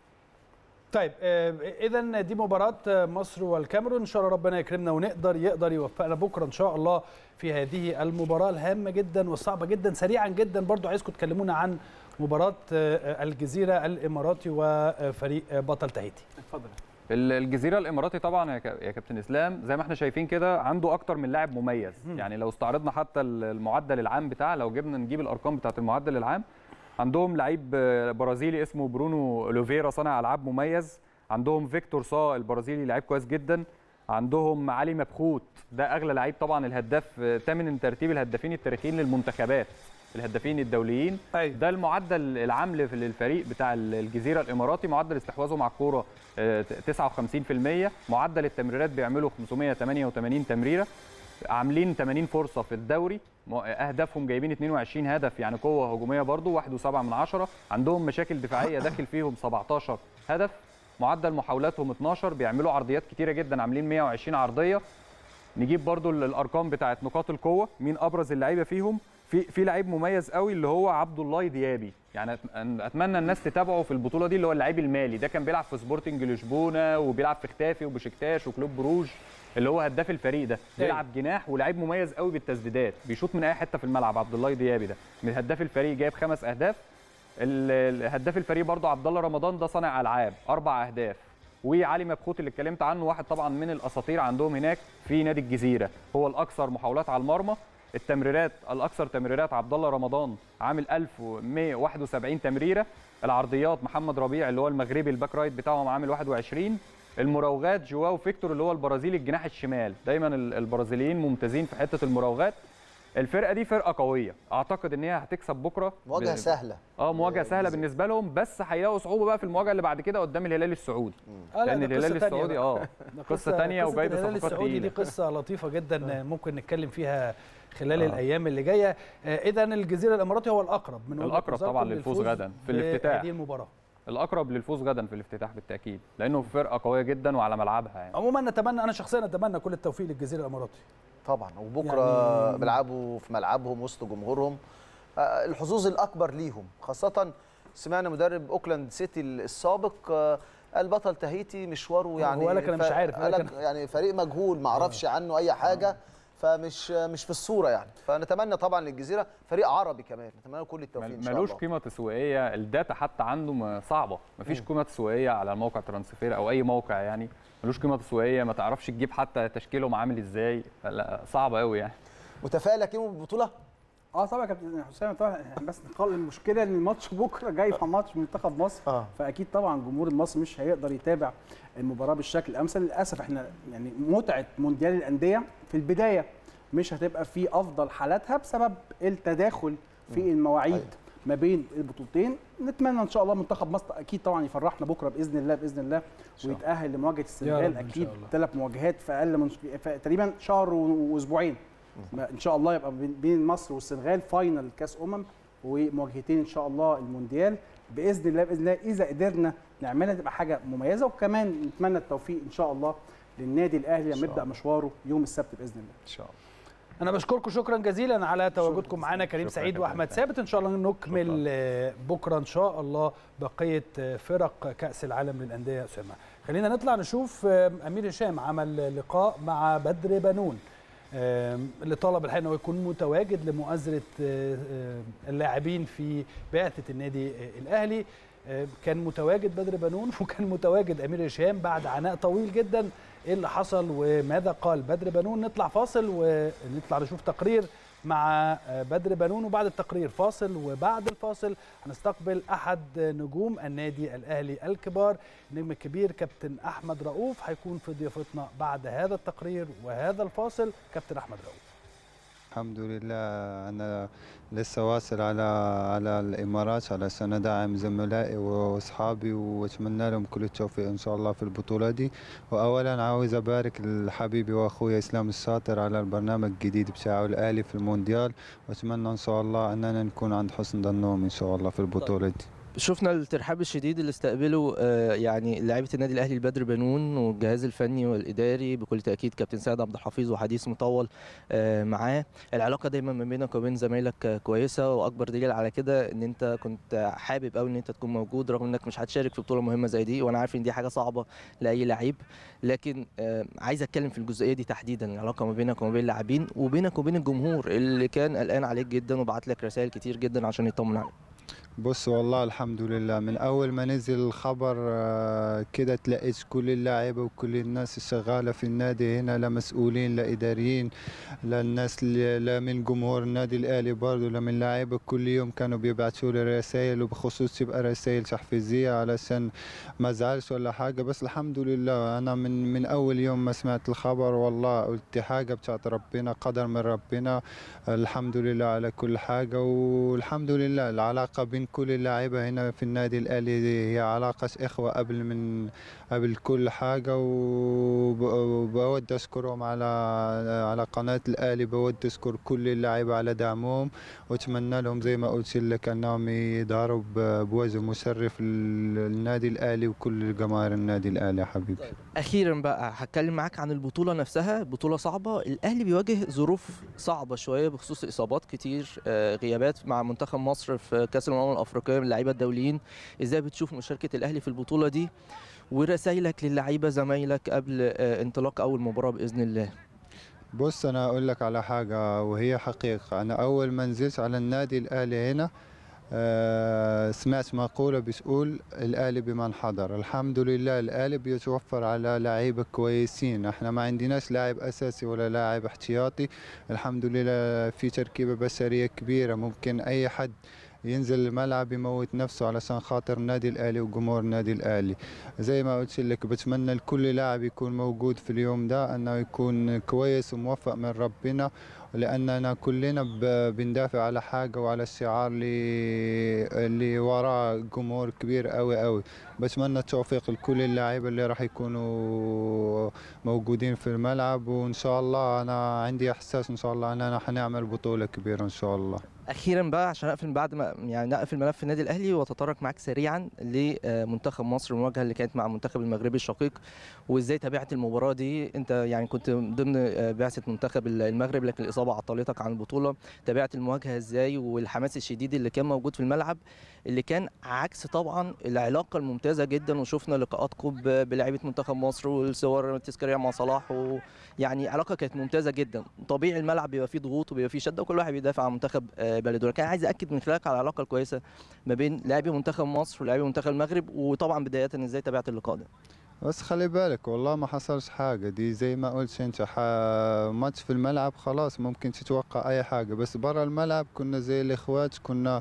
طيب اذا دي مباراه مصر والكاميرون ان شاء الله ربنا يكرمنا ونقدر يقدر يوفقنا بكره ان شاء الله في هذه المباراه الهامه جدا والصعبه جدا سريعا جدا برضو عايزكم تكلمونا عن مباراه الجزيره الاماراتي وفريق بطل تهيتي اتفضل الجزيره الاماراتي طبعا يا كابتن اسلام زي ما احنا شايفين كده عنده اكتر من لاعب مميز يعني لو استعرضنا حتى المعدل العام بتاعه لو جبنا نجيب الارقام بتاعه المعدل العام عندهم لعيب برازيلي اسمه برونو اوليفيرا صانع العاب مميز عندهم فيكتور صا البرازيلي لعيب كويس جدا عندهم علي مبخوت ده اغلى لعيب طبعا الهداف ثامن ترتيب الهدافين التاريخيين للمنتخبات الهدافين الدوليين أيوة. ده المعدل العام للفريق بتاع الجزيره الاماراتي معدل استحواذه مع الكوره 59% معدل التمريرات بيعملوا 588 تمريره عاملين 80 فرصه في الدوري اهدافهم جايبين 22 هدف يعني قوه هجوميه برضو 1.7 من عشرة عندهم مشاكل دفاعيه داخل فيهم 17 هدف معدل محاولاتهم 12 بيعملوا عرضيات كتيره جدا عاملين 120 عرضيه نجيب برضو الارقام بتاعت نقاط القوه مين ابرز اللعيبه فيهم في في لعيب مميز قوي اللي هو عبد الله ديابي يعني اتمنى الناس تتابعه في البطوله دي اللي هو اللعيب المالي ده كان بيلعب في سبورتنج لشبونه وبيلعب في ختافي وبشكتاش وكلوب بروج اللي هو هداف الفريق ده بيلعب جناح ولاعيب مميز قوي بالتسديدات بيشوط من اي حته في الملعب عبد الله ديابي ده من هداف الفريق جايب خمس اهداف هداف الفريق برضه عبد الله رمضان ده صانع العاب اربع اهداف وعلي مبخوت اللي اتكلمت عنه واحد طبعا من الاساطير عندهم هناك في نادي الجزيره هو الاكثر محاولات على المرمى التمريرات الاكثر تمريرات عبد الله رمضان عامل 1171 تمريره العرضيات محمد ربيع اللي هو المغربي الباك رايت بتاعهم عامل 21 المراوغات جواو فيكتور اللي هو البرازيلي الجناح الشمال دايما البرازيليين ممتازين في حته المراوغات الفرقه دي فرقه قويه اعتقد ان هي هتكسب بكره مواجهه ب... سهله اه مواجهه سهله بالنسبه لهم بس هيلاقوا صعوبه بقى في المواجهه اللي بعد كده قدام الهلال السعودي آه لان الهلال السعودي اه قصه ثانيه وجايب الهلال صفقات السعودي دي تقيله قصه لطيفه جدا ممكن نتكلم فيها خلال آه. الايام اللي جايه اذا الجزيره الاماراتي هو الاقرب من الاقرب طبعا للفوز غدا في الافتتاح هذه المباراه الاقرب للفوز غدا في الافتتاح بالتاكيد لانه فرقه قويه جدا وعلى ملعبها يعني عموما نتمنى انا شخصيا اتمنى كل التوفيق للجزيره الاماراتي طبعا وبكره يعني... بيلعبوا في ملعبهم وسط جمهورهم الحظوظ الاكبر ليهم خاصه سمعنا مدرب اوكلاند سيتي السابق البطل تهيتي مشواره يعني هو لك انا مش عارف قالك يعني فريق مجهول ما اعرفش عنه اي حاجه فمش مش في الصوره يعني فنتمنى طبعا للجزيره فريق عربي كمان نتمنى كل التوفيق ان شاء الله ملوش قيمه تسويقيه الداتا حتى عنده صعبه مفيش قيمه تسويقيه على الموقع ترانسفير او اي موقع يعني ملوش قيمه تسويقيه ما تعرفش تجيب حتى تشكيلهم عامل ازاي لا صعبه قوي يعني متفائل يا كيمو بالبطوله اه طبعا يا كابتن حسام طبعا بس نقال المشكله ان الماتش بكره جاي في ماتش منتخب مصر آه. فاكيد طبعا جمهور مصر مش هيقدر يتابع المباراه بالشكل الامثل للاسف احنا يعني متعه مونديال الانديه في البدايه مش هتبقى في افضل حالاتها بسبب التداخل في المواعيد أيوة. ما بين البطولتين نتمنى ان شاء الله منتخب مصر اكيد طبعا يفرحنا بكره باذن الله باذن الله ويتاهل لمواجهه السنغال اكيد ثلاث مواجهات في اقل من في تقريبا شهر واسبوعين ان شاء الله يبقى بين مصر والسنغال فاينل كاس امم ومواجهتين ان شاء الله المونديال باذن الله باذن الله اذا قدرنا نعملها تبقى حاجه مميزه وكمان نتمنى التوفيق ان شاء الله للنادي الاهلي لما يبدا مشواره يوم السبت باذن الله ان شاء الله انا بشكركم شكرا جزيلا على تواجدكم معنا كريم سعيد واحمد ثابت ان شاء الله نكمل بكره ان شاء الله بقيه فرق كاس العالم للانديه اسامه خلينا نطلع نشوف امير هشام عمل لقاء مع بدر بنون اللي طلب الحقيقه انه يكون متواجد لمؤازره اللاعبين في بعثه النادي الاهلي كان متواجد بدر بنون وكان متواجد امير هشام بعد عناء طويل جدا ايه اللي حصل وماذا قال بدر بنون نطلع فاصل ونطلع نشوف تقرير مع بدر بنون وبعد التقرير فاصل وبعد الفاصل هنستقبل احد نجوم النادي الاهلي الكبار النجم الكبير كابتن احمد رؤوف هيكون في ضيافتنا بعد هذا التقرير وهذا الفاصل كابتن احمد رؤوف الحمد لله أنا لسه واصل على على الإمارات علشان أدعم زملائي وأصحابي وأتمنى لهم كل التوفيق إن شاء الله في البطولة دي وأولا عاوز أبارك لحبيبي وأخوي إسلام الشاطر على البرنامج الجديد بتاعه الآلي في المونديال وأتمنى إن شاء الله أننا نكون عند حسن ظنهم إن شاء الله في البطولة دي شفنا الترحاب الشديد اللي استقبله آه، يعني لاعيبه النادي الاهلي البدر بنون والجهاز الفني والاداري بكل تاكيد كابتن سيد عبد الحفيظ وحديث مطول آه، معاه العلاقه دايما ما بينك وبين زمايلك آه، كويسه واكبر دليل على كده ان انت كنت حابب قوي ان انت تكون موجود رغم انك مش هتشارك في بطوله مهمه زي دي وانا عارف ان دي حاجه صعبه لاي لعيب لكن آه، عايز اتكلم في الجزئيه دي تحديدا العلاقه ما بينك وما بين اللاعبين وبينك وبين الجمهور اللي كان قلقان عليك جدا وبعت لك رسائل كتير جدا عشان يطمن عليك بص والله الحمد لله من اول ما نزل الخبر آه، كده تلاقيت كل اللاعيبه وكل الناس الشغاله في النادي هنا لا مسؤولين لا اداريين لا الناس اللي- لا من جمهور النادي الاهلي برضه لا من لاعيبه كل يوم كانوا بيبعتوا لي رسائل وبخصوص تبقى رسائل تحفيزيه علشان ما ازعلش ولا حاجه بس الحمد لله انا من من اول يوم ما سمعت الخبر والله قلت حاجه بتاعت ربنا قدر من ربنا الحمد لله على كل حاجة والحمد لله العلاقة بين كل اللاعيبة هنا في النادي الأهلي هي علاقة إخوة قبل من قبل كل حاجة وب- وبود أشكرهم على على قناة الأهلي بود أشكر كل اللاعيبة على دعمهم وأتمنى لهم زي ما قلت لك أنهم يظهروا ب- بوجه مشرف للنادي الأهلي وكل جماهير النادي الأهلي يا حبيبي اخيرا بقى هتكلم معاك عن البطوله نفسها بطوله صعبه الاهلي بيواجه ظروف صعبه شويه بخصوص اصابات كتير آه، غيابات مع منتخب مصر في كاس الامم الافريقيه من اللعيبه الدوليين ازاي بتشوف مشاركه الاهلي في البطوله دي ورسائلك للعيبه زمايلك قبل آه، انطلاق اول مباراه باذن الله بص انا اقول لك على حاجه وهي حقيقه انا اول ما نزلت على النادي الاهلي هنا آه، سمعت مقولة بتقول الأهلي بمن حضر الحمد لله الأهلي بيتوفر على لعيبة كويسين احنا ما عندناش لاعب أساسي ولا لاعب احتياطي الحمد لله في تركيبة بشرية كبيرة ممكن أي حد ينزل الملعب يموت نفسه علشان خاطر النادي الاهلي وجمهور النادي الاهلي زي ما قلت لك بتمنى لكل لاعب يكون موجود في اليوم ده انه يكون كويس وموفق من ربنا لاننا كلنا ب- بندافع على حاجه وعلى الشعار اللي اللي وراه جمهور كبير قوي قوي بتمنى التوفيق لكل اللاعيبه اللي راح يكونوا موجودين في الملعب وان شاء الله انا عندي احساس ان شاء الله اننا حنعمل بطوله كبيره ان شاء الله اخيرا بقى عشان اقفل بعد ما يعني نقفل ملف النادي الاهلي واتطرق معاك سريعا لمنتخب مصر المواجهه اللي كانت مع المنتخب المغربي الشقيق وازاي تابعت المباراه دي انت يعني كنت ضمن آه، بعثه منتخب المغرب لكن الاصابه عطلتك عن البطوله تابعت المواجهه ازاي والحماس الشديد اللي كان موجود في الملعب اللي كان عكس طبعا العلاقه الممتازه جدا وشفنا لقاءاتكم ب- بلاعيبه منتخب مصر والصور التذكاريه مع صلاح ويعني علاقه كانت ممتازه جدا طبيعي الملعب بيبقى فيه ضغوط وبيبقى فيه شده وكل واحد بيدافع عن منتخب آه، بلده لكن عايز اكد من خلالك على العلاقه الكويسه ما بين لاعبي منتخب مصر ولاعبي منتخب المغرب وطبعا بدايه ازاي تابعت اللقاء ده بس خلي بالك والله ما حصلش حاجة دي زي ما قلت انت ح... ماتش في الملعب خلاص ممكن تتوقع اي حاجة بس برا الملعب كنا زي الاخوات كنا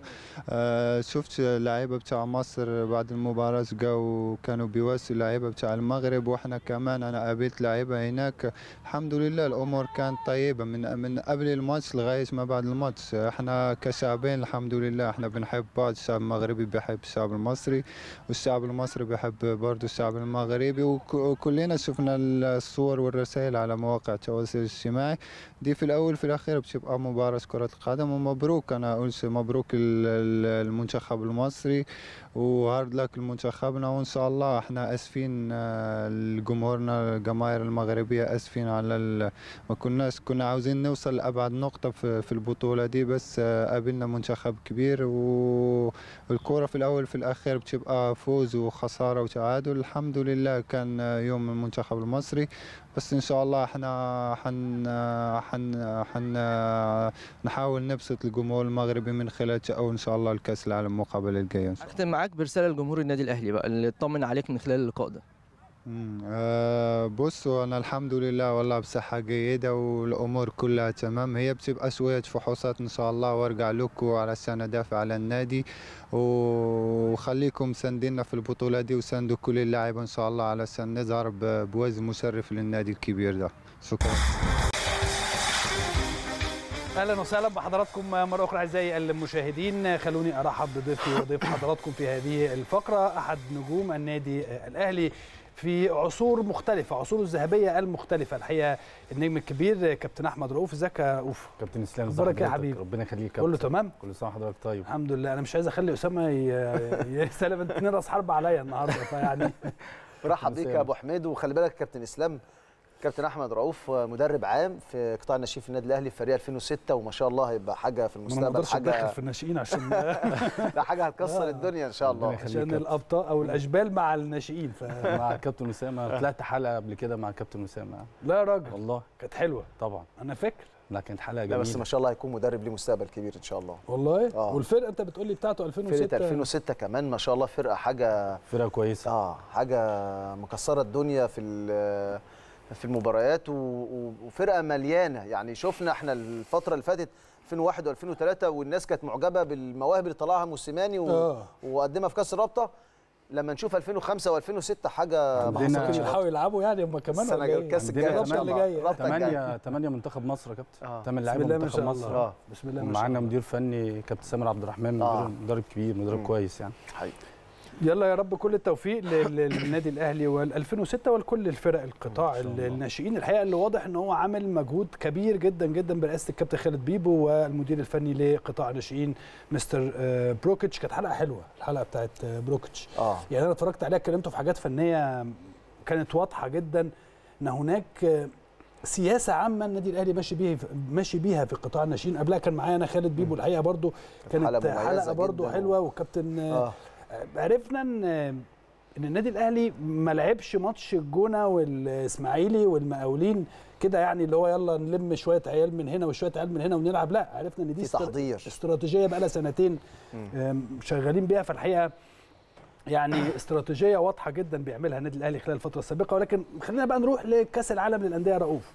آه شفت لعيبة بتاع مصر بعد المباراة جاوا كانوا بيواسوا لعيبة بتاع المغرب واحنا كمان انا قابلت لعيبة هناك الحمد لله الامور كانت طيبة من من قبل الماتش لغاية ما بعد الماتش احنا كشعبين الحمد لله احنا بنحب بعض الشعب المغربي بيحب الشعب المصري والشعب المصري بيحب برضه الشعب المغربي وك- وكلنا شفنا الصور والرسائل على مواقع التواصل الاجتماعي دي في الاول في الاخير بتبقى مباراة كرة القدم ومبروك انا اقول مبروك ال- ال- المنتخب المصري وهارد لك لمنتخبنا وان شاء الله احنا اسفين آه، لجمهورنا الجماهير المغربيه اسفين على ال... ما كناش كنا عاوزين نوصل لابعد نقطه في, في البطوله دي بس آه، قابلنا منتخب كبير و- والكوره في الاول في الاخير بتبقى فوز وخساره وتعادل الحمد لله كان آه، يوم المنتخب المصري بس ان شاء الله احنا حن حن حن نحاول نبسط الجمهور المغربي من خلال تأهل ان شاء الله لكاس العالم المقابله الجايه إن شاء الله. اختم معاك برساله لجمهور النادي الاهلي بقى اللي اطمن عليك من خلال اللقاء ده مم، آه بصوا انا الحمد لله والله بصحة جيدة والامور كلها تمام هي بتبقى شوية فحوصات ان شاء الله وارجع لكم علشان ادافع على النادي وخليكم ساندينا في البطولة دي وساندوا كل اللاعبين ان شاء الله علشان نظهر ب- بوزن مشرف للنادي الكبير ده شكرا اهلا وسهلا بحضراتكم مره اخرى اعزائي المشاهدين خلوني ارحب بضيفي وضيف حضراتكم في هذه الفقره احد نجوم النادي الاهلي في عصور مختلفة عصور الذهبية المختلفة الحقيقة النجم الكبير كابتن أحمد رؤوف ازيك يا رؤوف كابتن اسلام أخبارك ازي يا حضرتك؟ حبيبي؟ ربنا يخليك يا كله كابتن. تمام كل سنه وحضرتك طيب الحمد لله أنا مش عايز أخلي أسامة ي- يسلم اتنين راس حرب عليا النهاردة فيعني برحب بيك يا ابو حميد وخلي بالك كابتن اسلام كابتن احمد رؤوف مدرب عام في قطاع الناشئين في النادي الاهلي في فريق 2006 وما شاء الله هيبقى حاجه في ما المستقبل نقدرش ندخل حاجه في الناشئين عشان لا حاجه هتكسر الدنيا ان شاء الله عشان الأبطال أو الأشبال مع الناشئين ف... مع كابتن اسامه طلعت حلقه قبل كده مع كابتن اسامه لا يا راجل والله كانت حلوة طبعا أنا فاكر لا كانت حلقه لا جميله بس ما شاء الله هيكون مدرب ليه مستقبل كبير ان شاء الله والله آه. والفرقة أنت بتقول لي بتاعته 2006 فرقه 2006 كمان ما شاء الله فرقه حاجه فرقه كويسه اه حاجه مكسره الدنيا في ال- في المباريات و- و- وفرقه مليانه يعني شفنا احنا الفتره اللي فاتت 2001 و2003 والناس كانت معجبه بالمواهب اللي طلعها موسيماني و... آه. وقدمها في كاس الرابطه لما نشوف 2005 و2006 حاجه ما عندنا- حصلتش ممكن يلحقوا يلعبوا يعني هم كمان السنة ولا الجاية، إيه؟ الكاس عندنا الجاي ان الرابطة شاء اللي الله جاية. الرابطة الجاية. 8 8 منتخب مصر يا كابتن آه. 8 بسم لعيبه الله ما منتخب شاء مصر الله آه. بسم الله ما شاء ومعانا الله مدير فني كابتن سامر عبد الرحمن آه. مدير- مدرب كبير مدرب مم. كويس يعني حقيقي. يلا يا رب كل التوفيق لل- للنادي الاهلي وال 2006 ولكل الفرق القطاع إن شاء ال- الله. الناشئين الحقيقه اللي واضح ان هو عامل مجهود كبير جدا جدا برئاسه الكابتن خالد بيبو والمدير الفني لقطاع الناشئين مستر آه، بروكيتش كانت حلقه حلوه الحلقه بتاعت آه، بروكيتش اه يعني انا اتفرجت عليها اتكلمت في حاجات فنيه كانت واضحه جدا ان هناك آه، سياسه عامه النادي الاهلي ماشي بيها ماشي بيها في قطاع الناشئين قبلها كان معايا انا خالد بيبو الحقيقه برضو كانت حلقة مميزة حلقه برضو جداً. حلوه وكابتن آه، اه عرفنا ان ان النادي الاهلي ما لعبش ماتش الجونه والاسماعيلي والمقاولين كده يعني اللي هو يلا نلم شويه عيال من هنا وشويه عيال من هنا ونلعب لا عرفنا ان دي في استر- تحضير استراتيجيه بقى لها سنتين آم، شغالين بيها فالحقيقه يعني استراتيجيه واضحه جدا بيعملها النادي الاهلي خلال الفتره السابقه ولكن خلينا بقى نروح لكاس العالم للانديه يا رؤوف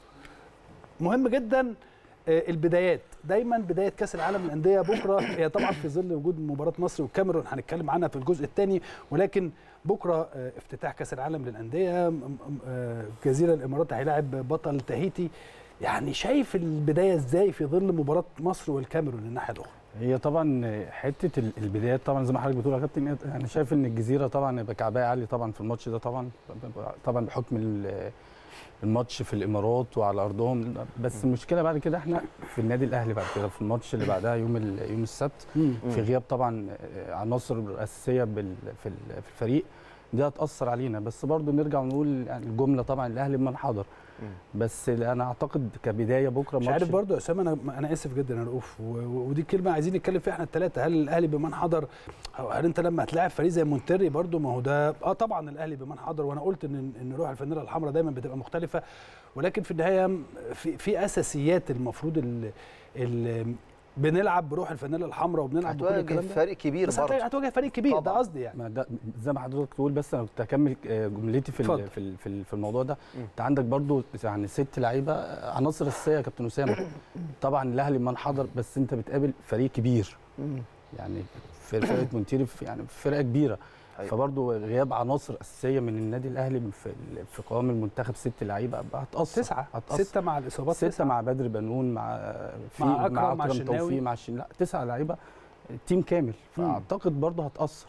مهم جدا آه، البدايات دايما بدايه كاس العالم للانديه بكره هي طبعا في ظل وجود مباراه مصر والكاميرون هنتكلم عنها في الجزء الثاني ولكن بكره آه، افتتاح كاس العالم للانديه م- م- آه، جزيره الامارات هيلاعب بطل تاهيتي يعني شايف البدايه ازاي في ظل مباراه مصر والكاميرون الناحيه الاخرى هي طبعا حته ال- البدايات طبعا زي ما حضرتك بتقول يا كابتن انا شايف ان الجزيره طبعا يبقى كعبها عالي طبعا في الماتش ده طبعا طبعا بحكم ال- الماتش في الامارات وعلى ارضهم بس المشكله بعد كده احنا في النادي الاهلي بعد كده في الماتش اللي بعدها يوم ال- يوم السبت في غياب طبعا عناصر اساسيه بال- في ال- في الفريق دي هتاثر علينا بس برضو نرجع ونقول يعني الجمله طبعا الاهلي بمن حضر بس انا اعتقد كبدايه بكره مش ماتش عارف برضه يا اسامه انا انا اسف جدا يا رؤوف و- و- ودي كلمه عايزين نتكلم فيها احنا الثلاثه هل الاهلي بمن حضر أو هل انت لما هتلاعب فريق زي مونتري برضه ما هو ده اه طبعا الاهلي بمن حضر وانا قلت ان ان روح الفانيلا الحمراء دايما بتبقى مختلفه ولكن في النهايه في في اساسيات المفروض ال ال بنلعب بروح الفانيلا الحمراء وبنلعب بكل هتواجه الكلام ده فريق كبير بس هتواجه- برضه هتواجه فريق كبير ده طبعاً. قصدي يعني ما ده زي ما حضرتك تقول بس انا كنت هكمل آه، جملتي في اتفضل. ال- في ال- في ال- في الموضوع ده مم. انت عندك برضو يعني ست لعيبه آه، عناصر اساسيه يا كابتن اسامه طبعا الاهلي من حضر بس انت بتقابل فريق كبير مم. يعني في فرقه مونتيري في- يعني فرقه كبيره أيوة. فبرضو غياب عناصر اساسيه من النادي الاهلي في ال- في قوام المنتخب ست لعيبه هتاثر تسعه هتأثر. سته مع الاصابات ستة تسعة. مع بدر بنون مع في مع أكرم، مع مع اكرم الشناوي. توفيق مع الشن... لا تسعة لعيبه تيم كامل فاعتقد برضه هتاثر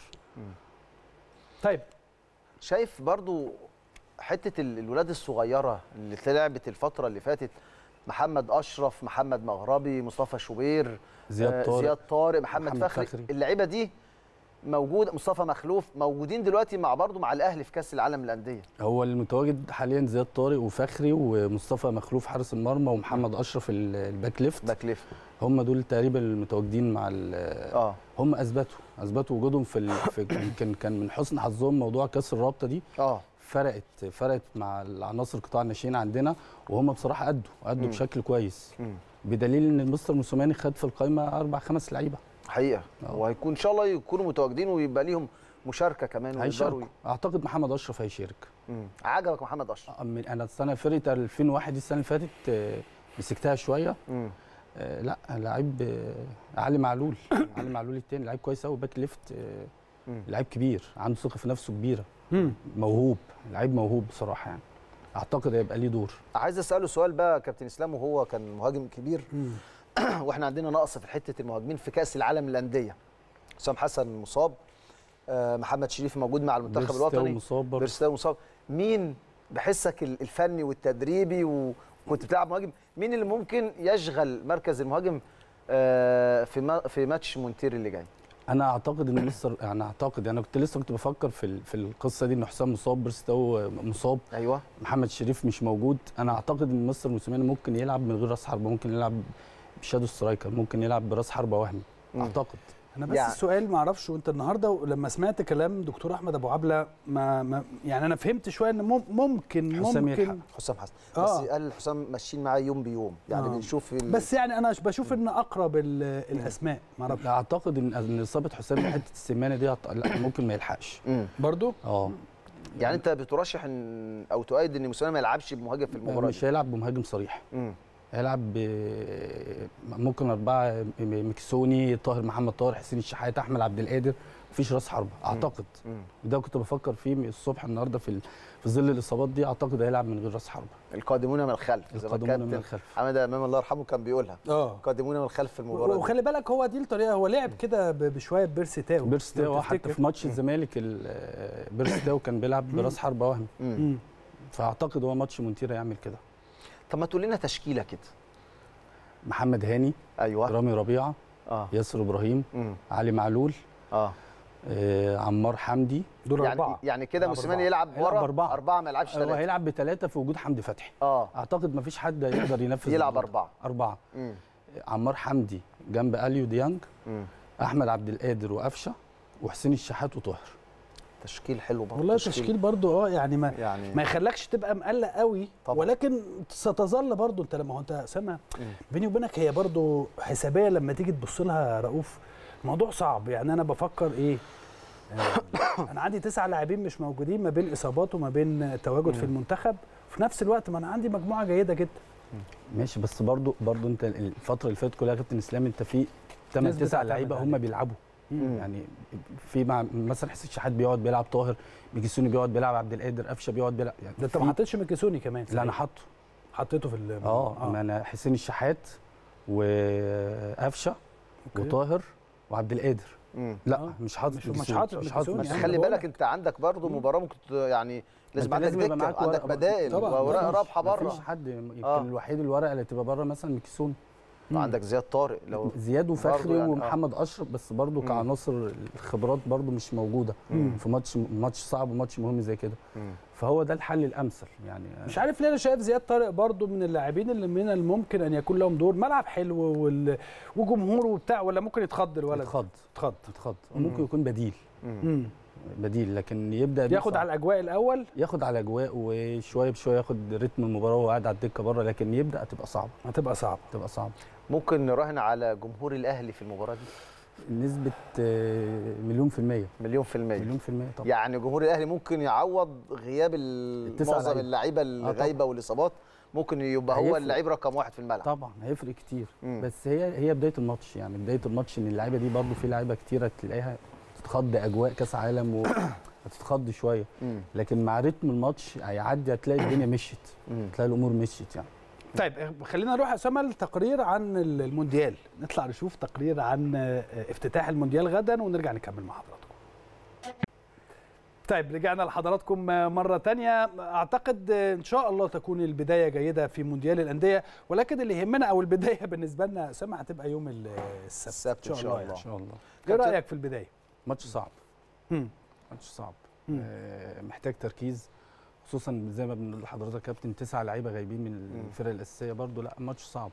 طيب شايف برضو حته ال- الولاد الصغيره اللي لعبت الفتره اللي فاتت محمد اشرف محمد مغربي مصطفى شوبير زياد آه، طارق زياد طارق محمد, محمد فخري. فخري. اللعيبه دي موجوده مصطفى مخلوف موجودين دلوقتي مع برضو مع الاهلي في كاس العالم للانديه هو المتواجد حاليا زياد طارق وفخري ومصطفى مخلوف حارس المرمى ومحمد اشرف ال- الباك ليفت باك ليفت هم دول تقريبا المتواجدين مع ال- اه هم اثبتوا اثبتوا وجودهم في, ال... في كان كان من حسن حظهم موضوع كاس الرابطه دي اه فرقت فرقت مع العناصر قطاع الناشئين عندنا وهم بصراحه ادوا ادوا مم. بشكل كويس مم. بدليل ان مستر موسوماني خد في القائمه اربع خمس لعيبه حقيقه آه. وهيكون ان شاء الله يكونوا متواجدين ويبقى ليهم مشاركه كمان ويقدروا هيشاركوا اعتقد محمد اشرف هيشارك مم. عجبك محمد اشرف من- انا السنه فرقه 2001 دي السنه اللي فاتت آه، مسكتها شويه مم. آه، لا لعيب آه، علي معلول علي معلول التاني لعيب كويس قوي باك ليفت آه، مم. لعيب كبير عنده ثقه في نفسه كبيره مم. موهوب لعيب موهوب بصراحه يعني اعتقد هيبقى ليه دور عايز اساله سؤال بقى كابتن اسلام وهو كان مهاجم كبير مم. واحنا عندنا نقص في حته المهاجمين في كاس العالم للانديه حسام حسن مصاب آه، محمد شريف موجود مع المنتخب بيرستاو الوطني مصاب برضه. بيرستاو مصاب مين بحسك ال- الفني والتدريبي وكنت بتلعب مهاجم مين اللي ممكن يشغل مركز المهاجم آه، في ما- في ماتش مونتير اللي جاي انا اعتقد ان لسه يعني اعتقد يعني كنت لسه كنت بفكر في ال- في القصه دي ان حسام مصاب بيرستاو مصاب ايوه محمد شريف مش موجود انا اعتقد ان مستر موسيماني ممكن يلعب من غير راس حربه ممكن يلعب بشادو سترايكر ممكن يلعب براس حربه وهمي مم. اعتقد انا بس يعني- السؤال ما اعرفش وانت النهارده لما سمعت كلام دكتور احمد ابو عبله ما, ما يعني انا فهمت شويه ان مم- ممكن حسام ممكن يلحق. حسام حسن آه. بس قال حسام ماشيين معاه يوم بيوم يعني آه. بنشوف ال- بس يعني انا بشوف ان اقرب ال- الاسماء ما اعرفش لا اعتقد ان ان اصابه حسام في حته السمانه دي هت- لا ممكن ما يلحقش مم. برضو اه يعني انت بترشح ان او تؤيد ان موسيماني ما يلعبش بمهاجم في المباراه مش دي هيلعب بمهاجم صريح مم. هيلعب ب... ممكن أربعة مكسوني طاهر محمد طاهر حسين الشحات أحمد عبد القادر مفيش راس حربة أعتقد مم. وده كنت بفكر فيه من الصبح النهارده في ال... في ظل الإصابات دي أعتقد هيلعب من غير راس حربة القادمون من الخلف زي ما القادمون من الكابتن الخلف. حمد امام الله يرحمه كان بيقولها اه القادمون من الخلف في المباراه دي. وخلي بالك هو دي الطريقه هو لعب كده ب- بشويه بيرسي تاو بيرس لو تاو حتى تفتكر. في ماتش الزمالك ال- بيرس تاو كان بيلعب براس حربة وهمي مم. مم. فأعتقد هو ماتش مونتير هيعمل كده طب ما تقول لنا تشكيله كده محمد هاني ايوه رامي ربيعة اه ياسر إبراهيم مم. علي معلول اه آه، عمار حمدي دول يعني اربعه يعني كده يلعب موسيماني أربعة. يلعب هيلعب ورا بأربعة. اربعه ما يلعبش هو ثلاثه هيلعب بثلاثة في وجود حمدي فتحي اه اعتقد ما فيش حد يقدر ينفذ يلعب الموضوع. اربعه اربعه مم. عمار حمدي جنب اليو ديانج مم. احمد عبد القادر وقفشه وحسين الشحات وطاهر تشكيل حلو برضه والله تشكيل برضو اه يعني ما يعني ما يخلكش تبقى مقلق قوي طبعا. ولكن ستظل برضو انت لما هو انت سامع بيني وبينك هي برضو حسابيه لما تيجي تبص لها رؤوف الموضوع صعب يعني انا بفكر ايه آه، انا عندي تسع لاعبين مش موجودين ما بين اصابات وما بين تواجد في المنتخب في نفس الوقت ما انا عندي مجموعه جيده جدا ماشي بس برضو برضو انت الفتره اللي فاتت كلها يا كابتن اسلام انت في 8 ناس 9 بتعتمد لعيبه هم عليك. بيلعبوا مم. يعني في مع مثلا حسين الشحات بيقعد بيلعب طاهر بيجيسوني بيقعد بيلعب عبد القادر قفشه بيقعد بيلعب يعني ده انت ما في- حطيتش ميكيسوني كمان لا انا حاطه حطيته في ال- اه ما انا حسين الشحات وقفشه أوكي. وطاهر وعبد القادر مم. لا آه. مش حاطط مش- مش ميكيسوني. حاطط مش حاطط ميكيسوني بس يعني. خلي بقول بالك انت عندك برضه مباراه ممكن ت- يعني لازم انت عندك لازم يبقى دكه معاك عندك ورقة. بدائل طبعاً. واوراق مفيش- رابحه بره مفيش حد يمكن آه. الوحيد الورقه اللي تبقى بره مثلا ميكيسوني عندك زياد طارق لو زياد برضه وفخري يعني، آه. ومحمد اشرف بس برضه مم. كعناصر الخبرات برضه مش موجوده مم. في ماتش ماتش صعب وماتش مهم زي كده مم. فهو ده الحل الامثل يعني مش عارف ليه انا شايف زياد طارق برضو من اللاعبين اللي من الممكن ان يكون لهم دور ملعب حلو وال... وجمهور وبتاع ولا ممكن يتخض الولد يتخض يتخض يتخض مم. ممكن يكون بديل مم. بديل لكن يبدا بيه ياخد صعب. على الاجواء الاول ياخد على اجواء وشويه بشويه ياخد رتم المباراه وهو قاعد على الدكه بره لكن يبدا هتبقى صعبه هتبقى صعبه هتبقى صعبه ممكن نراهن على جمهور الاهلي في المباراه دي نسبه آه، مليون في الميه مليون في المية مليون في الميه طبعا يعني جمهور الاهلي ممكن يعوض غياب ال- التسع معظم لعيبة. اللعيبه طبعاً. الغايبه والاصابات ممكن يبقى هو هيفرق. اللعيب رقم واحد في الملعب طبعا هيفرق كتير مم. بس هي هي بدايه الماتش يعني بدايه الماتش ان اللعيبه دي برضو في لعيبه كتيره تلاقيها تتخض اجواء كاس عالم وهتتخض شويه مم. لكن مع رتم الماتش هيعدي هتلاقي الدنيا مشيت مم. هتلاقي الامور مشيت يعني طيب خلينا نروح يا اسامه لتقرير عن المونديال نطلع نشوف تقرير عن افتتاح المونديال غدا ونرجع نكمل مع حضراتكم طيب رجعنا لحضراتكم مرة تانية أعتقد إن شاء الله تكون البداية جيدة في مونديال الأندية ولكن اللي يهمنا أو البداية بالنسبة لنا أسامة هتبقى يوم السبت, السبت إن شاء الله. ان يعني. شاء الله إيه رأيك في البداية؟ ماتش صعب مم. ماتش صعب مم. آه، محتاج تركيز خصوصا زي ما بنقول لحضرتك يا كابتن تسع لعيبه غايبين من الفرق الاساسيه برضو لا ماتش صعب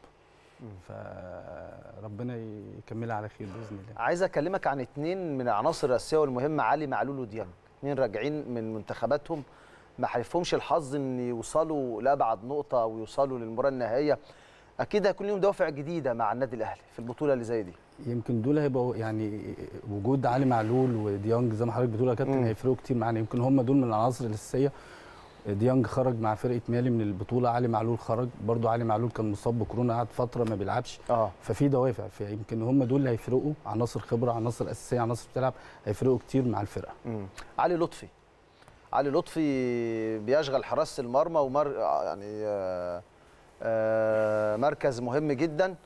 فربنا يكملها على خير باذن الله عايز اكلمك عن اتنين من العناصر الاساسيه والمهمه علي معلول وديانج اتنين راجعين من منتخباتهم ما حالفهمش الحظ ان يوصلوا لابعد نقطه ويوصلوا للمباراه النهائيه اكيد هيكون لهم دوافع جديده مع النادي الاهلي في البطوله اللي زي دي يمكن دول هيبقوا يعني وجود علي معلول وديانج زي ما حضرتك بتقول يا كابتن مم. هيفرقوا كتير معانا يمكن هم دول من العناصر الاساسيه ديانج خرج مع فرقه مالي من البطوله علي معلول خرج برضو علي معلول كان مصاب بكورونا قعد فتره ما بيلعبش اه ففي دوافع فيمكن هم دول اللي هيفرقوا عناصر خبره عناصر اساسيه عناصر بتلعب هيفرقوا كتير مع الفرقه مم. علي لطفي علي لطفي بيشغل حراسه المرمى ومر يعني آه، آه، مركز مهم جدا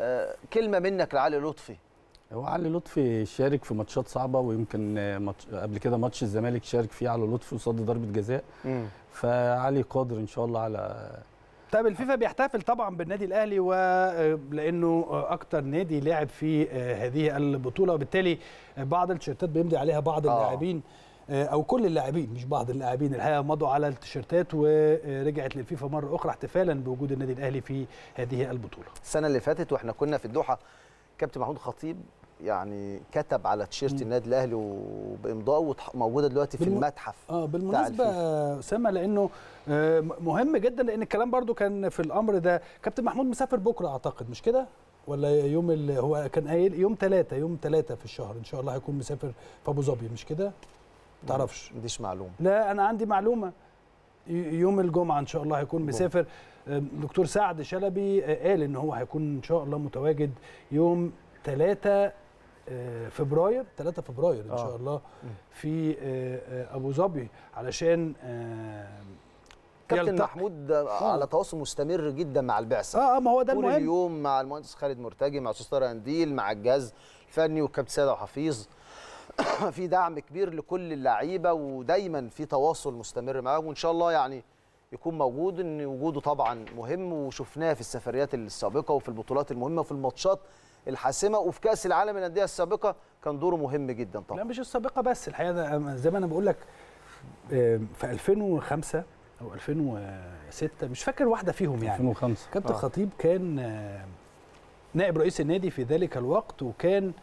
آه، كلمه منك لعلي لطفي هو علي لطفي شارك في ماتشات صعبه ويمكن ماتش قبل كده ماتش الزمالك شارك فيه علي لطفي وصد ضربه جزاء فعلي قادر ان شاء الله على طيب الفيفا بيحتفل طبعا بالنادي الاهلي ولانه اكتر نادي لعب في هذه البطوله وبالتالي بعض التيشيرتات بيمضي عليها بعض آه. اللاعبين او كل اللاعبين مش بعض اللاعبين الحقيقه مضوا على التيشيرتات ورجعت للفيفا مره اخرى احتفالا بوجود النادي الاهلي في هذه البطوله السنه اللي فاتت واحنا كنا في الدوحه كابتن محمود خطيب يعني كتب على تيشيرت النادي الاهلي وبامضائه وتح- موجوده دلوقتي في بالم- المتحف اه بتاع بالمناسبه الفيفا. اسامه لانه آه، مهم جدا لان الكلام برضو كان في الامر ده كابتن محمود مسافر بكره اعتقد مش كده ولا يوم ال- هو كان قايل يوم ثلاثة يوم ثلاثة في الشهر ان شاء الله هيكون مسافر في ابو ظبي مش كده ما تعرفش ما عنديش معلومه لا انا عندي معلومه ي- يوم الجمعه ان شاء الله هيكون مسافر آه، دكتور سعد شلبي آه، قال ان هو هيكون ان شاء الله متواجد يوم 3 فبراير 3 فبراير ان آه. شاء الله في آه، آه، ابو ظبي علشان آه، كابتن يلتقي. محمود على تواصل مستمر جدا مع البعثه اه آه، ما هو ده طول المهم اليوم مع المهندس خالد مرتجي مع استاذ طارق انديل مع الجهاز الفني والكابتن سيد وحفيظ في دعم كبير لكل اللعيبه ودايما في تواصل مستمر معاهم وان شاء الله يعني يكون موجود ان وجوده طبعا مهم وشفناه في السفريات السابقه وفي البطولات المهمه وفي الماتشات الحاسمه وفي كاس العالم للانديه السابقه كان دوره مهم جدا لا طبعا مش السابقه بس الحقيقه ده زي ما انا بقول لك آه، في 2005 او 2006 مش فاكر واحده فيهم يعني 2005 كابتن آه. خطيب كان آه، نائب رئيس النادي في ذلك الوقت وكان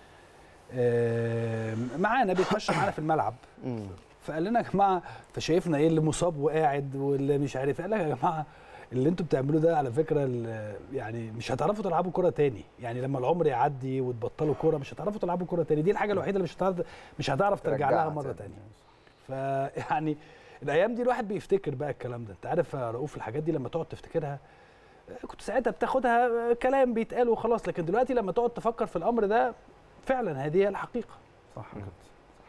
آه، معانا بيتمشى معانا في الملعب مم. فقال لنا يا جماعه فشايفنا ايه اللي مصاب وقاعد واللي مش عارف إيه. قال لك يا جماعه اللي انتوا بتعملوه ده على فكره ال- يعني مش هتعرفوا تلعبوا كوره تاني يعني لما العمر يعدي وتبطلوا كوره مش هتعرفوا تلعبوا كوره تاني دي الحاجه الوحيده اللي مش هتعرف مش هتعرف ترجع لها ترجعها مره تاني. تانية فيعني الايام دي الواحد بيفتكر بقى الكلام ده انت عارف يا رؤوف الحاجات دي لما تقعد تفتكرها كنت ساعتها بتاخدها كلام بيتقال وخلاص لكن دلوقتي لما تقعد تفكر في الامر ده فعلا هذه هي الحقيقه صح يا كابتن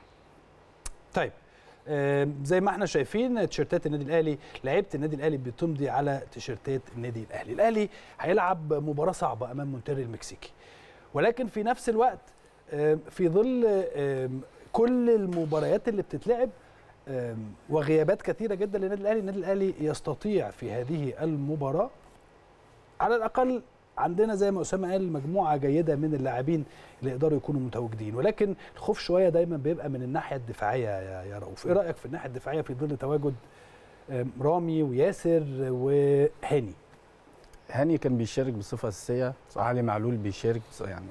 طيب آه، زي ما احنا شايفين تيشيرتات النادي الاهلي لعيبه النادي الاهلي بتمضي على تيشيرتات النادي الاهلي الاهلي هيلعب مباراه صعبه امام مونتري المكسيكي ولكن في نفس الوقت آه، في ظل آه، كل المباريات اللي بتتلعب آه، وغيابات كثيره جدا للنادي الاهلي النادي الاهلي يستطيع في هذه المباراه على الاقل عندنا زي ما اسامه قال مجموعه جيده من اللاعبين اللي يقدروا يكونوا متواجدين ولكن الخوف شويه دايما بيبقى من الناحيه الدفاعيه يا يا رؤوف ايه رايك في الناحيه الدفاعيه في ظل تواجد آم، رامي وياسر وهاني هاني كان بيشارك بصفه اساسيه علي معلول بيشارك بص- يعني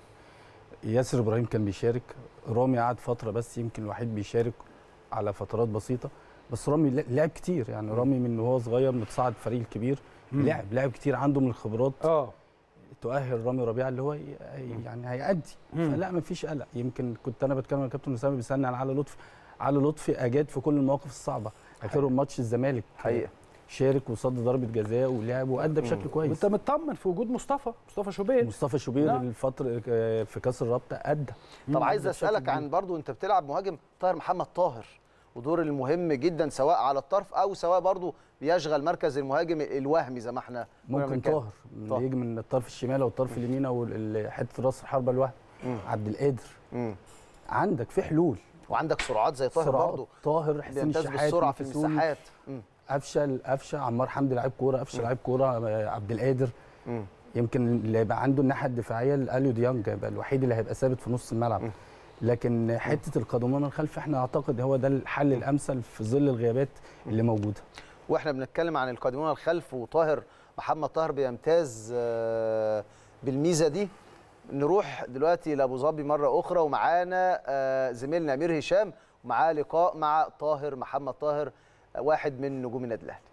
ياسر ابراهيم كان بيشارك رامي قعد فتره بس يمكن الوحيد بيشارك على فترات بسيطه بس رامي ل- لعب كتير يعني رامي من وهو صغير متصاعد فريق الكبير مم. لعب لعب كتير عنده من الخبرات اه تؤهل رامي ربيعه اللي هو ي- يعني هيأدي مم. فلا ما فيش قلق يمكن كنت انا بتكلم مع الكابتن اسامه بيسالني عن علي لطفي علي لطفي اجاد في كل المواقف الصعبه اخرهم ماتش الزمالك حقيقه شارك وصد ضربه جزاء ولعب وادى بشكل كويس وانت مطمن في وجود مصطفى مصطفى شوبير مصطفى شوبير نعم. الفتره آه، في كاس الرابطه ادى طب عايز أدى بشكل اسالك كبير. عن برضو انت بتلعب مهاجم طاهر محمد طاهر ودور المهم جدا سواء على الطرف او سواء برضو بيشغل مركز المهاجم الوهمي زي ما احنا كنا ممكن بنتكلم. طاهر طاهر. اللي يجي من الطرف الشمال او الطرف اليمين او ال- حته راس الحربه الوهم مم. عبد القادر مم. عندك في حلول وعندك سرعات زي طاهر سرعات. برضو طاهر حسين بيمتاز الشحات بالسرعه في الفسوني، المساحات مم. قفشه قفشه عمار حمدي لعيب كوره قفشه لعيب كوره آه، عبد القادر مم. يمكن اللي هيبقى عنده الناحيه الدفاعيه اليو ديانج هيبقى الوحيد اللي هيبقى ثابت في نص الملعب مم. لكن حته القادمون الخلفي احنا اعتقد هو ده الحل الامثل في ظل الغيابات اللي موجوده واحنا بنتكلم عن القادمون الخلف وطاهر محمد طاهر بيمتاز آه، بالميزه دي نروح دلوقتي لابو ظبي مره اخرى ومعانا آه، زميلنا امير هشام ومعاه لقاء مع طاهر محمد طاهر آه، واحد من نجوم النادي الاهلي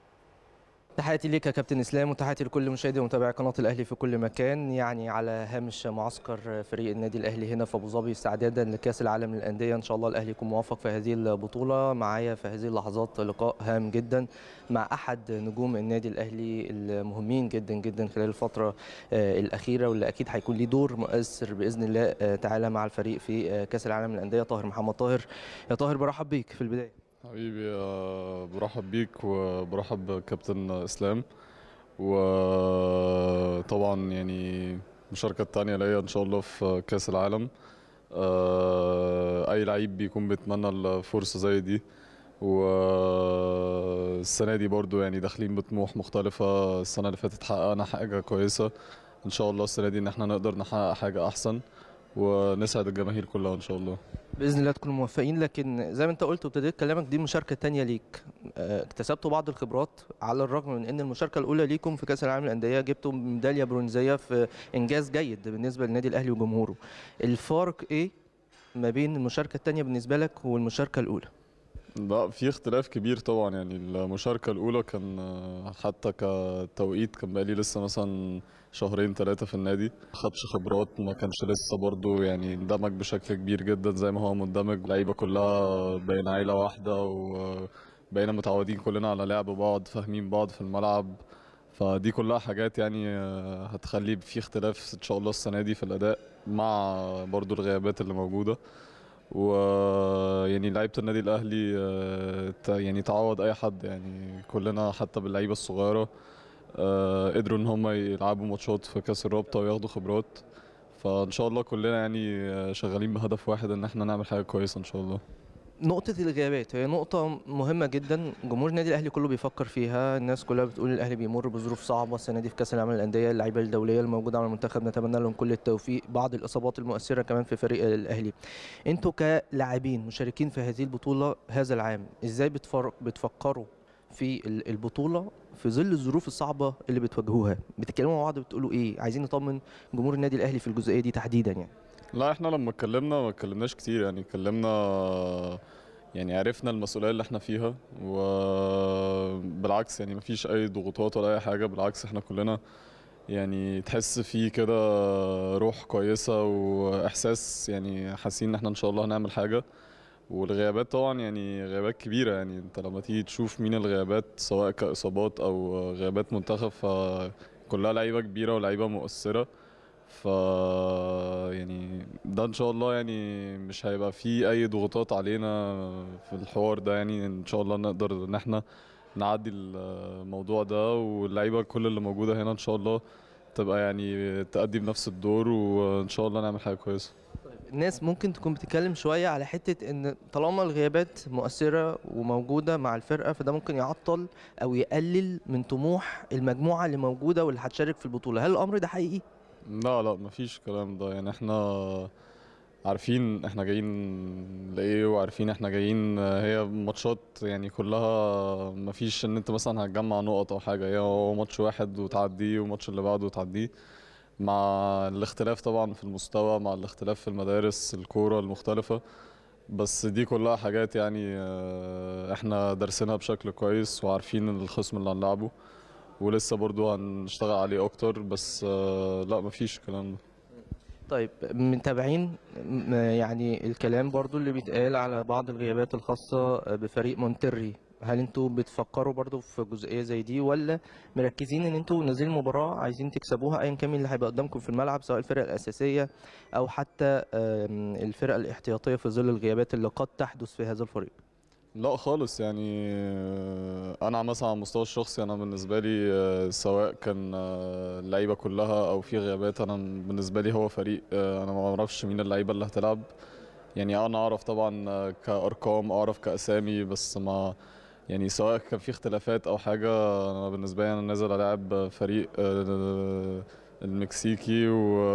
تحياتي ليك يا كابتن اسلام وتحياتي لكل مشاهدي ومتابعي قناه الاهلي في كل مكان يعني على هامش معسكر فريق النادي الاهلي هنا في ابو ظبي استعدادا لكاس العالم للانديه ان شاء الله الاهلي يكون موفق في هذه البطوله معايا في هذه اللحظات لقاء هام جدا مع احد نجوم النادي الاهلي المهمين جدا جدا خلال الفتره آه، الاخيره واللي اكيد هيكون ليه دور مؤثر باذن الله آه، تعالى مع الفريق في آه، كاس العالم للانديه طاهر محمد طاهر يا طاهر برحب بيك في البدايه حبيبي آه، برحب بيك وبرحب بكابتن اسلام وطبعا يعني المشاركة التانية ليا إن شاء الله في كأس العالم آه، أي لعيب بيكون بيتمنى الفرصة زي دي والسنة دي برضو يعني داخلين بطموح مختلفة السنة اللي فاتت حققنا حاجة كويسة إن شاء الله السنة دي إن احنا نقدر نحقق حاجة أحسن ونسعد الجماهير كلها إن شاء الله باذن الله تكونوا موفقين لكن زي ما انت قلت وابتديت كلامك دي مشاركه تانية ليك آه، اكتسبتوا بعض الخبرات على الرغم من ان المشاركه الاولى ليكم في كاس العالم للانديه جبتوا ميداليه برونزيه في انجاز جيد بالنسبه للنادي الاهلي وجمهوره الفارق ايه ما بين المشاركه التانية بالنسبه لك والمشاركه الاولى لا في اختلاف كبير طبعا يعني المشاركة الأولى كان آه، حتى كتوقيت كان بقالي لسه مثلا شهرين ثلاثة في النادي خدش خبرات ما كانش لسه برضو يعني اندمج بشكل كبير جدا زي ما هو مندمج اللعيبة كلها بين عيلة واحدة وبقينا متعودين كلنا على لعب بعض فاهمين بعض في الملعب فدي كلها حاجات يعني آه، هتخلي في اختلاف ان شاء الله السنة دي في الأداء مع برضو الغيابات اللي موجودة ويعني لعيبه النادي الاهلي آه، ت- يعني تعوض اي حد يعني كلنا حتى باللعيبه الصغيره آه، قدروا ان هم يلعبوا ماتشات في كاس الرابطه وياخدوا خبرات فان شاء الله كلنا يعني آه، شغالين بهدف واحد ان احنا نعمل حاجه كويسه ان شاء الله نقطة الغيابات هي نقطة مهمة جدا جمهور النادي الأهلي كله بيفكر فيها الناس كلها بتقول الأهلي بيمر بظروف صعبة السنة دي في كأس العالم للأندية اللعيبة الدولية الموجودة على المنتخب نتمنى لهم كل التوفيق بعض الإصابات المؤثرة كمان في فريق الأهلي أنتوا كلاعبين مشاركين في هذه البطولة هذا العام إزاي بتفر- بتفكروا في ال- البطولة في ظل الظروف الصعبة اللي بتواجهوها بتتكلموا مع بعض بتقولوا إيه عايزين نطمن جمهور النادي الأهلي في الجزئية دي تحديدا يعني لا احنا لما اتكلمنا ما اتكلمناش كتير يعني اتكلمنا يعني عرفنا المسؤولية اللي احنا فيها وبالعكس يعني مفيش اي ضغوطات ولا اي حاجة بالعكس احنا كلنا يعني تحس فيه كده روح كويسة واحساس يعني حاسين ان احنا ان شاء الله هنعمل حاجة والغيابات طبعا يعني غيابات كبيرة يعني انت لما تيجي تشوف مين الغيابات سواء كإصابات او غيابات منتخب فكلها لعيبة كبيرة ولعيبة مؤثرة ف يعني ده ان شاء الله يعني مش هيبقى فيه اي ضغوطات علينا في الحوار ده يعني ان شاء الله نقدر ان احنا نعدي الموضوع ده واللعيبه كل اللي موجوده هنا ان شاء الله تبقى يعني تأدي بنفس الدور وان شاء الله نعمل حاجه كويسه الناس ممكن تكون بتتكلم شوية على حتة ان طالما الغيابات مؤثرة وموجودة مع الفرقة فده ممكن يعطل او يقلل من طموح المجموعة اللي موجودة واللي هتشارك في البطولة هل الامر ده حقيقي؟ لا لا مفيش الكلام ده يعني احنا عارفين احنا جايين لايه وعارفين احنا جايين هي ماتشات يعني كلها مفيش ان انت مثلا هتجمع نقط او حاجه هي هو ماتش واحد وتعديه والماتش اللي بعده وتعديه مع الاختلاف طبعا في المستوى مع الاختلاف في المدارس الكوره المختلفه بس دي كلها حاجات يعني اه، احنا دارسينها بشكل كويس وعارفين الخصم اللي هنلعبه ولسه برضو هنشتغل عليه اكتر بس اه، لا مفيش الكلام ده طيب متابعين م- يعني الكلام برضو اللي بيتقال على بعض الغيابات الخاصة بفريق مونتري هل انتوا بتفكروا برضو في جزئية زي دي ولا مركزين ان انتوا نازلين مباراة عايزين تكسبوها ايا كان مين اللي هيبقى قدامكم في الملعب سواء الفرق الاساسية او حتى آم، الفرق الاحتياطية في ظل الغيابات اللي قد تحدث في هذا الفريق لا خالص يعني آه، انا مثلا على المستوى الشخصي انا بالنسبه لي آه، سواء كان آه، اللعيبه كلها او في غيابات انا بالنسبه لي هو فريق آه، انا ما اعرفش مين اللعيبه اللي هتلعب يعني انا اعرف طبعا آه، كارقام اعرف كاسامي بس ما يعني سواء كان في اختلافات او حاجه انا بالنسبه لي انا نازل العب فريق آه، المكسيكي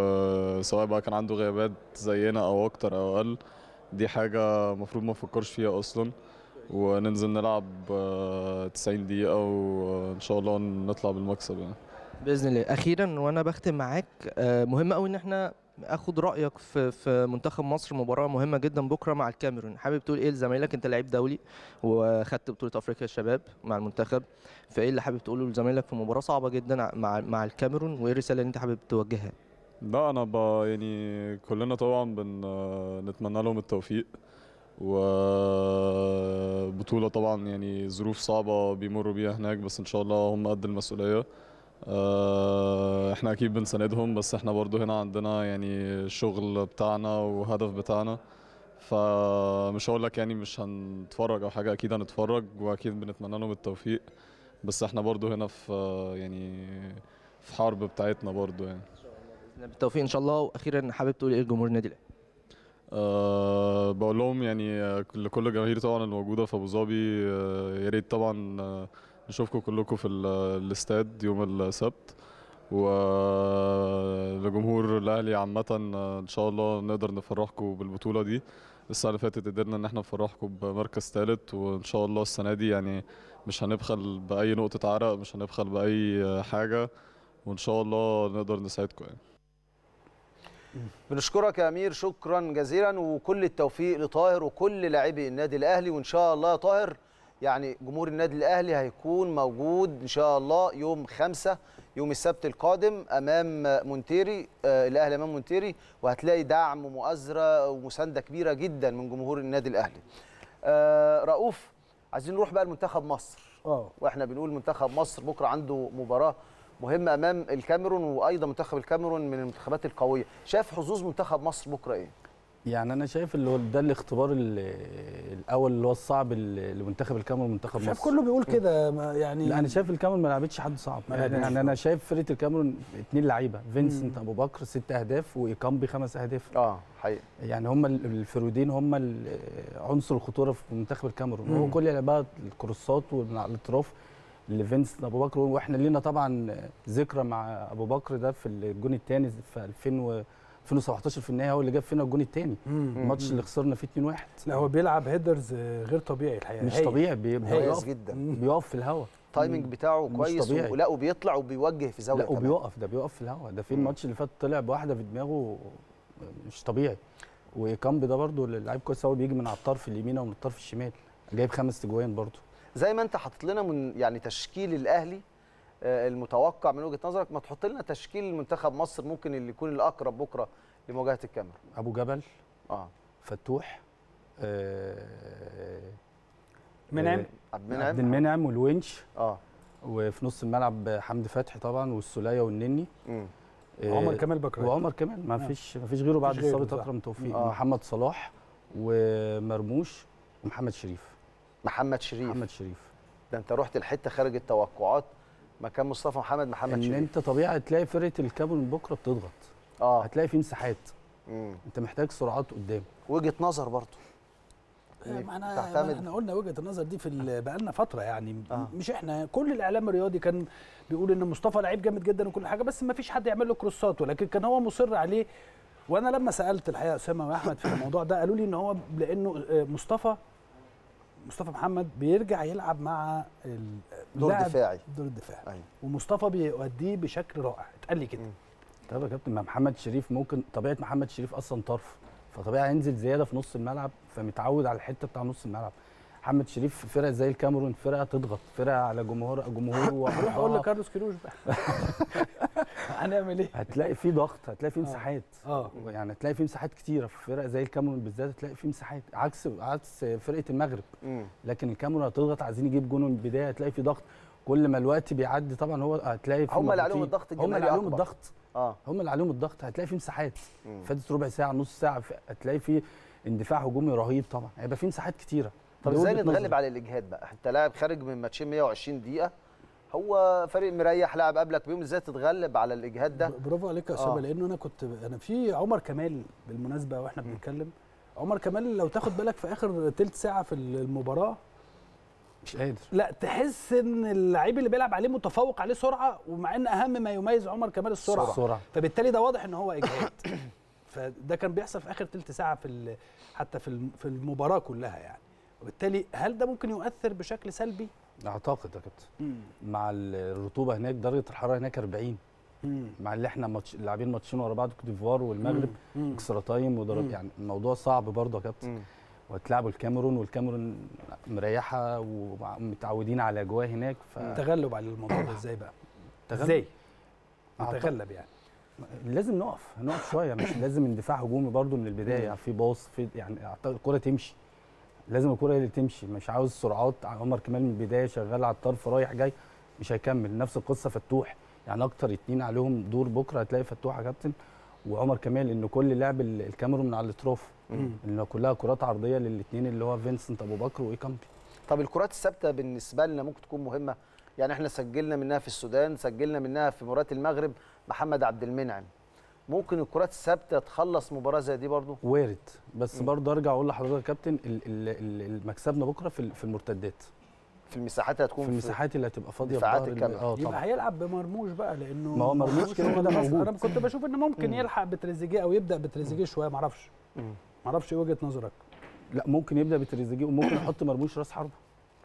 وسواء بقى كان عنده غيابات زينا او اكتر او اقل دي حاجه المفروض ما نفكرش فيها اصلا وننزل نلعب آه، 90 دقيقة وإن شاء الله نطلع بالمكسب يعني باذن الله اخيرا وانا بختم معاك آه، مهم قوي ان احنا اخد رايك في في منتخب مصر مباراه مهمه جدا بكره مع الكاميرون حابب تقول ايه لزمايلك انت لعيب دولي وخدت بطوله افريقيا الشباب مع المنتخب فايه اللي حابب تقوله لزمايلك في مباراه صعبه جدا مع مع الكاميرون وايه الرساله اللي انت حابب توجهها لا أنا ب يعني كلنا طبعا بن نتمنى لهم التوفيق وبطولة طبعا يعني ظروف صعبة بيمروا بيها هناك بس إن شاء الله هم قد المسؤولية آه، احنا اكيد بنساندهم بس احنا برضو هنا عندنا يعني الشغل بتاعنا وهدف بتاعنا فمش هقول لك يعني مش هنتفرج او حاجه اكيد هنتفرج واكيد بنتمنى لهم التوفيق بس احنا برضو هنا في يعني في حرب بتاعتنا برضو يعني بالتوفيق ان شاء الله واخيرا حابب تقول ايه لجمهور النادي الاهلي أه بقول لهم يعني آه، لكل الجماهير طبعا الموجوده في ابو ظبي آه، يا ريت طبعا آه، نشوفكم كلكم في ال- الاستاد يوم السبت ولجمهور الاهلي عامه آه، ان شاء الله نقدر نفرحكم بالبطوله دي السنه اللي فاتت قدرنا ان احنا نفرحكم بمركز ثالث وان شاء الله السنه دي يعني مش هنبخل باي نقطه عرق مش هنبخل باي آه، حاجه وان شاء الله نقدر نساعدكم يعني بنشكرك يا امير شكرا جزيلا وكل التوفيق لطاهر وكل لاعبي النادي الاهلي وان شاء الله يا طاهر يعني جمهور النادي الاهلي هيكون موجود ان شاء الله يوم خمسة يوم السبت القادم امام مونتيري آه الاهلي امام مونتيري وهتلاقي دعم ومؤازره ومسانده كبيره جدا من جمهور النادي الاهلي آه رؤوف عايزين نروح بقى لمنتخب مصر اه واحنا بنقول منتخب مصر بكره عنده مباراه مهمه امام الكاميرون وايضا منتخب الكاميرون من المنتخبات القويه شايف حظوظ منتخب مصر بكره ايه يعني انا شايف اللي هو ده الاختبار ال- الاول اللي هو الصعب ال- لمنتخب الكاميرون ومنتخب شايف مصر كله بيقول كده ما يعني لا انا شايف الكاميرون ما لعبتش حد صعب ما يعني, لعبتش. يعني انا شايف فرقه الكاميرون اثنين لعيبه فينسنت ابو بكر ست اهداف وايكامبي خمس اهداف اه حقيقي يعني هم ال- الفرودين هم ال- عنصر الخطوره في منتخب الكاميرون مم. هو كل لعبها الكروسات ومن على الاطراف لفينسنت ابو بكر واحنا لينا طبعا ذكرى مع ابو بكر ده في الجون الثاني في 2000 و 2017 في النهايه هو اللي جاب فينا الجون الثاني مم. الماتش اللي خسرنا فيه 2-1 لا هو بيلعب هيدرز آه، غير طبيعي الحقيقه مش هايل. طبيعي بي- كويس بيقف جدا بيقف في الهواء التايمنج بتاعه مش كويس طبيعي. ولا وبيطلع وبيوجه في زاويه لا كمان. وبيقف ده بيقف في الهواء ده في مم. الماتش اللي فات طلع بواحده في دماغه مش طبيعي وكامب ده برده لعيب كويس قوي بيجي من على الطرف اليمين او من الطرف الشمال جايب خمس اجوان برده زي ما انت حاطط لنا من يعني تشكيل الاهلي آه، المتوقع من وجهه نظرك ما تحط لنا تشكيل منتخب مصر ممكن اللي يكون الاقرب بكره لمواجهه الكاميرون ابو جبل اه فتوح آه منعم آه، عبد المنعم عبد المنعم والونش اه وفي نص الملعب حمدي فتحي طبعا والسوليه والنني مم. آه، عمر كمال بكرة وعمر كمال ما فيش ما فيش غيره بعد مفيش غيره، اصابه صح. اكرم توفيق آه. محمد صلاح ومرموش ومحمد شريف محمد شريف محمد شريف ده انت رحت الحته خارج التوقعات مكان مصطفى محمد محمد ان شريف انت طبيعي هتلاقي فرقه الكاميرون بكره بتضغط اه هتلاقي في مساحات مم. انت محتاج سرعات قدام وجهه نظر برضه ما انا تعتمد. ما احنا قلنا وجهه النظر دي في ال- بقالنا فتره يعني آه. مش احنا كل الاعلام الرياضي كان بيقول ان مصطفى لعيب جامد جدا وكل حاجه بس ما فيش حد يعمل له كروسات ولكن كان هو مصر عليه وانا لما سالت الحقيقه اسامه واحمد في الموضوع ده قالوا لي ان هو لانه آه، مصطفى مصطفى محمد بيرجع يلعب مع ال- دور اللاعب- دفاعي دور الدفاع ايوه ومصطفى بيؤديه بشكل رائع اتقال لي كده طب يا كابتن ما محمد شريف ممكن طبيعه محمد شريف اصلا طرف فطبيعي هينزل زياده في نص الملعب فمتعود على الحته بتاع نص الملعب محمد شريف في فرقه زي الكاميرون فرقه تضغط فرقه على جمهور جمهوره روح اقول وأعضائها. لكارلوس كيروش بقى هنعمل ايه؟ هتلاقي في ضغط هتلاقي في مساحات اه يعني هتلاقي في مساحات كتيره في فرق زي الكاميرون بالذات هتلاقي في مساحات عكس عكس فرقه المغرب مم. لكن الكاميرون هتضغط عايزين يجيب جون من البدايه هتلاقي في ضغط كل ما الوقت بيعدي طبعا هو هتلاقي في هم اللي عليهم مضغوطين. الضغط هم اللي الجماهيري عليهم أكبر. الضغط اه هم اللي عليهم الضغط هتلاقي في مساحات مم. فاتت ربع ساعه نص ساعه ف- هتلاقي في اندفاع هجومي رهيب طبعا هيبقى في مساحات كتيره طب دي ازاي وجهة نتغلب نظري. على الاجهاد بقى انت لاعب خارج من ماتشين 120 دقيقه هو فريق مريح لاعب قبلك بيهم ازاي تتغلب على الاجهاد ده برافو عليك يا اسامه آه. لانه انا كنت انا في عمر كمال بالمناسبه واحنا بنتكلم عمر كمال لو تاخد بالك في اخر تلت ساعه في المباراه مش قادر لا تحس ان اللعيب اللي بيلعب عليه متفوق عليه سرعه ومع ان اهم ما يميز عمر كمال السرعه السرعه فبالتالي ده واضح ان هو اجهاد فده كان بيحصل في اخر تلت ساعه في ال- حتى في الم- في المباراه كلها يعني وبالتالي هل ده ممكن يؤثر بشكل سلبي؟ اعتقد يا كابتن مع الرطوبه هناك درجه الحراره هناك 40 مع اللي احنا ماتش لاعبين ماتشين ورا بعض كوت ديفوار والمغرب مم. اكسترا تايم وضرب مم. يعني الموضوع صعب برضه يا كابتن مم. وهتلعبوا الكاميرون والكاميرون مريحه ومتعودين على اجواء هناك ف تغلب على الموضوع ده ازاي بقى؟ تغلب. ازاي؟ أعتقد- نتغلب يعني لازم نقف نقف شويه مش لازم اندفاع هجومي برضو من البدايه يعني في باص في يعني اعتقد الكره تمشي لازم الكره هي اللي تمشي مش عاوز سرعات عمر كمال من البدايه شغال على الطرف رايح جاي مش هيكمل نفس القصه فتوح يعني اكتر اتنين عليهم دور بكره هتلاقي فتوح يا كابتن وعمر كمال ان كل لعب ال- الكاميرون من على الاطراف ان كلها كرات عرضيه للاثنين اللي هو فينسنت ابو بكر وايكامبي طب الكرات الثابته بالنسبه لنا ممكن تكون مهمه يعني احنا سجلنا منها في السودان سجلنا منها في مباراه المغرب محمد عبد المنعم ممكن الكرات الثابته تخلص مباراه زي دي برضو وارد بس مم. برضه ارجع اقول لحضرتك يا كابتن ال- ال- ال- مكسبنا بكره في ال- في المرتدات في المساحات اللي هتكون في المساحات اللي هتبقى فاضيه دفاعات بظهر ال- الكاميرا. اه يبقى طبعا هيلعب بمرموش بقى لانه ما هو مرموش كده كده خلاص، موجود. انا كنت بشوف ان ممكن مم. يلحق بتريزيجيه او يبدا بتريزيجيه شويه معرفش مم. معرفش ايه وجهه نظرك لا ممكن يبدا بتريزيجيه وممكن يحط مرموش راس حربه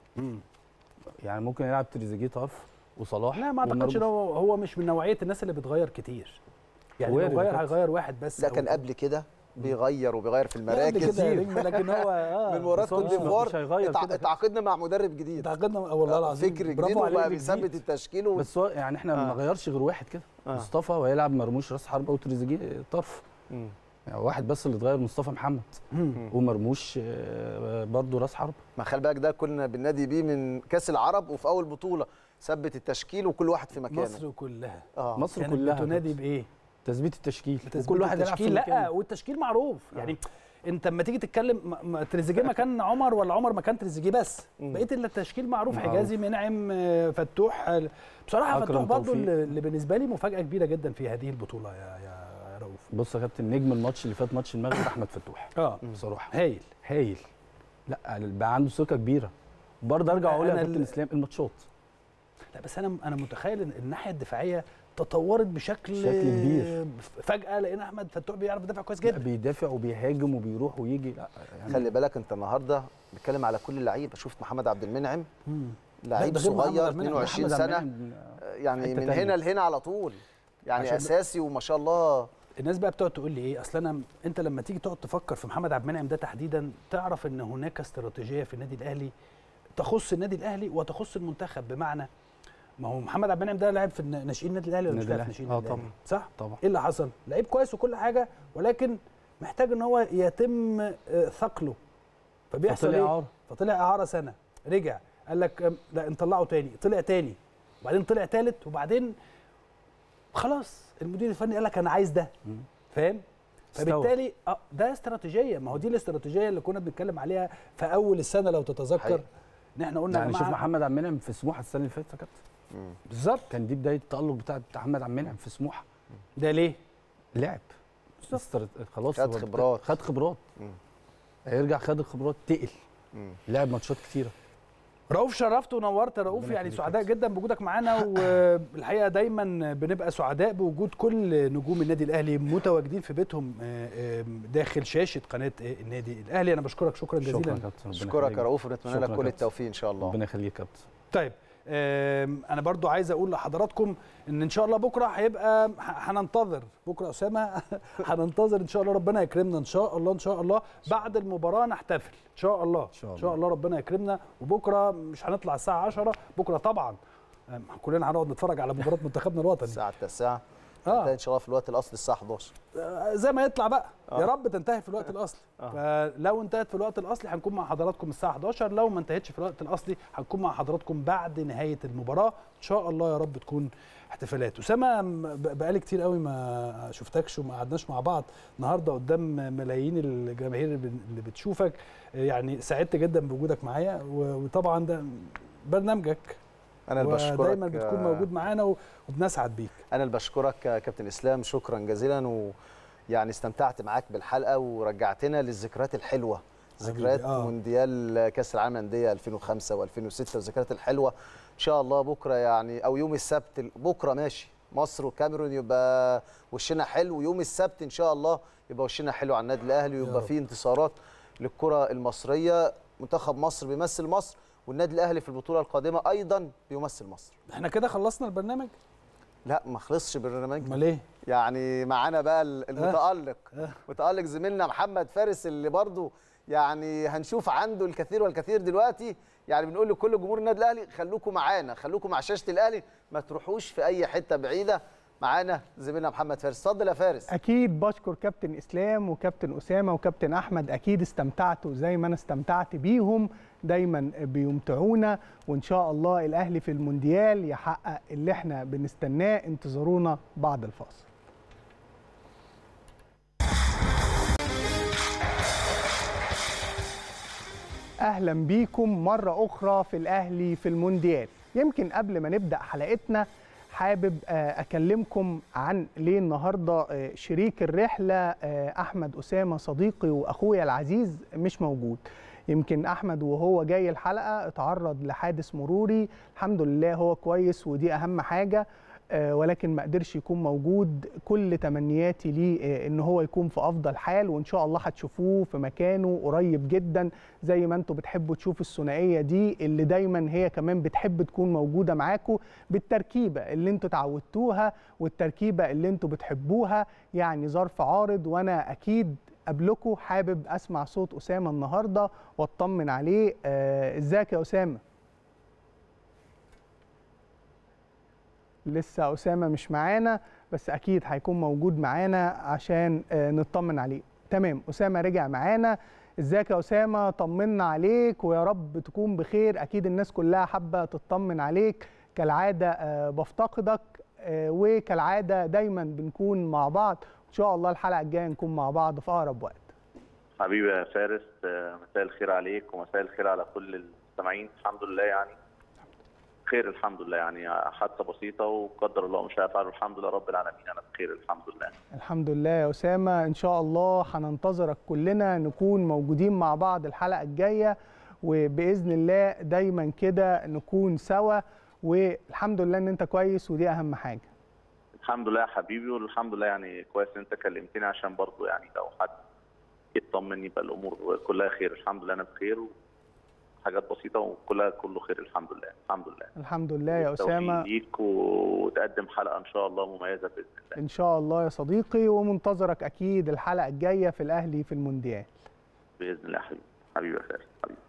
يعني ممكن يلعب تريزيجيه طرف وصلاح لا ما اعتقدش ان ومرموش. هو هو مش من نوعيه الناس اللي بتغير كتير يعني وارد لو يا غير كابتن. هيغير واحد بس ده أو- كان قبل كده بيغير وبيغير في لا، قبل المراكز كده يا نجم لكن هو اه من مباراه بس هو كوت مش- مش ديفوار هيغير اتع- كده. اتعاقدنا مع مدرب جديد تعاقدنا والله العظيم فكر برافو جديد عليه وبقى جديد. بيثبت التشكيل و... بس هو يعني احنا ما آه. غيرش غير واحد كده آه. مصطفى وهيلعب مرموش راس حربه وتريزيجيه طرف مم. يعني واحد بس اللي اتغير مصطفى محمد مم. ومرموش آه، برضه راس حربه ما خلي بالك ده كنا بالنادي بيه من كاس العرب وفي اول بطوله ثبت التشكيل وكل واحد في مكانه مصر كلها اه مصر كانت كلها بتنادي بايه؟ تثبيت التشكيل تثبيت وكل واحد يلعب في التشكيل لا مكانه والتشكيل معروف يعني انت لما تيجي تتكلم م- م- تريزيجيه مكان عمر ولا عمر مكان تريزيجيه بس مم. بقيه التشكيل معروف معروف. حجازي منعم آه، فتوح آه، بصراحه أكرم فتوح برضه توفيق. اللي اللي بالنسبه لي مفاجاه كبيره جدا في هذه البطوله يا يا رؤوف بص يا كابتن نجم الماتش اللي فات ماتش المغرب احمد فتوح اه بصراحه هايل هايل لا بقى عنده ثقه كبيره برضه ارجع اقول يا أنا كابتن ال- اسلام الماتشات لا بس انا انا متخيل ان الناحيه الدفاعيه تطورت بشكل بشكل كبير. فجاه لقينا احمد فتوح بيعرف يدافع كويس لا جدا بيدافع وبيهاجم وبيروح ويجي لا يعني خلي بالك انت النهارده بتكلم على كل اللعيبه شفت محمد عبد المنعم مم. لعيب ده غير محمد صغير عبد المنعم. 22 محمد عبد سنه المنعم يعني حتة من تانية. هنا لهنا على طول يعني عشان- اساسي وما شاء الله الناس بقى بتقعد تقول لي ايه اصل انا انت لما تيجي تقعد تفكر في محمد عبد المنعم ده تحديدا تعرف ان هناك استراتيجيه في النادي الاهلي تخص النادي الاهلي وتخص المنتخب بمعنى ما هو محمد عبد المنعم ده لاعب في الن- ناشئين النادي الاهلي ولا مش النادي لاعب في الأهلي. ناشئين آه النادي الاهلي طبعاً. صح طبعا ايه اللي حصل لعيب كويس وكل حاجه ولكن محتاج ان هو يتم آه، ثقله فبيحصل فطلع ايه إعارة. فطلع اعاره سنه رجع قال لك أم، لا نطلعه تاني طلع تاني وبعدين طلع تالت وبعدين خلاص المدير الفني قال لك انا عايز ده فاهم استوى. فبالتالي اه ده استراتيجيه ما هو دي الاستراتيجيه اللي كنا بنتكلم عليها في اول السنه لو تتذكر حقيقي. ان احنا قلنا يا يعني شوف جماعه محمد عبد المنعم في سموحه السنه اللي فاتت يا كابتن بالظبط كان دي بدايه التالق بتاع بتاع محمد عبد المنعم في سموحه ده ليه؟ لعب استر- خلاص خد هو خبرات. خد خبرات مم. هيرجع خد الخبرات تقل مم. لعب ماتشات كتيره رؤوف شرفت ونورت يا رؤوف ربنا يعني يخليك سعداء جدا بوجودك معانا والحقيقه دايما بنبقى سعداء بوجود كل نجوم النادي الاهلي متواجدين في بيتهم آه، آه، داخل شاشه قناه آه، النادي الاهلي انا بشكرك شكرا شكرا جزيلا يا كابتن ربنا اشكرك يخليك. يا رؤوف ونتمنى شكرا لك يا كل كابتن. التوفيق ان شاء الله ربنا يخليك يا كابتن طيب آم، انا برضو عايز اقول لحضراتكم ان ان شاء الله بكره هيبقى ح- هننتظر بكره اسامه هننتظر ان شاء الله ربنا يكرمنا ان شاء الله ان شاء الله بعد المباراه نحتفل ان شاء الله ان شاء ان شاء الله ربنا يكرمنا وبكره مش هنطلع الساعه 10 بكره طبعا آم، كلنا هنقعد نتفرج على مباراه منتخبنا الوطني الساعه 9 آه. انتهي ان شاء الله في الوقت الاصلي الساعه 11 آه، زي ما يطلع بقى آه. يا رب تنتهي في الوقت الاصلي فلو انتهت في الوقت الاصلي هنكون مع حضراتكم الساعه 11 لو ما انتهتش في الوقت الاصلي هنكون مع حضراتكم بعد نهايه المباراه ان شاء الله يا رب تكون احتفالات اسامه م- ب- بقالي كتير قوي ما شفتكش وما قعدناش مع بعض النهارده قدام ملايين الجماهير اللي بن- اللي بتشوفك يعني سعدت جدا بوجودك معايا و- وطبعا ده برنامجك انا اللي بشكرك ودايما بتكون آه، موجود معانا و- وبنسعد بيك انا اللي بشكرك يا كابتن اسلام شكرا جزيلا ويعني استمتعت معاك بالحلقه ورجعتنا للذكريات الحلوه حبيبي، ذكريات آه. مونديال كاس العالم للانديه 2005 و2006 والذكريات الحلوه ان شاء الله بكره يعني او يوم السبت بكره ماشي مصر والكاميرون يبقى وشنا حلو يوم السبت ان شاء الله يبقى وشنا حلو على النادي الاهلي يا ويبقى رب. فيه انتصارات للكره المصريه منتخب مصر بيمثل مصر والنادي الاهلي في البطوله القادمه ايضا بيمثل مصر احنا كده خلصنا البرنامج لا ما خلصش برنامجنا امال ايه يعني معانا بقى ال- المتألق آه. متألق زميلنا محمد فارس اللي برضو يعني هنشوف عنده الكثير والكثير دلوقتي يعني بنقول لكل جمهور النادي الاهلي خلوكم معانا خلوكم مع شاشه الاهلي ما تروحوش في اي حته بعيده معانا زميلنا محمد فارس اتفضل يا فارس اكيد بشكر كابتن اسلام وكابتن اسامه وكابتن احمد اكيد استمتعتوا زي ما انا استمتعت بيهم دايما بيمتعونا وان شاء الله الاهلي في المونديال يحقق اللي احنا بنستناه انتظرونا بعد الفاصل اهلا بيكم مره اخرى في الاهلي في المونديال يمكن قبل ما نبدا حلقتنا حابب آه، اكلمكم عن ليه النهارده آه، شريك الرحله آه، احمد اسامه صديقي واخويا العزيز مش موجود يمكن احمد وهو جاي الحلقه اتعرض لحادث مروري الحمد لله هو كويس ودي اهم حاجه آه، ولكن ما قدرش يكون موجود كل تمنياتي ليه آه، ان هو يكون في افضل حال وان شاء الله هتشوفوه في مكانه قريب جدا زي ما انتم بتحبوا تشوفوا الثنائيه دي اللي دايما هي كمان بتحب تكون موجوده معاكم بالتركيبه اللي انتم تعودتوها والتركيبه اللي انتم بتحبوها يعني ظرف عارض وانا اكيد قبلكم حابب اسمع صوت اسامه النهارده واطمن عليه آه، ازيك يا اسامه لسه اسامه مش معانا بس اكيد هيكون موجود معانا عشان آه، نطمن عليه تمام اسامه رجع معانا ازيك يا اسامه طمنا عليك ويا رب تكون بخير اكيد الناس كلها حابه تطمن عليك كالعاده آه، بفتقدك آه، وكالعاده دايما بنكون مع بعض ان شاء الله الحلقه الجايه نكون مع بعض في اقرب وقت حبيبي يا فارس آه، مساء الخير عليك ومساء الخير على كل المستمعين الحمد لله يعني خير الحمد لله يعني حادثه بسيطه وقدر الله ما شاء فعل الحمد لله رب العالمين انا بخير الحمد لله الحمد لله يا أسامة إن شاء الله هننتظرك كلنا نكون موجودين مع بعض الحلقة الجاية وبإذن الله دايما كده نكون سوا والحمد لله إن أنت كويس ودي أهم حاجة الحمد لله يا حبيبي والحمد لله يعني كويس ان انت كلمتني عشان برضو يعني لو حد يطمن يبقى الامور كلها خير الحمد لله انا بخير حاجات بسيطه وكلها كله خير الحمد لله الحمد لله الحمد لله يا بالتوفيق أسامة ليك وتقدم حلقه ان شاء الله مميزه باذن الله إن شاء الله يا صديقي ومنتظرك أكيد الحلقة الجاية في الأهلي في المونديال باذن الله يا حبيبي حبيبي يا فارس حبيبي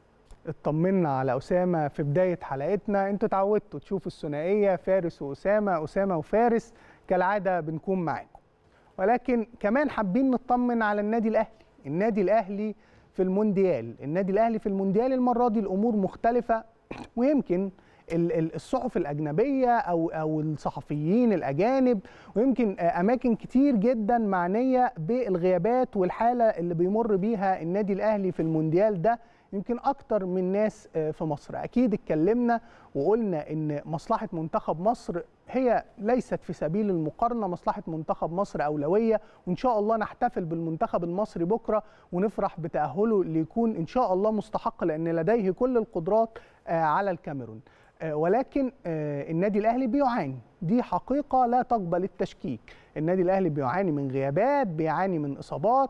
اطمنا على أسامة في بداية حلقتنا انتوا اتعودتوا تشوفوا الثنائية فارس وأسامة أسامة وفارس كالعادة بنكون معاكم ولكن كمان حابين نطمن على النادي الأهلي النادي الأهلي في المونديال النادي الأهلي في المونديال المرة دي الأمور مختلفة ويمكن ال- ال- الصحف الأجنبية أو أو الصحفيين الأجانب ويمكن آه، أماكن كتير جدا معنية بالغيابات والحالة اللي بيمر بيها النادي الأهلي في المونديال ده يمكن اكتر من ناس آه، في مصر اكيد اتكلمنا وقلنا ان مصلحه منتخب مصر هي ليست في سبيل المقارنه مصلحه منتخب مصر اولويه وان شاء الله نحتفل بالمنتخب المصري بكره ونفرح بتاهله ليكون ان شاء الله مستحق لان لديه كل القدرات آه، على الكاميرون آه، ولكن آه، النادي الاهلي بيعاني دي حقيقه لا تقبل التشكيك النادي الاهلي بيعاني من غيابات بيعاني من اصابات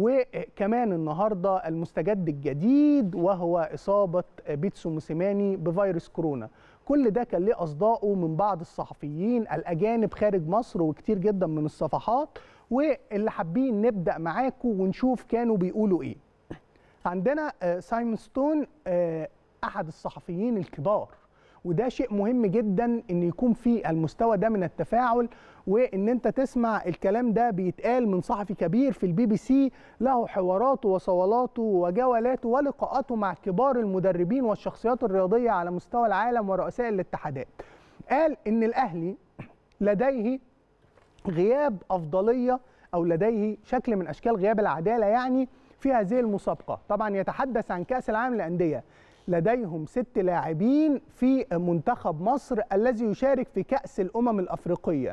وكمان النهارده المستجد الجديد وهو اصابه بيتسو موسيماني بفيروس كورونا كل ده كان ليه اصداؤه من بعض الصحفيين الاجانب خارج مصر وكتير جدا من الصفحات واللي حابين نبدا معاكم ونشوف كانوا بيقولوا ايه عندنا آه، سايمون ستون آه، احد الصحفيين الكبار وده شيء مهم جدا ان يكون في المستوى ده من التفاعل وان انت تسمع الكلام ده بيتقال من صحفي كبير في البي بي سي له حواراته وصولاته وجولاته ولقاءاته مع كبار المدربين والشخصيات الرياضيه على مستوى العالم ورؤساء الاتحادات قال ان الاهلي لديه غياب افضليه او لديه شكل من اشكال غياب العداله يعني في هذه المسابقه طبعا يتحدث عن كاس العالم للانديه لديهم ست لاعبين في منتخب مصر الذي يشارك في كاس الامم الافريقيه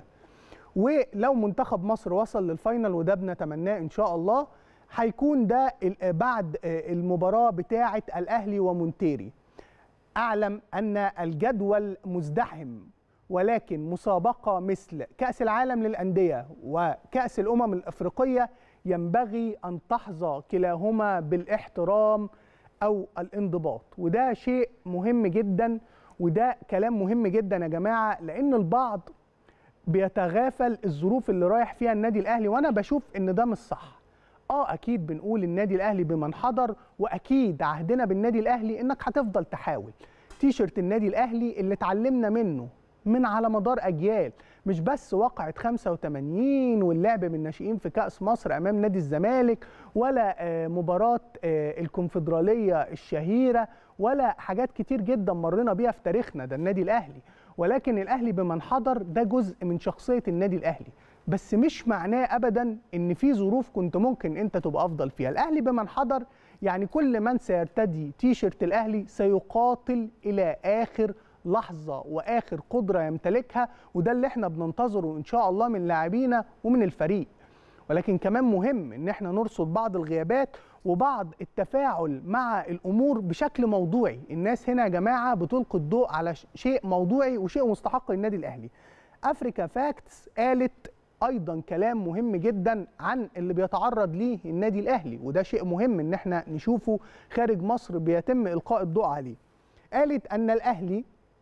ولو منتخب مصر وصل للفاينل وده بنتمناه ان شاء الله هيكون ده ال- بعد المباراه بتاعه الاهلي ومونتيري اعلم ان الجدول مزدحم ولكن مسابقه مثل كاس العالم للانديه وكاس الامم الافريقيه ينبغي ان تحظى كلاهما بالاحترام او الانضباط وده شيء مهم جدا وده كلام مهم جدا يا جماعه لان البعض بيتغافل الظروف اللي رايح فيها النادي الاهلي وانا بشوف ان ده مش صح اه اكيد بنقول النادي الاهلي بمن حضر واكيد عهدنا بالنادي الاهلي انك هتفضل تحاول تيشرت النادي الاهلي اللي اتعلمنا منه من على مدار اجيال مش بس وقعة 85 واللعب بالناشئين في كأس مصر أمام نادي الزمالك ولا آه، مباراة آه، الكونفدرالية الشهيرة ولا حاجات كتير جدا مرينا بيها في تاريخنا ده النادي الأهلي ولكن الأهلي بمن حضر ده جزء من شخصية النادي الأهلي بس مش معناه أبدا إن في ظروف كنت ممكن أنت تبقى أفضل فيها الأهلي بمن حضر يعني كل من سيرتدي تيشرت الأهلي سيقاتل إلى آخر لحظه واخر قدره يمتلكها وده اللي احنا بننتظره ان شاء الله من لاعبينا ومن الفريق ولكن كمان مهم ان احنا نرصد بعض الغيابات وبعض التفاعل مع الامور بشكل موضوعي الناس هنا يا جماعه بتلقي الضوء على ش- شيء موضوعي وشيء مستحق للنادي الاهلي افريكا فاكتس قالت ايضا كلام مهم جدا عن اللي بيتعرض ليه النادي الاهلي وده شيء مهم ان احنا نشوفه خارج مصر بيتم القاء الضوء عليه قالت ان الاهلي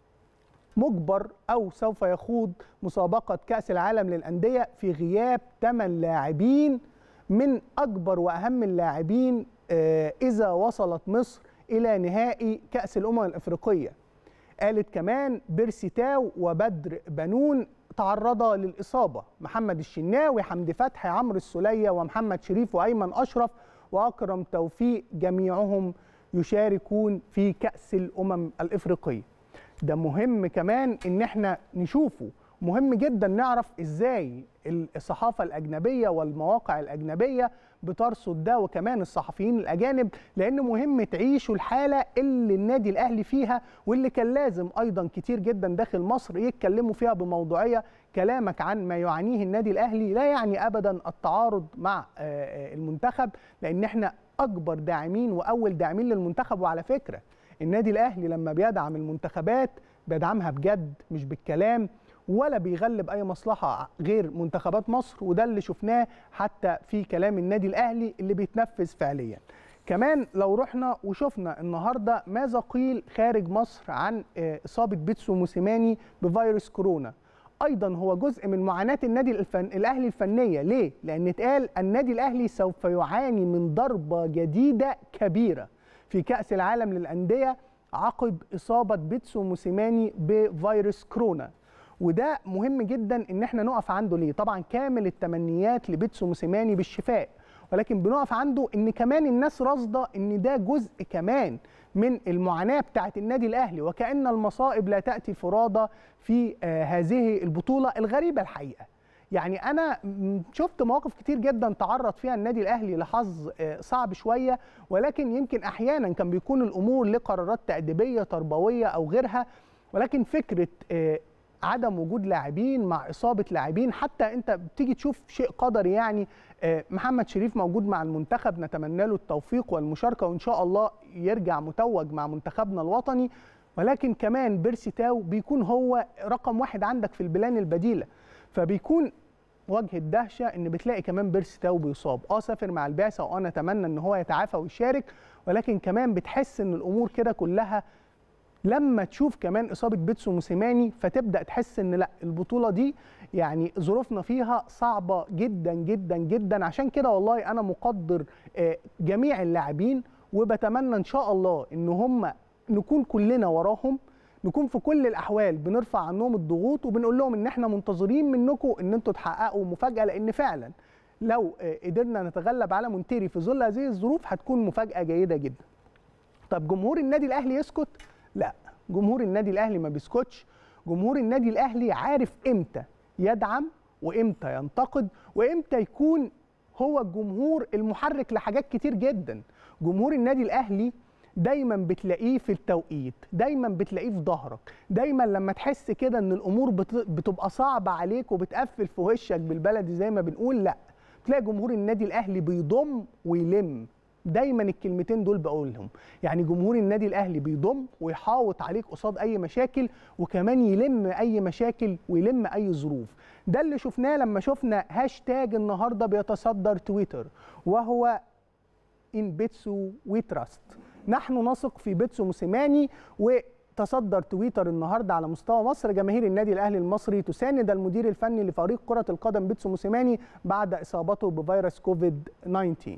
مجبر او سوف يخوض مسابقه كاس العالم للانديه في غياب 8 لاعبين من اكبر واهم اللاعبين آه، اذا وصلت مصر الى نهائي كاس الامم الافريقيه قالت كمان بيرسي تاو وبدر بنون تعرضا للإصابة محمد الشناوي حمدي فتحي عمرو السولية ومحمد شريف وأيمن أشرف وأكرم توفيق جميعهم يشاركون في كأس الأمم الإفريقية ده مهم كمان ان احنا نشوفه مهم جدا نعرف ازاي الصحافه الاجنبيه والمواقع الاجنبيه بترصد ده وكمان الصحفيين الاجانب لان مهم تعيشوا الحاله اللي النادي الاهلي فيها واللي كان لازم ايضا كتير جدا داخل مصر يتكلموا فيها بموضوعيه كلامك عن ما يعانيه النادي الاهلي لا يعني ابدا التعارض مع آه، آه، المنتخب لان احنا اكبر داعمين واول داعمين للمنتخب وعلى فكره النادي الاهلي لما بيدعم المنتخبات بيدعمها بجد مش بالكلام ولا بيغلب اي مصلحه غير منتخبات مصر وده اللي شفناه حتى في كلام النادي الاهلي اللي بيتنفذ فعليا كمان لو رحنا وشفنا النهارده ماذا قيل خارج مصر عن آه، اصابه بيتسو موسيماني بفيروس كورونا ايضا هو جزء من معاناه النادي الفن... الاهلي الفنيه ليه لان اتقال النادي الاهلي سوف يعاني من ضربه جديده كبيره في كاس العالم للانديه عقب اصابه بيتسو موسيماني بفيروس كورونا وده مهم جدا ان احنا نقف عنده ليه طبعا كامل التمنيات لبيتسو موسيماني بالشفاء ولكن بنقف عنده ان كمان الناس راصده ان ده جزء كمان من المعاناه بتاعه النادي الاهلي وكان المصائب لا تاتي فرادى في آه هذه البطوله الغريبه الحقيقه يعني انا م- شفت مواقف كتير جدا تعرض فيها النادي الاهلي لحظ آه، صعب شويه ولكن يمكن احيانا كان بيكون الامور لقرارات تاديبيه تربويه او غيرها ولكن فكره آه، عدم وجود لاعبين مع اصابه لاعبين حتى انت بتيجي تشوف شيء قدري يعني آه، محمد شريف موجود مع المنتخب نتمنى له التوفيق والمشاركه وان شاء الله يرجع متوج مع منتخبنا الوطني ولكن كمان بيرسي تاو بيكون هو رقم واحد عندك في البلان البديله فبيكون وجه الدهشه ان بتلاقي كمان بيرسي تاو بيصاب اه سافر مع البعثه واه نتمنى ان هو يتعافى ويشارك ولكن كمان بتحس ان الامور كده كلها لما تشوف كمان اصابه بيتسو موسيماني فتبدا تحس ان لا البطوله دي يعني ظروفنا فيها صعبه جدا جدا جدا عشان كده والله انا مقدر آه، جميع اللاعبين وبتمنى ان شاء الله ان هم نكون كلنا وراهم نكون في كل الاحوال بنرفع عنهم الضغوط وبنقول لهم ان احنا منتظرين منكم ان انتوا تحققوا مفاجاه لان فعلا لو آه، قدرنا نتغلب على مونتيري في ظل هذه الظروف هتكون مفاجاه جيده جدا طب جمهور النادي الاهلي يسكت لا جمهور النادي الاهلي ما بيسكتش جمهور النادي الاهلي عارف امتى يدعم وامتى ينتقد وامتى يكون هو الجمهور المحرك لحاجات كتير جدا جمهور النادي الاهلي دايما بتلاقيه في التوقيت دايما بتلاقيه في ظهرك دايما لما تحس كده ان الامور بت- بتبقى صعبه عليك وبتقفل في وشك بالبلدي زي ما بنقول لا تلاقي جمهور النادي الاهلي بيضم ويلم دايما الكلمتين دول بقولهم يعني جمهور النادي الاهلي بيضم ويحاوط عليك قصاد اي مشاكل وكمان يلم اي مشاكل ويلم اي ظروف ده اللي شفناه لما شفنا هاشتاج النهارده بيتصدر تويتر وهو ان بيتسو وي تراست نحن نثق في بيتسو موسيماني وتصدر تويتر النهارده على مستوى مصر جماهير النادي الاهلي المصري تساند المدير الفني لفريق كره القدم بيتسو موسيماني بعد اصابته بفيروس كوفيد 19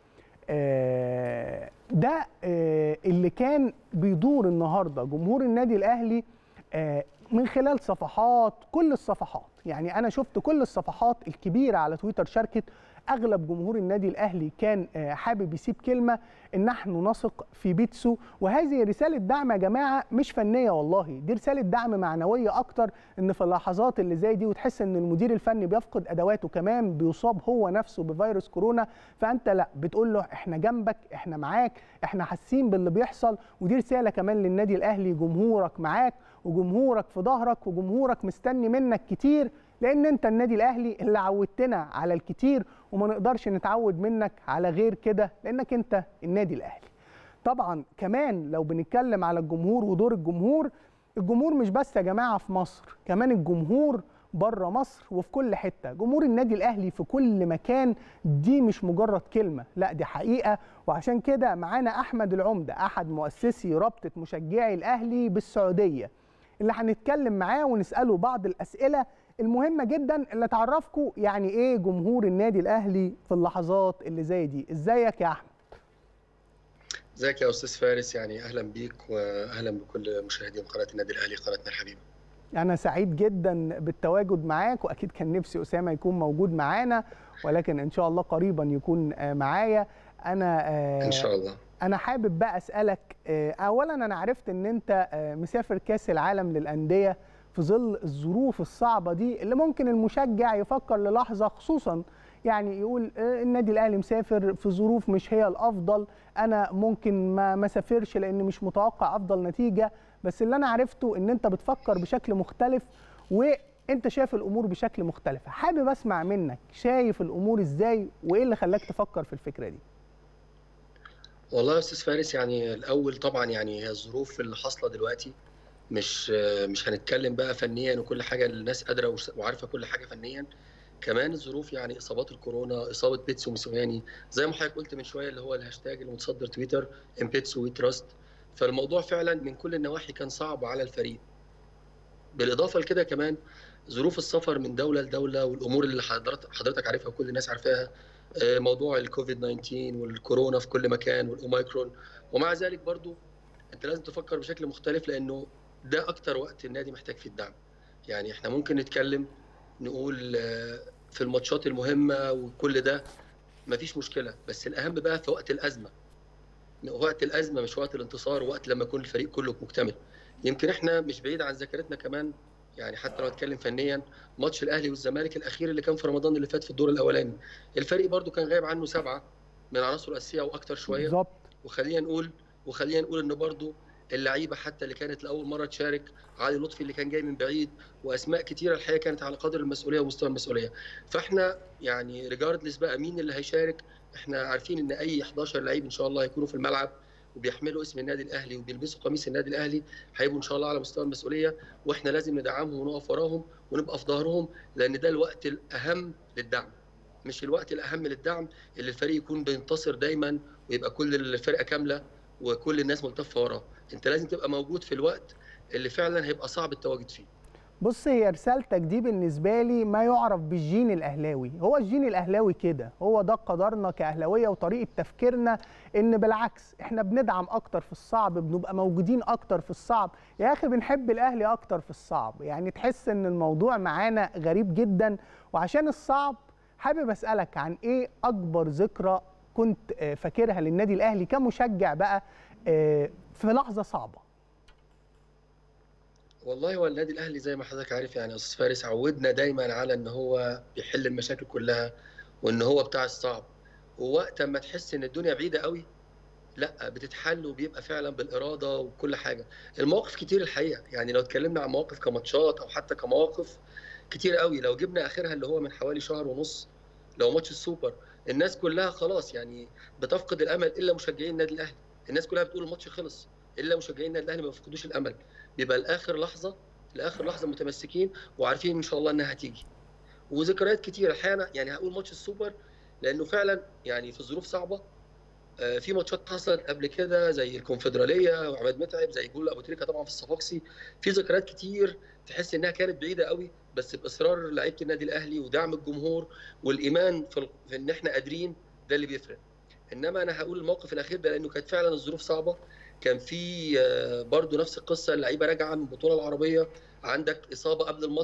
آه، ده آه، اللي كان بيدور النهارده جمهور النادي الاهلي آه، من خلال صفحات كل الصفحات يعني انا شفت كل الصفحات الكبيره على تويتر شاركت اغلب جمهور النادي الاهلي كان آه، حابب يسيب كلمه ان نحن نثق في بيتسو وهذه رساله دعم يا جماعه مش فنيه والله دي رساله دعم معنويه اكتر ان في اللحظات اللي زي دي وتحس ان المدير الفني بيفقد ادواته كمان بيصاب هو نفسه بفيروس كورونا فانت لا بتقول له احنا جنبك احنا معاك احنا حاسين باللي بيحصل ودي رساله كمان للنادي الاهلي جمهورك معاك وجمهورك في ظهرك وجمهورك مستني منك كتير لان انت النادي الاهلي اللي عودتنا على الكتير وما نقدرش نتعود منك على غير كده لانك انت النادي الاهلي طبعا كمان لو بنتكلم على الجمهور ودور الجمهور الجمهور مش بس يا جماعه في مصر كمان الجمهور بره مصر وفي كل حته جمهور النادي الاهلي في كل مكان دي مش مجرد كلمه لا دي حقيقه وعشان كده معانا احمد العمده احد مؤسسي رابطه مشجعي الاهلي بالسعوديه اللي هنتكلم معاه ونساله بعض الاسئله المهمه جدا اللي تعرفكم يعني ايه جمهور النادي الاهلي في اللحظات اللي زي دي ازيك يا احمد ازيك يا استاذ فارس يعني اهلا بيك واهلا بكل مشاهدين قناه النادي الاهلي قناتنا الحبيبه انا سعيد جدا بالتواجد معاك واكيد كان نفسي اسامه يكون موجود معانا ولكن ان شاء الله قريبا يكون آه، معايا انا آه، ان شاء الله انا حابب بقى اسالك آه، اولا انا عرفت ان انت آه، مسافر كاس العالم للانديه في ظل الظروف الصعبه دي اللي ممكن المشجع يفكر للحظه خصوصا يعني يقول آه، النادي الاهلي مسافر في ظروف مش هي الافضل انا ممكن ما ما سافرش لان مش متوقع افضل نتيجه بس اللي انا عرفته ان انت بتفكر بشكل مختلف وانت شايف الامور بشكل مختلف حابب اسمع منك شايف الامور ازاي وايه اللي خلاك تفكر في الفكره دي والله يا استاذ فارس يعني الاول طبعا يعني هي الظروف اللي حاصله دلوقتي مش مش هنتكلم بقى فنيا وكل حاجه الناس قادره وس- وعارفه كل حاجه فنيا كمان الظروف يعني اصابات الكورونا اصابه بيتسو موسيماني زي ما حضرتك قلت من شويه اللي هو الهاشتاج المتصدر تويتر ام بيتسو وي تراست فالموضوع فعلا من كل النواحي كان صعب على الفريق بالاضافه لكده كمان ظروف السفر من دوله لدوله والامور اللي حضرتك حضرتك عارفها وكل الناس عارفاها آه، موضوع الكوفيد 19 والكورونا في كل مكان والاوميكرون ومع ذلك برضو انت لازم تفكر بشكل مختلف لانه ده اكتر وقت النادي محتاج فيه الدعم يعني احنا ممكن نتكلم نقول آه، في الماتشات المهمه وكل ده مفيش مشكله بس الاهم بقى في وقت الازمه وقت الازمه مش وقت الانتصار وقت لما يكون الفريق كله مكتمل يمكن احنا مش بعيد عن ذاكرتنا كمان يعني حتى لو اتكلم فنيا ماتش الاهلي والزمالك الاخير اللي كان في رمضان اللي فات في الدور الاولاني الفريق برضو كان غايب عنه سبعه من عناصره الاساسيه واكتر شويه بالظبط وخلينا نقول وخلينا نقول ان برضو اللعيبه حتى اللي كانت لاول مره تشارك علي لطفي اللي كان جاي من بعيد واسماء كتيره الحقيقه كانت على قدر المسؤوليه ومستوى المسؤوليه فاحنا يعني ريجاردلس بقى مين اللي هيشارك احنا عارفين ان اي 11 لعيب ان شاء الله هيكونوا في الملعب وبيحملوا اسم النادي الاهلي وبيلبسوا قميص النادي الاهلي هيبقوا ان شاء الله على مستوى المسؤوليه واحنا لازم ندعمهم ونقف وراهم ونبقى في ظهرهم لان ده الوقت الاهم للدعم مش الوقت الاهم للدعم اللي الفريق يكون بينتصر دايما ويبقى كل الفرقه كامله وكل الناس ملتفه وراه انت لازم تبقى موجود في الوقت اللي فعلا هيبقى صعب التواجد فيه بص هي رسالتك دي بالنسبه لي ما يعرف بالجين الاهلاوي هو الجين الاهلاوي كده هو ده قدرنا كاهلاويه وطريقه تفكيرنا ان بالعكس احنا بندعم اكتر في الصعب بنبقى موجودين اكتر في الصعب يا اخي بنحب الاهلي اكتر في الصعب يعني تحس ان الموضوع معانا غريب جدا وعشان الصعب حابب اسالك عن ايه اكبر ذكرى كنت آه، فاكرها للنادي الاهلي كمشجع بقى آه، في لحظه صعبه والله هو النادي الاهلي زي ما حضرتك عارف يعني يا استاذ فارس عودنا دايما على ان هو بيحل المشاكل كلها وان هو بتاع الصعب ووقت ما تحس ان الدنيا بعيده قوي لا بتتحل وبيبقى فعلا بالاراده وكل حاجه المواقف كتير الحقيقه يعني لو اتكلمنا عن مواقف كماتشات او حتى كمواقف كتير قوي لو جبنا اخرها اللي هو من حوالي شهر ونص لو ماتش السوبر الناس كلها خلاص يعني بتفقد الامل الا مشجعين النادي الاهلي الناس كلها بتقول الماتش خلص الا مشجعين النادي الاهلي ما بيفقدوش الامل بيبقى لاخر لحظه لاخر لحظه متمسكين وعارفين ان شاء الله انها هتيجي وذكريات كتير الحقيقه أنا يعني هقول ماتش السوبر لانه فعلا يعني في ظروف صعبه آه، في ماتشات حصلت قبل كده زي الكونفدراليه وعماد متعب زي جول ابو تريكه طبعا في الصفاقسي في ذكريات كتير تحس انها كانت بعيده قوي بس باصرار لعيبه النادي الاهلي ودعم الجمهور والايمان في, ال- في ان احنا قادرين ده اللي بيفرق انما انا هقول الموقف الاخير ده لانه كانت فعلا الظروف صعبه كان في آه، برضو نفس القصه اللعيبه راجعه من البطوله العربيه عندك اصابه قبل الماتش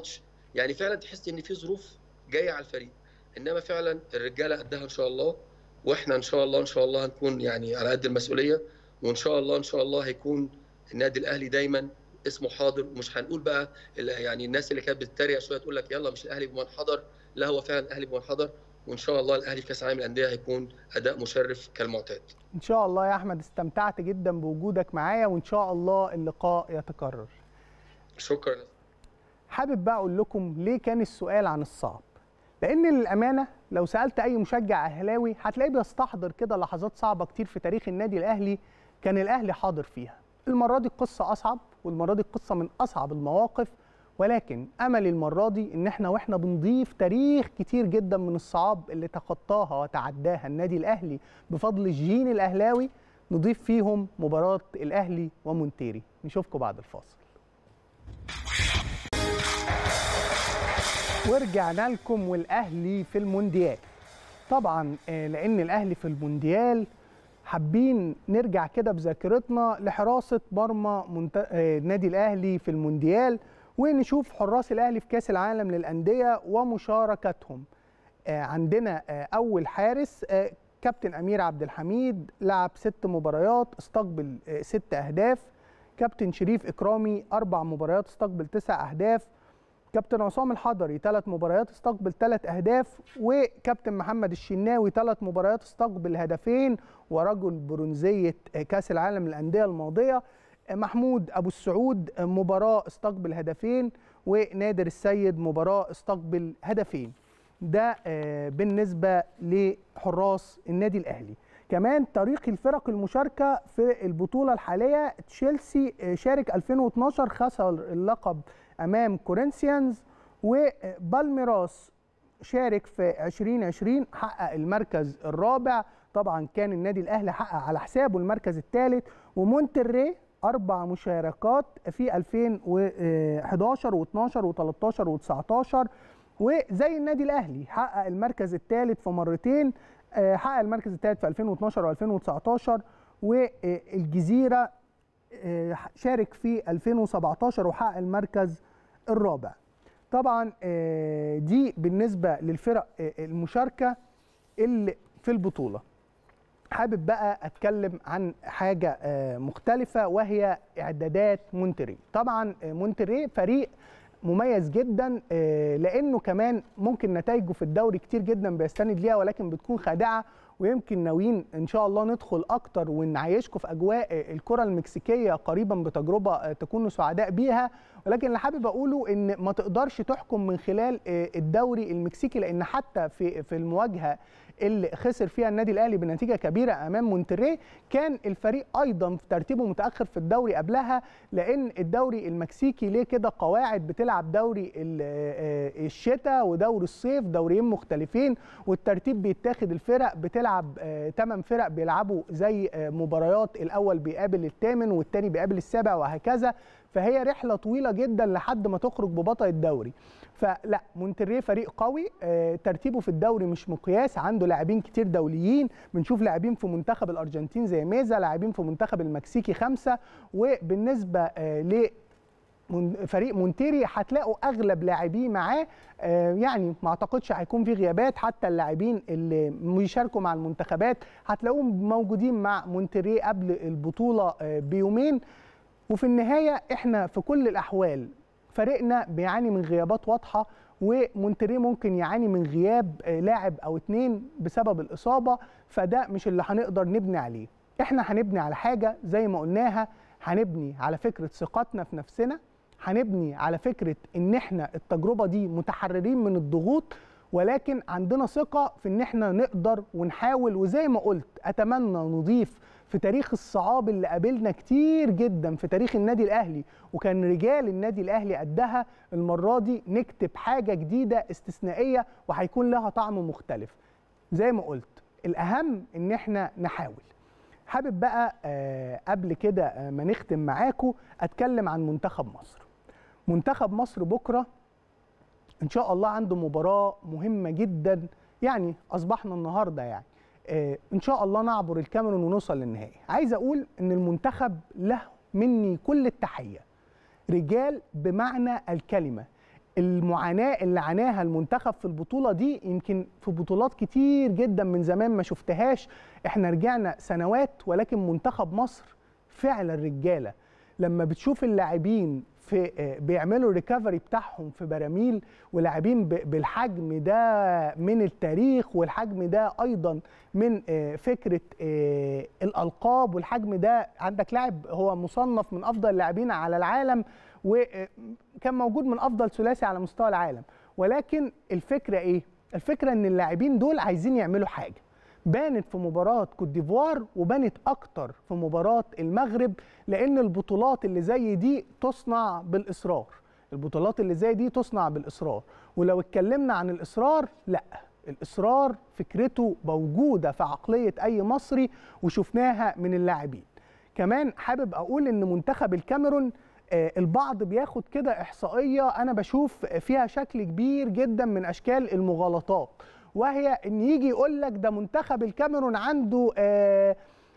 يعني فعلا تحس ان في ظروف جايه على الفريق انما فعلا الرجاله قدها ان شاء الله واحنا ان شاء الله ان شاء الله هنكون يعني على قد المسؤوليه وان شاء الله ان شاء الله هيكون النادي الاهلي دايما اسمه حاضر ومش هنقول بقى يعني الناس اللي كانت بتتريق شويه تقول لك يلا مش الاهلي بمنحدر لا هو فعلا الاهلي بمنحدر وان شاء الله الاهلي في كاس العالم للانديه هيكون اداء مشرف كالمعتاد ان شاء الله يا احمد استمتعت جدا بوجودك معايا وان شاء الله اللقاء يتكرر شكرا حابب بقى اقول لكم ليه كان السؤال عن الصعب لان للامانه لو سالت اي مشجع اهلاوي هتلاقيه بيستحضر كده لحظات صعبه كتير في تاريخ النادي الاهلي كان الاهلي حاضر فيها المره دي القصه اصعب والمره دي القصه من اصعب المواقف ولكن امل المره دي ان احنا واحنا بنضيف تاريخ كتير جدا من الصعاب اللي تخطاها وتعداها النادي الاهلي بفضل الجين الاهلاوي نضيف فيهم مباراه الاهلي ومونتيري نشوفكم بعد الفاصل ورجعنا لكم والاهلي في المونديال طبعا لان الاهلي في المونديال حابين نرجع كده بذاكرتنا لحراسه مرمى منت... نادي الاهلي في المونديال ونشوف حراس الاهلي في كاس العالم للانديه ومشاركتهم عندنا اول حارس كابتن امير عبد الحميد لعب ست مباريات استقبل ست اهداف كابتن شريف اكرامي اربع مباريات استقبل تسع اهداف كابتن عصام الحضري ثلاث مباريات استقبل ثلاث اهداف وكابتن محمد الشناوي ثلاث مباريات استقبل هدفين ورجل برونزيه كاس العالم للانديه الماضيه محمود ابو السعود مباراه استقبل هدفين ونادر السيد مباراه استقبل هدفين ده بالنسبه لحراس النادي الاهلي كمان طريق الفرق المشاركه في البطوله الحاليه تشيلسي شارك 2012 خسر اللقب امام كورنثيانز وبالميراس شارك في 2020 حقق المركز الرابع طبعا كان النادي الاهلي حقق على حسابه المركز الثالث ومونتري اربع مشاركات في 2011 و12 و13 و19 وزي النادي الاهلي حقق المركز الثالث في مرتين حقق المركز الثالث في 2012 و2019 والجزيره شارك في 2017 وحقق المركز الرابع طبعا دي بالنسبه للفرق المشاركه اللي في البطوله حابب بقى اتكلم عن حاجه مختلفه وهي اعدادات مونتري طبعا مونتري فريق مميز جدا لانه كمان ممكن نتائجه في الدوري كتير جدا بيستند ليها ولكن بتكون خادعه ويمكن ناويين ان شاء الله ندخل اكتر ونعيشكم في اجواء الكره المكسيكيه قريبا بتجربه تكونوا سعداء بيها ولكن اللي حابب اقوله ان ما تقدرش تحكم من خلال الدوري المكسيكي لان حتى في في المواجهه اللي خسر فيها النادي الاهلي بنتيجه كبيره امام مونتري كان الفريق ايضا في ترتيبه متاخر في الدوري قبلها لان الدوري المكسيكي ليه كده قواعد بتلعب دوري الشتاء ودوري الصيف دوريين مختلفين والترتيب بيتاخد الفرق بتلعب 8 فرق بيلعبوا زي مباريات الاول بيقابل الثامن والثاني بيقابل السابع وهكذا فهي رحله طويله جدا لحد ما تخرج ببطل الدوري فلا مونتري فريق قوي آه، ترتيبه في الدوري مش مقياس عنده لاعبين كتير دوليين بنشوف لاعبين في منتخب الارجنتين زي ميزا لاعبين في منتخب المكسيكي خمسه وبالنسبه آه، ل من- فريق مونتيري هتلاقوا اغلب لاعبيه معاه آه، يعني ما اعتقدش هيكون في غيابات حتى اللاعبين اللي بيشاركوا مع المنتخبات هتلاقوهم موجودين مع مونتيري قبل البطوله آه، بيومين وفي النهايه احنا في كل الاحوال فريقنا بيعاني من غيابات واضحه ومونتري ممكن يعاني من غياب آه، لاعب او اتنين بسبب الاصابه فده مش اللي هنقدر نبني عليه احنا هنبني على حاجه زي ما قلناها هنبني على فكره ثقتنا في نفسنا هنبني على فكره ان احنا التجربه دي متحررين من الضغوط ولكن عندنا ثقه في ان احنا نقدر ونحاول وزي ما قلت اتمنى نضيف في تاريخ الصعاب اللي قابلنا كتير جدا في تاريخ النادي الاهلي وكان رجال النادي الاهلي قدها المره دي نكتب حاجه جديده استثنائيه وهيكون لها طعم مختلف زي ما قلت الاهم ان احنا نحاول حابب بقى آه، قبل كده آه، ما نختم معاكم اتكلم عن منتخب مصر منتخب مصر بكره ان شاء الله عنده مباراه مهمه جدا يعني اصبحنا النهارده يعني آه، ان شاء الله نعبر الكاميرون ونوصل للنهائي عايز اقول ان المنتخب له مني كل التحيه رجال بمعنى الكلمه المعاناه اللي عاناها المنتخب في البطوله دي يمكن في بطولات كتير جدا من زمان ما شفتهاش احنا رجعنا سنوات ولكن منتخب مصر فعلا رجاله لما بتشوف اللاعبين في آه، بيعملوا ريكفري بتاعهم في براميل ولاعبين ب- بالحجم ده من التاريخ والحجم ده ايضا من آه، فكره آه، الالقاب والحجم ده عندك لاعب هو مصنف من افضل اللاعبين على العالم وكان موجود من افضل ثلاثي على مستوى العالم ولكن الفكره ايه الفكره ان اللاعبين دول عايزين يعملوا حاجه بانت في مباراة كوت ديفوار وبانت أكتر في مباراة المغرب لأن البطولات اللي زي دي تصنع بالإصرار البطولات اللي زي دي تصنع بالإصرار ولو اتكلمنا عن الإصرار لا الإصرار فكرته موجودة في عقلية أي مصري وشفناها من اللاعبين كمان حابب أقول إن منتخب الكاميرون آه، البعض بياخد كده إحصائية أنا بشوف فيها شكل كبير جدا من أشكال المغالطات وهي ان يجي يقول لك ده منتخب الكاميرون عنده آه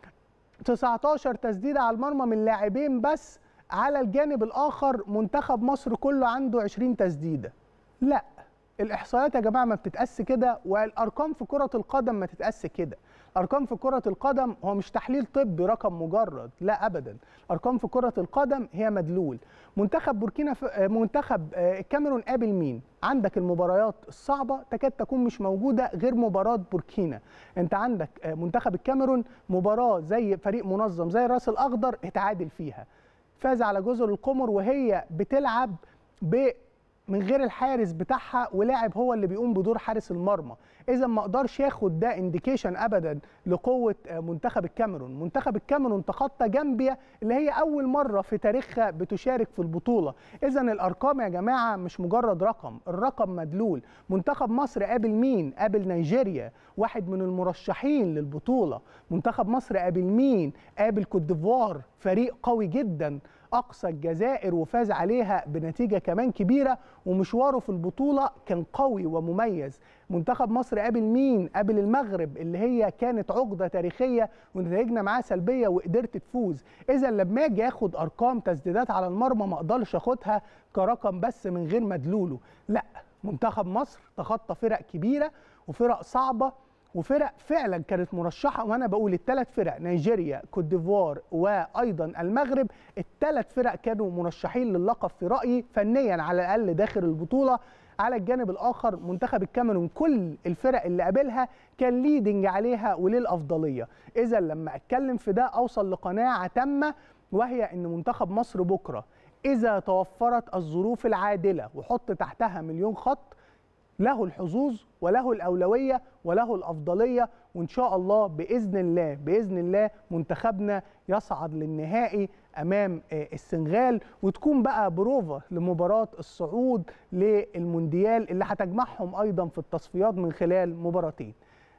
19 تسديده على المرمى من لاعبين بس على الجانب الاخر منتخب مصر كله عنده 20 تسديده لا الاحصائيات يا جماعه ما بتتقاس كده والارقام في كره القدم ما تتقاس كده ارقام في كره القدم هو مش تحليل طبي رقم مجرد لا ابدا ارقام في كره القدم هي مدلول منتخب بوركينا ف... آه، منتخب آه، الكاميرون قابل مين عندك المباريات الصعبه تكاد تكون مش موجوده غير مباراه بوركينا انت عندك آه، منتخب الكاميرون مباراه زي فريق منظم زي الراس الاخضر اتعادل فيها فاز على جزر القمر وهي بتلعب ب من غير الحارس بتاعها ولاعب هو اللي بيقوم بدور حارس المرمى اذا ما اقدرش ياخد ده انديكيشن ابدا لقوه آه، منتخب الكاميرون منتخب الكاميرون تخطى جامبيا اللي هي اول مره في تاريخها بتشارك في البطوله اذا الارقام يا جماعه مش مجرد رقم الرقم مدلول منتخب مصر قابل مين قابل نيجيريا واحد من المرشحين للبطوله منتخب مصر قابل مين قابل كوت ديفوار فريق قوي جدا اقصى الجزائر وفاز عليها بنتيجه كمان كبيره ومشواره في البطوله كان قوي ومميز منتخب مصر قابل مين قابل المغرب اللي هي كانت عقده تاريخيه ونتائجنا معاها سلبيه وقدرت تفوز اذا لما اجي اخد ارقام تسديدات على المرمى ما اقدرش اخدها كرقم بس من غير مدلوله لا منتخب مصر تخطى فرق كبيره وفرق صعبه وفرق فعلا كانت مرشحه وانا بقول الثلاث فرق نيجيريا كوت ديفوار وايضا المغرب الثلاث فرق كانوا مرشحين للقب في رايي فنيا على الاقل داخل البطوله على الجانب الاخر منتخب الكاميرون كل الفرق اللي قابلها كان ليدنج عليها وللافضليه اذا لما اتكلم في ده اوصل لقناعه تامه وهي ان منتخب مصر بكره اذا توفرت الظروف العادله وحط تحتها مليون خط له الحظوظ وله الأولوية وله الأفضلية وإن شاء الله بإذن الله بإذن الله منتخبنا يصعد للنهائي أمام آه، السنغال وتكون بقى بروفا لمباراة الصعود للمونديال اللي هتجمعهم أيضا في التصفيات من خلال مباراتين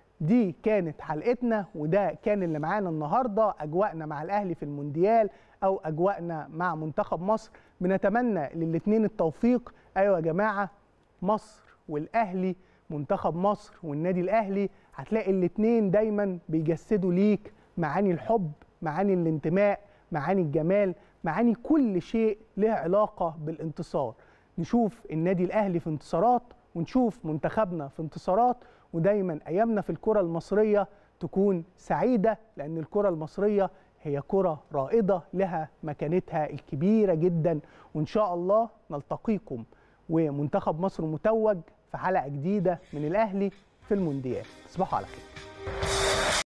دي كانت حلقتنا وده كان اللي معانا النهارده اجواءنا مع الاهلي في المونديال او اجواءنا مع منتخب مصر بنتمنى للاثنين التوفيق ايوه يا جماعه مصر والاهلي منتخب مصر والنادي الاهلي هتلاقي الاثنين دايما بيجسدوا ليك معاني الحب معاني الانتماء معاني الجمال معاني كل شيء له علاقه بالانتصار نشوف النادي الاهلي في انتصارات ونشوف منتخبنا في انتصارات ودايما ايامنا في الكره المصريه تكون سعيده لان الكره المصريه هي كره رائده لها مكانتها الكبيره جدا وان شاء الله نلتقيكم ومنتخب مصر متوج في حلقه جديده من الاهلي في المونديال تصبحوا على خير